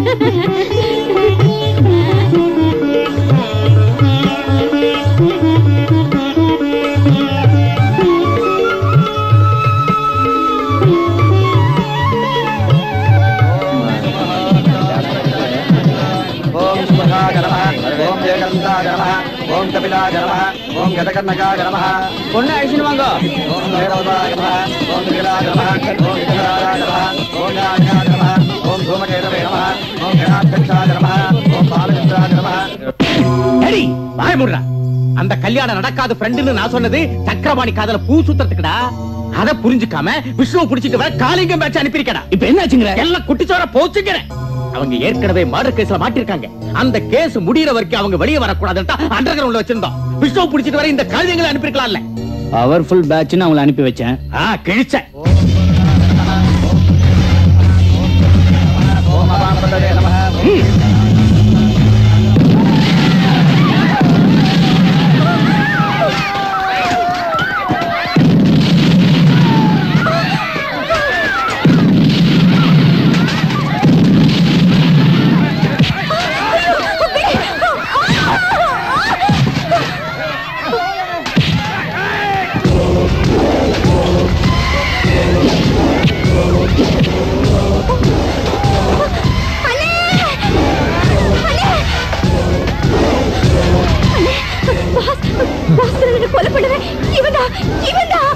[SPEAKER 12] ஓம் சுபகாய நமः ஓம் ஏகந்தாய நமः ஓம் கபிலாய நமः ஓம் கதகர்ணகாய நமः
[SPEAKER 5] பொண்ணு அழிச்சுன்னு வாங்க
[SPEAKER 12] ஓம் தேவதாய நமः ஓம் விகலாய நமः ஓம் விகலாய நமः ஓம் யாஜாய நமः ஓம் தூமகேதவே நமः ஓம் கணாத்கட்சாய நமः ஓம் பாலச்சந்திராய நமः
[SPEAKER 2] சரி வாய முடுறா அந்த கல்யாணம் நடக்காத ஃப்ரெண்டுன்னு நான் சொன்னது சக்கரபாணி காதல பூ சுத்தறதுக்குடா அத புரிஞ்சுக்காம விஷ்ணுவை புடிச்சிட்டு வர காளிங்கம் பேட்ச் அனுப்பியிருக்கடா
[SPEAKER 16] இப்ப என்ன ஆச்சுங்கிற
[SPEAKER 2] எல்லாம் குட்டிச்சோர போச்சுங்கிறேன் அவங்க ஏற்கனவே மர்டர் கேஸ்ல மாட்டிருக்காங்க அந்த கேஸ் முடியற வரைக்கும் அவங்க வெளியே வரக்கூடாதுன்னு அண்டர் கிரவுண்ட்ல வச்சிருந்தோம் விஷ்ணுவை புடிச்சிட்டு வர இந்த கழுதைங்களை அனுப்பியிருக்கலாம்ல
[SPEAKER 5] பவர்ஃபுல் பேட்ச்னு அவங்கள அனுப்பி வச்சேன்
[SPEAKER 2] ஆ கிழிச்சேன்
[SPEAKER 12] ஓம் அபாம்பதே நமः
[SPEAKER 4] பாஸ்கரனை கொலை பண்ணுவேன் இவன்தான் இவன்தான்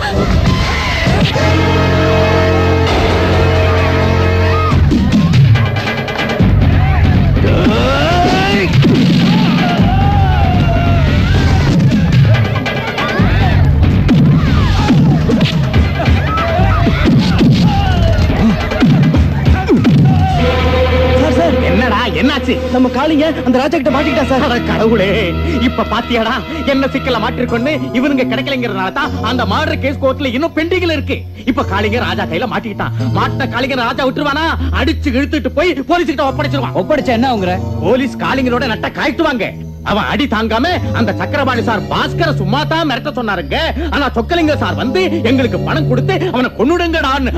[SPEAKER 2] சார் சார் என்னடா என்னாச்சு
[SPEAKER 16] நம்ம காளிங்க அந்த ராஜா கிட்ட மாட்டிக்கிட்டா சார்
[SPEAKER 2] அட கடவுளே இப்ப பாத்தியாடா என்ன சிக்கல மாட்டிருக்கோன்னு இவனுங்க கிடைக்கலங்கிறதுனால தான் அந்த மர்டர் கேஸ் கோர்ட்ல இன்னும் பெண்டிங்ல இருக்கு இப்ப காளிங்க ராஜா கையில மாட்டிக்கிட்டான் மாட்ட காளிங்க ராஜா விட்டுருவானா அடிச்சு இழுத்துட்டு போய் போலீஸ் கிட்ட ஒப்படைச்சிருவான்
[SPEAKER 16] ஒப்படைச்சா என்ன அவங்க
[SPEAKER 2] போலீஸ் காளிங்களோட நட்ட காய்ட்டுவாங்க அவன் அடி தாங்காம அந்த சக்கரபாணி சார் பாஸ்கர சும்மா தான் மிரட்ட சொன்னாருங்க ஆனா சொக்கலிங்க சார் வந்து எங்களுக்கு பணம் கொடுத்து அவனை கொன்னுடுங்கடான்னு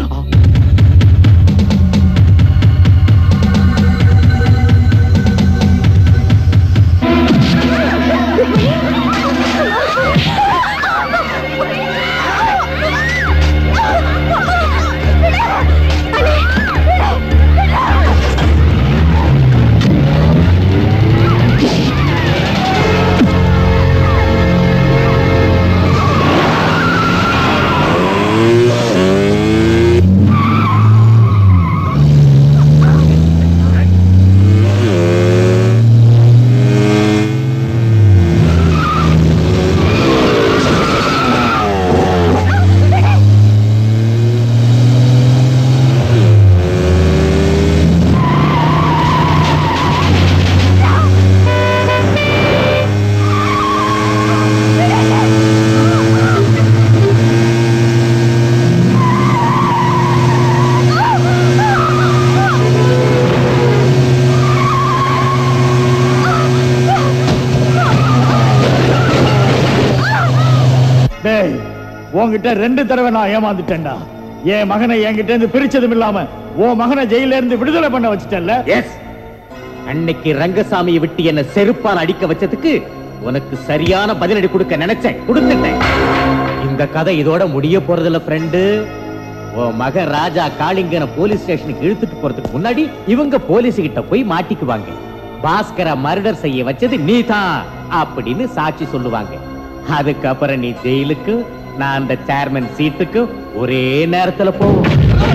[SPEAKER 1] டேய் உன்கிட்ட ரெண்டு தடவை நான் ஏமாந்துட்டேன்டா என் மகனை என்கிட்ட இருந்து பிரிச்சதும் இல்லாம உன் மகனை ஜெயில இருந்து விடுதலை பண்ண வச்சுட்டல்ல
[SPEAKER 2] எஸ் அன்னைக்கு ரங்கசாமியை விட்டு என்ன செருப்பால் அடிக்க வச்சதுக்கு உனக்கு சரியான பதிலடி கொடுக்க நினைச்சேன் கொடுத்துட்டேன் இந்த கதை இதோட முடிய போறதில்ல ஃப்ரெண்டு உன் மகன் ராஜா காளிங்கன போலீஸ் ஸ்டேஷனுக்கு இழுத்துட்டு போறதுக்கு முன்னாடி இவங்க போலீஸ் கிட்ட போய் மாட்டிக்குவாங்க பாஸ்கர மர்டர் செய்ய வச்சது நீதான் அப்படின்னு சாட்சி சொல்லுவாங்க அதுக்கப்புறம் நீ ஜெயிலுக்கு நான் அந்த சேர்மன் சீட்டுக்கு ஒரே நேரத்துல போவோம்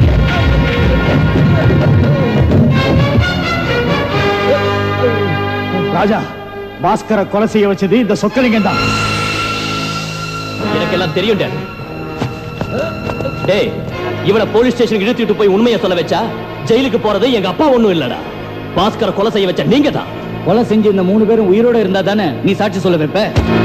[SPEAKER 1] ராஜா பாஸ்கர கொலை செய்ய வச்சது இந்த சொக்கலிங்கம் தான்
[SPEAKER 7] எனக்கு எல்லாம் தெரியும் டேட் டேய் இவனை போலீஸ் ஸ்டேஷனுக்கு இழுத்துட்டு போய் உண்மையை சொல்ல வச்சா ஜெயிலுக்கு போறது எங்க அப்பா ஒண்ணும் இல்லடா பாஸ்கர கொலை செய்ய வச்ச நீங்க தான்
[SPEAKER 16] கொலை செஞ்சு இந்த மூணு பேரும் உயிரோட இருந்தா தானே நீ சாட்சி சொல்ல வைப்ப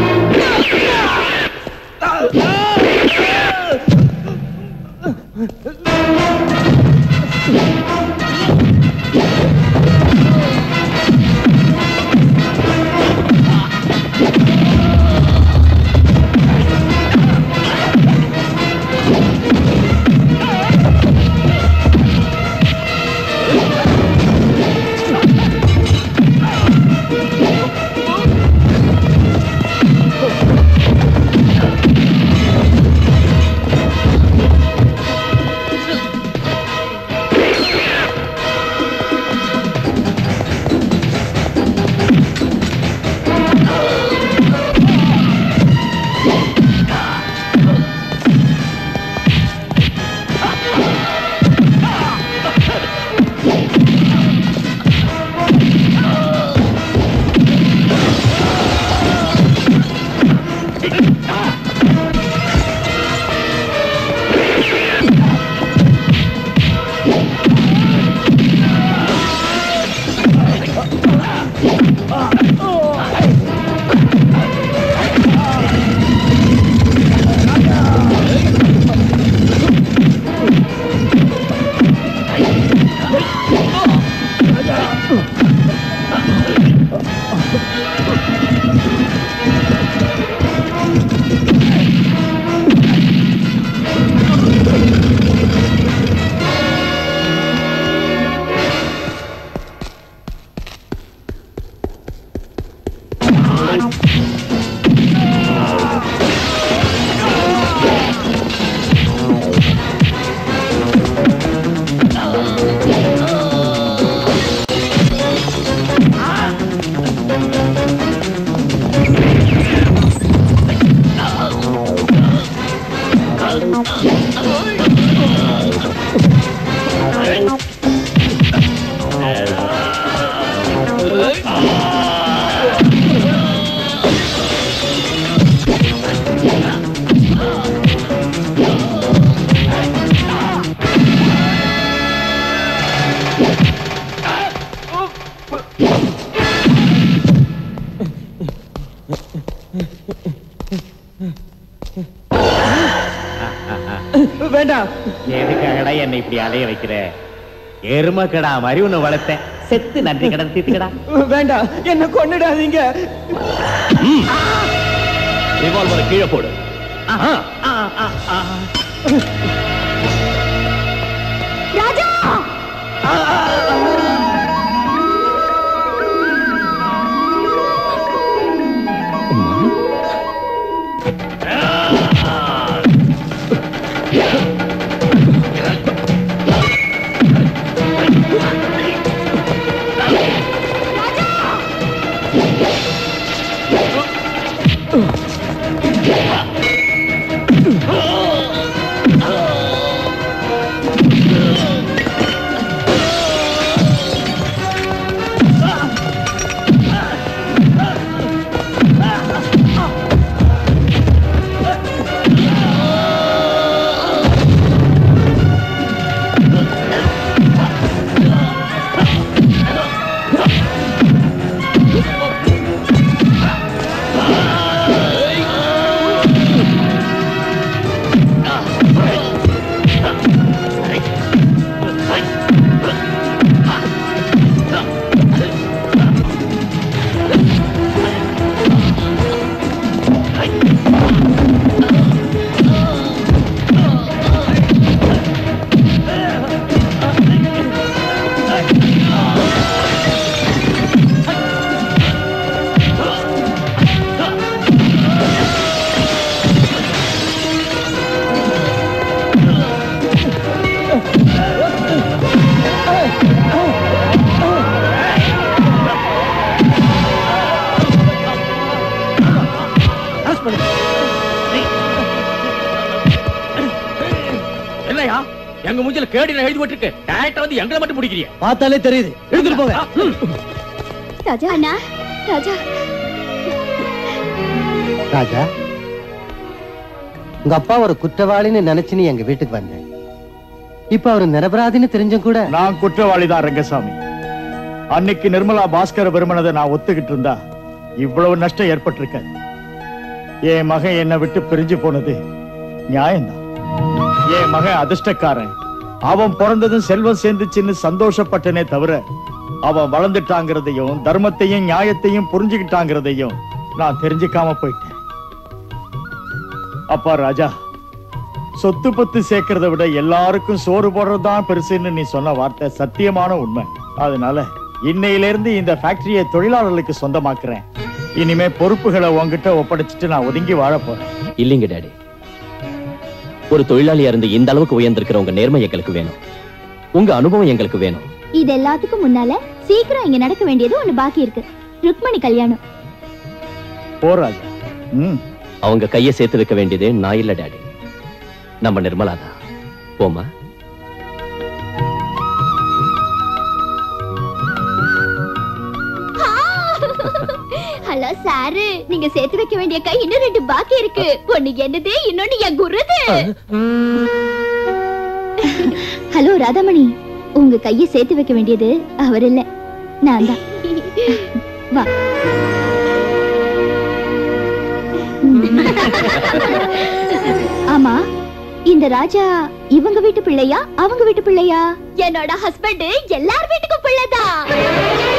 [SPEAKER 2] வேண்டாம் எதுக்காகடா என்னை இப்படி அலைய வைக்கிற எருமக்கடா மாதிரி உன்னை வளர்த்தேன் செத்து நன்றி கடன் தீர்த்துக்கடா
[SPEAKER 16] வேண்டாம் என்ன கொன்னுடாதீங்க
[SPEAKER 7] ரிவால்வரை கீழே போடு
[SPEAKER 10] ராஜா
[SPEAKER 15] Ah!
[SPEAKER 7] என்னையா எங்க மூஞ்சில கேடி எழுதி போட்டுருக்கு டேரக்டர் வந்து எங்களை மட்டும் பிடிக்கிறிய
[SPEAKER 8] பார்த்தாலே தெரியுது எடுத்துட்டு போங்க
[SPEAKER 10] ராஜா அண்ணா ராஜா
[SPEAKER 8] ராஜா உங்க அப்பா ஒரு குற்றவாளின்னு நினைச்சு நீ எங்க வீட்டுக்கு வந்த இப்ப அவர் நிரபராதின்னு தெரிஞ்சும் கூட
[SPEAKER 1] நான் குற்றவாளி தான் ரங்கசாமி அன்னைக்கு நிர்மலா பாஸ்கர விரும்பினதை நான் ஒத்துக்கிட்டு இருந்தா இவ்வளவு நஷ்டம் ஏற்பட்டிருக்காது என் மகன் என்னை விட்டு பிரிஞ்சு போனது நியாயம்தான் என் மகன் அதிர்ஷ்டக்காரன் அவன் பிறந்ததும் செல்வம் சேர்ந்துச்சுன்னு சந்தோஷப்பட்டனே தவிர அவன் வளர்ந்துட்டாங்கிறதையும் தர்மத்தையும் நியாயத்தையும் புரிஞ்சுக்கிட்டாங்கிறதையும் நான் தெரிஞ்சுக்காம போயிட்டேன் அப்பா ராஜா சொத்து பத்து சேர்க்கறத விட எல்லாருக்கும் சோறு போடுறதுதான் பெருசுன்னு நீ சொன்ன வார்த்தை சத்தியமான உண்மை அதனால இன்னையில இருந்து இந்த ஃபேக்டரியை தொழிலாளர்களுக்கு சொந்தமாக்குறேன் இனிமே பொறுப்புகளை உன்கிட்ட ஒப்படைச்சிட்டு நான் ஒதுங்கி வாழ போறேன்
[SPEAKER 7] இல்லைங்க டாடி ஒரு தொழிலாளியா இருந்து இந்த அளவுக்கு உயர்ந்திருக்கிற உங்க நேர்மை எங்களுக்கு வேணும் உங்க அனுபவம் எங்களுக்கு வேணும்
[SPEAKER 10] இது எல்லாத்துக்கும் முன்னால சீக்கிரம் இங்க நடக்க வேண்டியது ஒண்ணு பாக்கி இருக்கு ருக்மணி கல்யாணம்
[SPEAKER 1] போ ராஜா ம்
[SPEAKER 7] அவங்க கைய சேர்த்து வைக்க வேண்டியது நான் இல்ல டாடி நம்ம நிர்மலா தான் போமா
[SPEAKER 10] ஹலோ சாரு நீங்க சேர்த்து வைக்க வேண்டிய கை இன்னும் ரெண்டு பாக்கி இருக்கு ஒண்ணு என்னது இன்னொன்னு என் குருது ஹலோ ராதாமணி உங்க கையை சேர்த்து வைக்க வேண்டியது அவர் இல்ல நான் தான் வா ஆமா இந்த ராஜா இவங்க வீட்டு பிள்ளையா அவங்க வீட்டு பிள்ளையா என்னோட ஹஸ்பண்ட் எல்லார் வீட்டுக்கும் பிள்ளைதான்